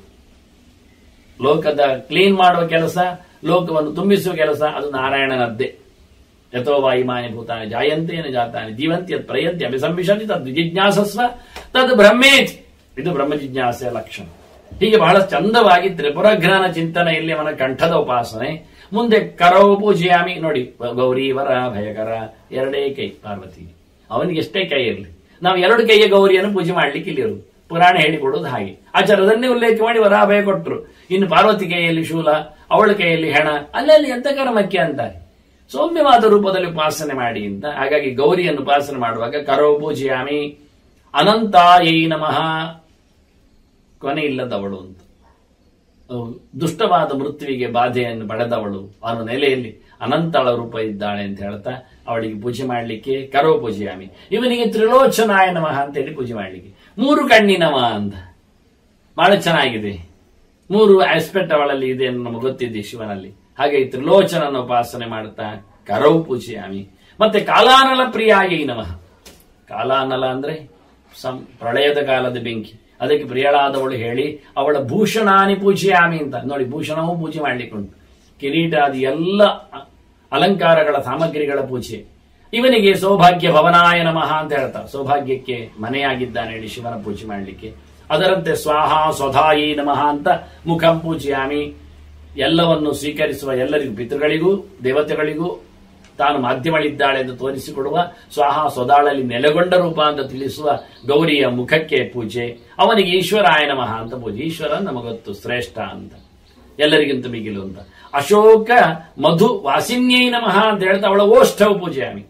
ಲೋಕದ ಕ್ಲೀನ್ ಮಾಡುವ ಕೆಲಸ ಲೋಕವನ್ನು ತುಂಬಿಸುವ ಕೆಲಸ ಅದು ನಾರಾಯಣನದ್ದೇ ಯಥೋ ವಾಯುಮಾನಿ ಭೂತಾನಿ ಜಾಯಂತೇನ ಜಾತಾನಿ ಜೀವಂತಿ ಯತ್ ಪ್ರಯಂತಿ ಅಭಿಸಂಬಿಷಂತಿ ತದ್ ಜಿಜ್ಞಾಸಸ್ವ ತದ್ ಬ್ರಹ್ಮೇತಿ ಇದು ಬ್ರಹ್ಮ ಜಿಜ್ಞಾಸೆಯ ಲಕ್ಷಣ ಹೀಗೆ ಬಹಳ ಚಂದವಾಗಿ ತ್ರಿಪುರಘ್ರಾನ ಚಿಂತನೆಯಲ್ಲಿ ಅವನ ಕಂಠದ ಉಪಾಸನೆ ಮುಂದೆ ಕರೌ ಪೂಜೆಯಾಮಿ ನೋಡಿ ಗೌರಿ ವರ ಭಯಕರ ಎರಡೇ ಕೈ ಪಾರ್ವತಿ ಅವನಿಗೆ ಎಷ್ಟೇ ಕೈ ಇರಲಿ ನಾವು ಎರಡು ಕೈಯ ಗೌರಿಯನ್ನು ಪೂಜೆ ಮಾಡ್ಲಿಕ್ಕೆ ಇಲ್ಲಿರು ಪುರಾಣ ಹೇಳಿಕೊಡೋದು ಹಾಗೆ ಆಚಾರದನ್ನೇ ಉಲ್ಲೇಖ ಮಾಡಿ ವರಾಭಯ ಕೊಟ್ಟರು ಇನ್ನು ಪಾರ್ವತಿ ಕೈಯಲ್ಲಿ ಶೂಲ ಅವಳ ಕೈಯಲ್ಲಿ ಹೆಣ ಅಲ್ಲಲ್ಲಿ ಎಂತ ಕರ್ಮಕ್ಕೆ ಅಂತಾರೆ ಸೌಮ್ಯವಾದ ರೂಪದಲ್ಲಿ ಉಪಾಸನೆ ಮಾಡಿ ಅಂತ ಹಾಗಾಗಿ ಗೌರಿಯನ್ನು ಉಪಾಸನೆ ಮಾಡುವಾಗ ಕರೋ ಪೂಜೆಯಾಮಿ ಅನಂತಾಯೈ ನಮಃ ಕೊನೆ ಇಲ್ಲದವಳು ಅಂತ ಅವಳು ದುಷ್ಟವಾದ ಮೃತ್ಯುವಿಗೆ ಬಾಧೆಯನ್ನು ಪಡೆದವಳು ಅನ್ನೋ ನೆಲೆಯಲ್ಲಿ ಅನಂತಳ ರೂಪ ಇದ್ದಾಳೆ ಅಂತ ಹೇಳ್ತಾ ಅವಳಿಗೆ ಪೂಜೆ ಮಾಡಲಿಕ್ಕೆ ಕರೋ ಪೂಜೆಯಾಮಿ ಇವನಿಗೆ ತ್ರಿಲೋಚನಾಯ ನಮಃ ಅಂತ ಹೇಳಿ ಪೂಜೆ ಮಾಡಲಿಕ್ಕೆ ಮೂರು ಕಣ್ಣಿನವ ಅಂತ ಬಹಳ ಚೆನ್ನಾಗಿದೆ ಮೂರು ಆಸ್ಪೆಕ್ಟ್ ಅವಳಲ್ಲಿ ಇದೆ ಅಂತ ನಮಗೆ ಗೊತ್ತಿದೆ ಶಿವನಲ್ಲಿ ಹಾಗೆ ತ್ರಿಲೋಚನನ ಉಪಾಸನೆ ಮಾಡುತ್ತಾ ಕರವು ಪೂಜೆಯಾಮಿ ಮತ್ತೆ ಕಾಲಾನಲ ಪ್ರಿಯಾಯಿ ನಮಃ ಕಾಲಾನಲ ಅಂದ್ರೆ ಸಂ ಪ್ರಳಯದ ಕಾಲದ ಬೆಂಕಿ ಅದಕ್ಕೆ ಪ್ರಿಯಳಾದವಳು ಹೇಳಿ ಅವಳ ಭೂಷಣಾನಿ ಪೂಜೆಯಾಮಿ ಅಂತ ನೋಡಿ ಭೂಷಣವೂ ಪೂಜೆ ಮಾಡ್ಲಿಕ್ಕೆ ಉಂಟು ಕಿರೀಟ ಅದು ಎಲ್ಲ ಅ- ಅಲಂಕಾರಗಳ ಸಾಮಗ್ರಿಗಳ ಪೂಜೆ ಇವನಿಗೆ ಸೌಭಾಗ್ಯ ಭವನಾಯ ನಮಃ ಅಂತ ಹೇಳ್ತಾರೆ ಸೌಭಾಗ್ಯಕ್ಕೆ ಮನೆಯಾಗಿದ್ದಾನೆ ಹೇಳಿ ಶಿವನ ಪೂಜೆ ಮಾಡಲಿಕ್ಕೆ ಅದರಂತೆ ಸ್ವಾಹ ಸ್ವಧಾಯಿ ನಮಃ ಅಂತ ಮುಖಂ ಪೂಜೆಯಾಮಿ ಎಲ್ಲವನ್ನು ಸ್ವೀಕರಿಸುವ ಎಲ್ಲರಿಗೂ ಪಿತೃಗಳಿಗೂ ದೇವತೆಗಳಿಗೂ ತಾನು ಮಾಧ್ಯಮಳಿದ್ದಾಳೆ ಎಂದು ತೋರಿಸಿಕೊಡುವ ಸ್ವಾಹ ಸ್ವದಾಳಲ್ಲಿ ನೆಲೆಗೊಂಡ ರೂಪ ಅಂತ ತಿಳಿಸುವ ಗೌರಿಯ ಮುಖಕ್ಕೆ ಪೂಜೆ ಅವನಿಗೆ ಈಶ್ವರಾಯ ನಮಃ ಅಂತ ಪೂಜೆ ಈಶ್ವರ ನಮಗೊತ್ತು ಶ್ರೇಷ್ಠ ಅಂತ ಎಲ್ಲರಿಗಿಂತ ಮಿಗಿಲು ಅಂತ ಅಶೋಕ ಮಧು ವಾಸಿನ್ಯೈ ನಮಃ ಅಂತ ಹೇಳ್ತಾ ಅವಳ ಓಷ್ಠವ ಪೂಜೆಯಾಮಿ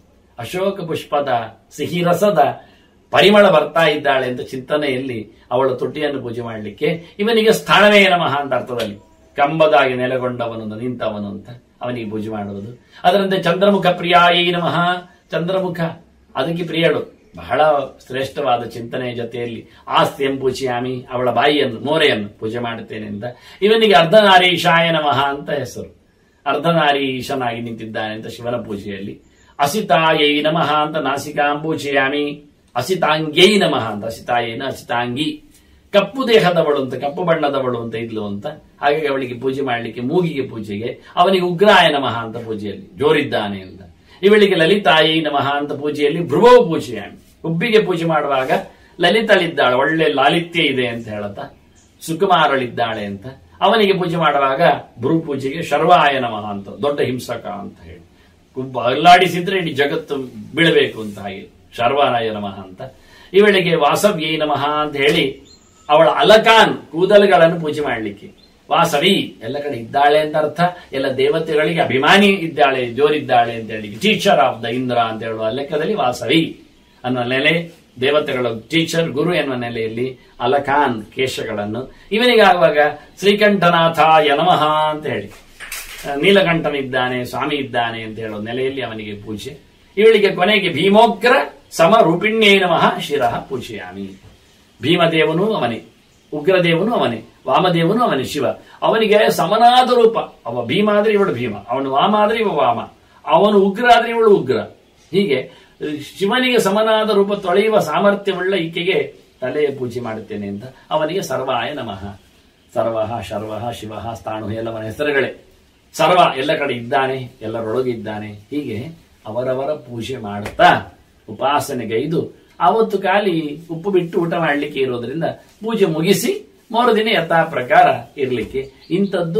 ಅಶೋಕ ಪುಷ್ಪದ ಸಿಹಿ ರಸದ ಪರಿಮಳ ಬರ್ತಾ ಇದ್ದಾಳೆ ಅಂತ ಚಿಂತನೆಯಲ್ಲಿ ಅವಳ ತುಟಿಯನ್ನು ಪೂಜೆ ಮಾಡಲಿಕ್ಕೆ ಇವನಿಗೆ ಸ್ಥಾನವೇ ನಮಃ ಅಂತ ಅರ್ಥದಲ್ಲಿ ಕಂಬದಾಗಿ ನೆಲೆಗೊಂಡವನು ನಿಂತವನು ಅಂತ ಅವನಿಗೆ ಪೂಜೆ ಮಾಡುವುದು ಅದರಂತೆ ಚಂದ್ರಮುಖ ಪ್ರಿಯಾಯಿ ನಮಃ ಚಂದ್ರಮುಖ ಅದಕ್ಕೆ ಪ್ರಿಯಳು ಬಹಳ ಶ್ರೇಷ್ಠವಾದ ಚಿಂತನೆಯ ಜೊತೆಯಲ್ಲಿ ಆಸ್ತಿಯಂ ಪೂಜೆಯಾಮಿ ಅವಳ ಬಾಯಿಯನ್ನು ಮೋರೆಯನ್ನು ಪೂಜೆ ಮಾಡುತ್ತೇನೆ ಅಂತ ಇವನಿಗೆ ಅರ್ಧನಾರೀಶಾಯ ನಮಃ ಅಂತ ಹೆಸರು ಅರ್ಧನಾರೀಶನಾಗಿ ನಿಂತಿದ್ದಾನೆ ಅಂತ ಶಿವನ ಪೂಜೆಯಲ್ಲಿ ಅಸಿತಾಯೈ ನಮಃ ಅಂತ ನಾಸಿಕಾಂಬೂಚೆಯಾಮಿ ಅಸಿತಾಂಗ್ಯೈ ನಮಃ ಅಂತ ಅಸಿತಾಯೇನ ಅಸಿತಾಂಗಿ ಕಪ್ಪು ದೇಹದವಳು ಅಂತ ಕಪ್ಪು ಬಣ್ಣದವಳು ಅಂತ ಇದ್ಲು ಅಂತ ಹಾಗಾಗಿ ಅವಳಿಗೆ ಪೂಜೆ ಮಾಡಲಿಕ್ಕೆ ಮೂಗಿಗೆ ಪೂಜೆಗೆ ಅವನಿಗೆ ಉಗ್ರಾಯ ನಮಃ ಅಂತ ಪೂಜೆಯಲ್ಲಿ ಜೋರಿದ್ದಾನೆ ಅಂತ ಇವಳಿಗೆ ಲಲಿತಾಯಿ ನಮಃ ಅಂತ ಪೂಜೆಯಲ್ಲಿ ಭ್ರುವವು ಪೂಜೆಯಾಮಿ ಹುಬ್ಬಿಗೆ ಪೂಜೆ ಮಾಡುವಾಗ ಲಲಿತಳಿದ್ದಾಳೆ ಒಳ್ಳೆ ಲಾಲಿತ್ಯ ಇದೆ ಅಂತ ಹೇಳುತ್ತಾ ಸುಕುಮಾರಳಿದ್ದಾಳೆ ಅಂತ ಅವನಿಗೆ ಪೂಜೆ ಮಾಡುವಾಗ ಭ್ರೂ ಪೂಜೆಗೆ ಶರ್ವಾಯ ನಮಃ ಅಂತ ದೊಡ್ಡ ಹಿಂಸಕ ಅಂತ ಹೇಳಿ ಗುಬ್ಬ ಅಲ್ಲಾಡಿಸಿದ್ರೆ ಇಡೀ ಜಗತ್ತು ಬೀಳಬೇಕು ಅಂತ ಹಾಗೆ ಶರ್ವಾಯ ನಮಃ ಅಂತ ಇವಳಿಗೆ ವಾಸವ್ಯೈ ನಮಃ ಅಂತ ಹೇಳಿ ಅವಳ ಅಲಕಾನ್ ಕೂದಲುಗಳನ್ನು ಪೂಜೆ ಮಾಡಲಿಕ್ಕೆ ವಾಸವಿ ಎಲ್ಲ ಕಡೆ ಇದ್ದಾಳೆ ಅಂತ ಅರ್ಥ ಎಲ್ಲ ದೇವತೆಗಳಿಗೆ ಅಭಿಮಾನಿ ಇದ್ದಾಳೆ ಜೋರಿದ್ದಾಳೆ ಅಂತ ಹೇಳಿ ಟೀಚರ್ ಆಫ್ ದ ಇಂದ್ರ ಅಂತ ಹೇಳುವ ಲೆಕ್ಕದಲ್ಲಿ ವಾಸವಿ ಅನ್ನೋ ನೆಲೆ ದೇವತೆಗಳ ಟೀಚರ್ ಗುರು ಎನ್ನುವ ನೆಲೆಯಲ್ಲಿ ಅಲಕಾನ್ ಕೇಶಗಳನ್ನು ಇವನಿಗಾಗುವಾಗ ಶ್ರೀಕಂಠನಾಥ ಯನಮಃ ಅಂತ ಹೇಳಿ ನೀಲಕಂಠನಿದ್ದಾನೆ ಸ್ವಾಮಿ ಇದ್ದಾನೆ ಅಂತ ಹೇಳೋ ನೆಲೆಯಲ್ಲಿ ಅವನಿಗೆ ಪೂಜೆ ಇವಳಿಗೆ ಕೊನೆಗೆ ಭೀಮೋಗ್ರ ಸಮ ರೂಪಿಣ್ಯೇ ನಮಃ ಶಿರಃ ಪೂಜೆಯಾಮಿ ಭೀಮದೇವನು ಅವನೇ ಉಗ್ರದೇವನು ಅವನೇ ವಾಮದೇವನು ಅವನೇ ಶಿವ ಅವನಿಗೆ ಸಮನಾದ ರೂಪ ಅವ ಭೀಮ ಆದ್ರೆ ಇವಳು ಭೀಮ ಅವನು ವಾಮ ಆದ್ರೆ ಇವ ವಾಮ ಅವನು ಉಗ್ರ ಆದ್ರೆ ಇವಳು ಉಗ್ರ ಹೀಗೆ ಶಿವನಿಗೆ ಸಮನಾದ ರೂಪ ತೊಳೆಯುವ ಸಾಮರ್ಥ್ಯವುಳ್ಳ ಈಕೆಗೆ ತಲೆಯ ಪೂಜೆ ಮಾಡುತ್ತೇನೆ ಅಂತ ಅವನಿಗೆ ಸರ್ವಾಯ ನಮಃ ಸರ್ವಃ ಶರ್ವಃ ಶಿವಃ ಸ್ಥಾಣು ಎಲ್ಲವನ ಹೆಸರುಗಳೇ ಸರ್ವ ಎಲ್ಲ ಕಡೆ ಇದ್ದಾನೆ ಎಲ್ಲರೊಳಗಿದ್ದಾನೆ ಹೀಗೆ ಅವರವರ ಪೂಜೆ ಮಾಡುತ್ತಾ ಉಪಾಸನೆಗೈದು ಆವತ್ತು ಖಾಲಿ ಉಪ್ಪು ಬಿಟ್ಟು ಊಟ ಮಾಡಲಿಕ್ಕೆ ಇರೋದ್ರಿಂದ ಪೂಜೆ ಮುಗಿಸಿ ಮೂರು ದಿನ ಯಥಾ ಪ್ರಕಾರ ಇರಲಿಕ್ಕೆ ಇಂಥದ್ದು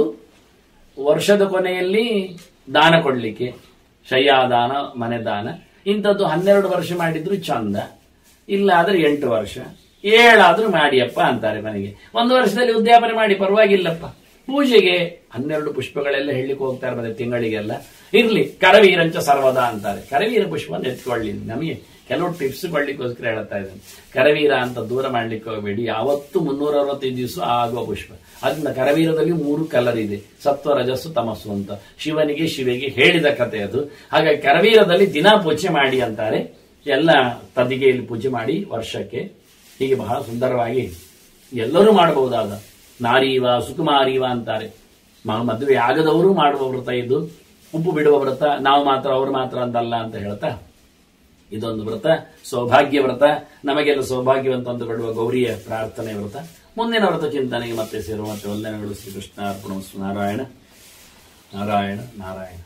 ವರ್ಷದ ಕೊನೆಯಲ್ಲಿ ದಾನ ಕೊಡ್ಲಿಕ್ಕೆ ಶಯ್ಯಾದಾನ ಮನೆ ದಾನ ಇಂಥದ್ದು ಹನ್ನೆರಡು ವರ್ಷ ಮಾಡಿದ್ರು ಚಂದ ಇಲ್ಲ ಆದ್ರೆ ಎಂಟು ವರ್ಷ ಏಳಾದ್ರೂ ಮಾಡಿಯಪ್ಪ ಅಂತಾರೆ ಮನೆಗೆ ಒಂದು ವರ್ಷದಲ್ಲಿ ಉದ್ಯಾಪನೆ ಮಾಡಿ ಪರವಾಗಿಲ್ಲಪ್ಪ ಪೂಜೆಗೆ ಹನ್ನೆರಡು ಪುಷ್ಪಗಳೆಲ್ಲ ಹೇಳಲಿಕ್ಕೆ ಹೋಗ್ತಾರೆ ಮತ್ತೆ ತಿಂಗಳಿಗೆಲ್ಲ ಇರ್ಲಿ ಕರವೀರಂಚ ಸರ್ವದ ಅಂತಾರೆ ಕರವೀರ ಪುಷ್ಪವನ್ನು ಎತ್ಕೊಳ್ಳಿ ನಮಗೆ ಕೆಲವು ಟಿಪ್ಸ್ ಕೊಡ್ಲಿಕ್ಕೋಸ್ಕರ ಹೇಳ್ತಾ ಇದ್ದೇನೆ ಕರವೀರ ಅಂತ ದೂರ ಮಾಡ್ಲಿಕ್ಕೆ ಹೋಗಬೇಡಿ ಯಾವತ್ತು ಮುನ್ನೂರ ಅರವತ್ತೈದು ದಿವಸ ಆಗುವ ಪುಷ್ಪ ಅದರಿಂದ ಕರವೀರದಲ್ಲಿ ಮೂರು ಕಲರ್ ಇದೆ ಸತ್ವ ರಜಸ್ಸು ತಮಸ್ಸು ಅಂತ ಶಿವನಿಗೆ ಶಿವೆಗೆ ಹೇಳಿದ ಕತೆ ಅದು ಹಾಗಾಗಿ ಕರವೀರದಲ್ಲಿ ದಿನ ಪೂಜೆ ಮಾಡಿ ಅಂತಾರೆ ಎಲ್ಲ ತದಿಗೆಯಲ್ಲಿ ಪೂಜೆ ಮಾಡಿ ವರ್ಷಕ್ಕೆ ಹೀಗೆ ಬಹಳ ಸುಂದರವಾಗಿ ಎಲ್ಲರೂ ಮಾಡಬಹುದಾದ ನಾರೀವ ಸುಕುಮಾರೀವ ಅಂತಾರೆ ಮ- ಮದುವೆ ಆಗದವರು ಮಾಡುವ ವ್ರತ ಇದು ಉಪ್ಪು ಬಿಡುವ ವ್ರತ ನಾವು ಮಾತ್ರ ಅವರು ಮಾತ್ರ ಅಂತಲ್ಲ ಅಂತ ಹೇಳ್ತಾ ಇದೊಂದು ವ್ರತ ಸೌಭಾಗ್ಯ ವ್ರತ ನಮಗೆಲ್ಲ ಸೌಭಾಗ್ಯವಂತ ಅಂತ ಬಿಡುವ ಗೌರಿಯ ಪ್ರಾರ್ಥನೆ ವ್ರತ ಮುಂದಿನ ವ್ರತ ಚಿಂತನೆಗೆ ಮತ್ತೆ ಸೇರುವ ಮತ್ತೆ ವಂದನೆಗಳು ಶ್ರೀಕೃಷ್ಣ ಅರ್ಪಣ ನಾರಾಯಣ ನಾರಾಯಣ ನಾರಾಯಣ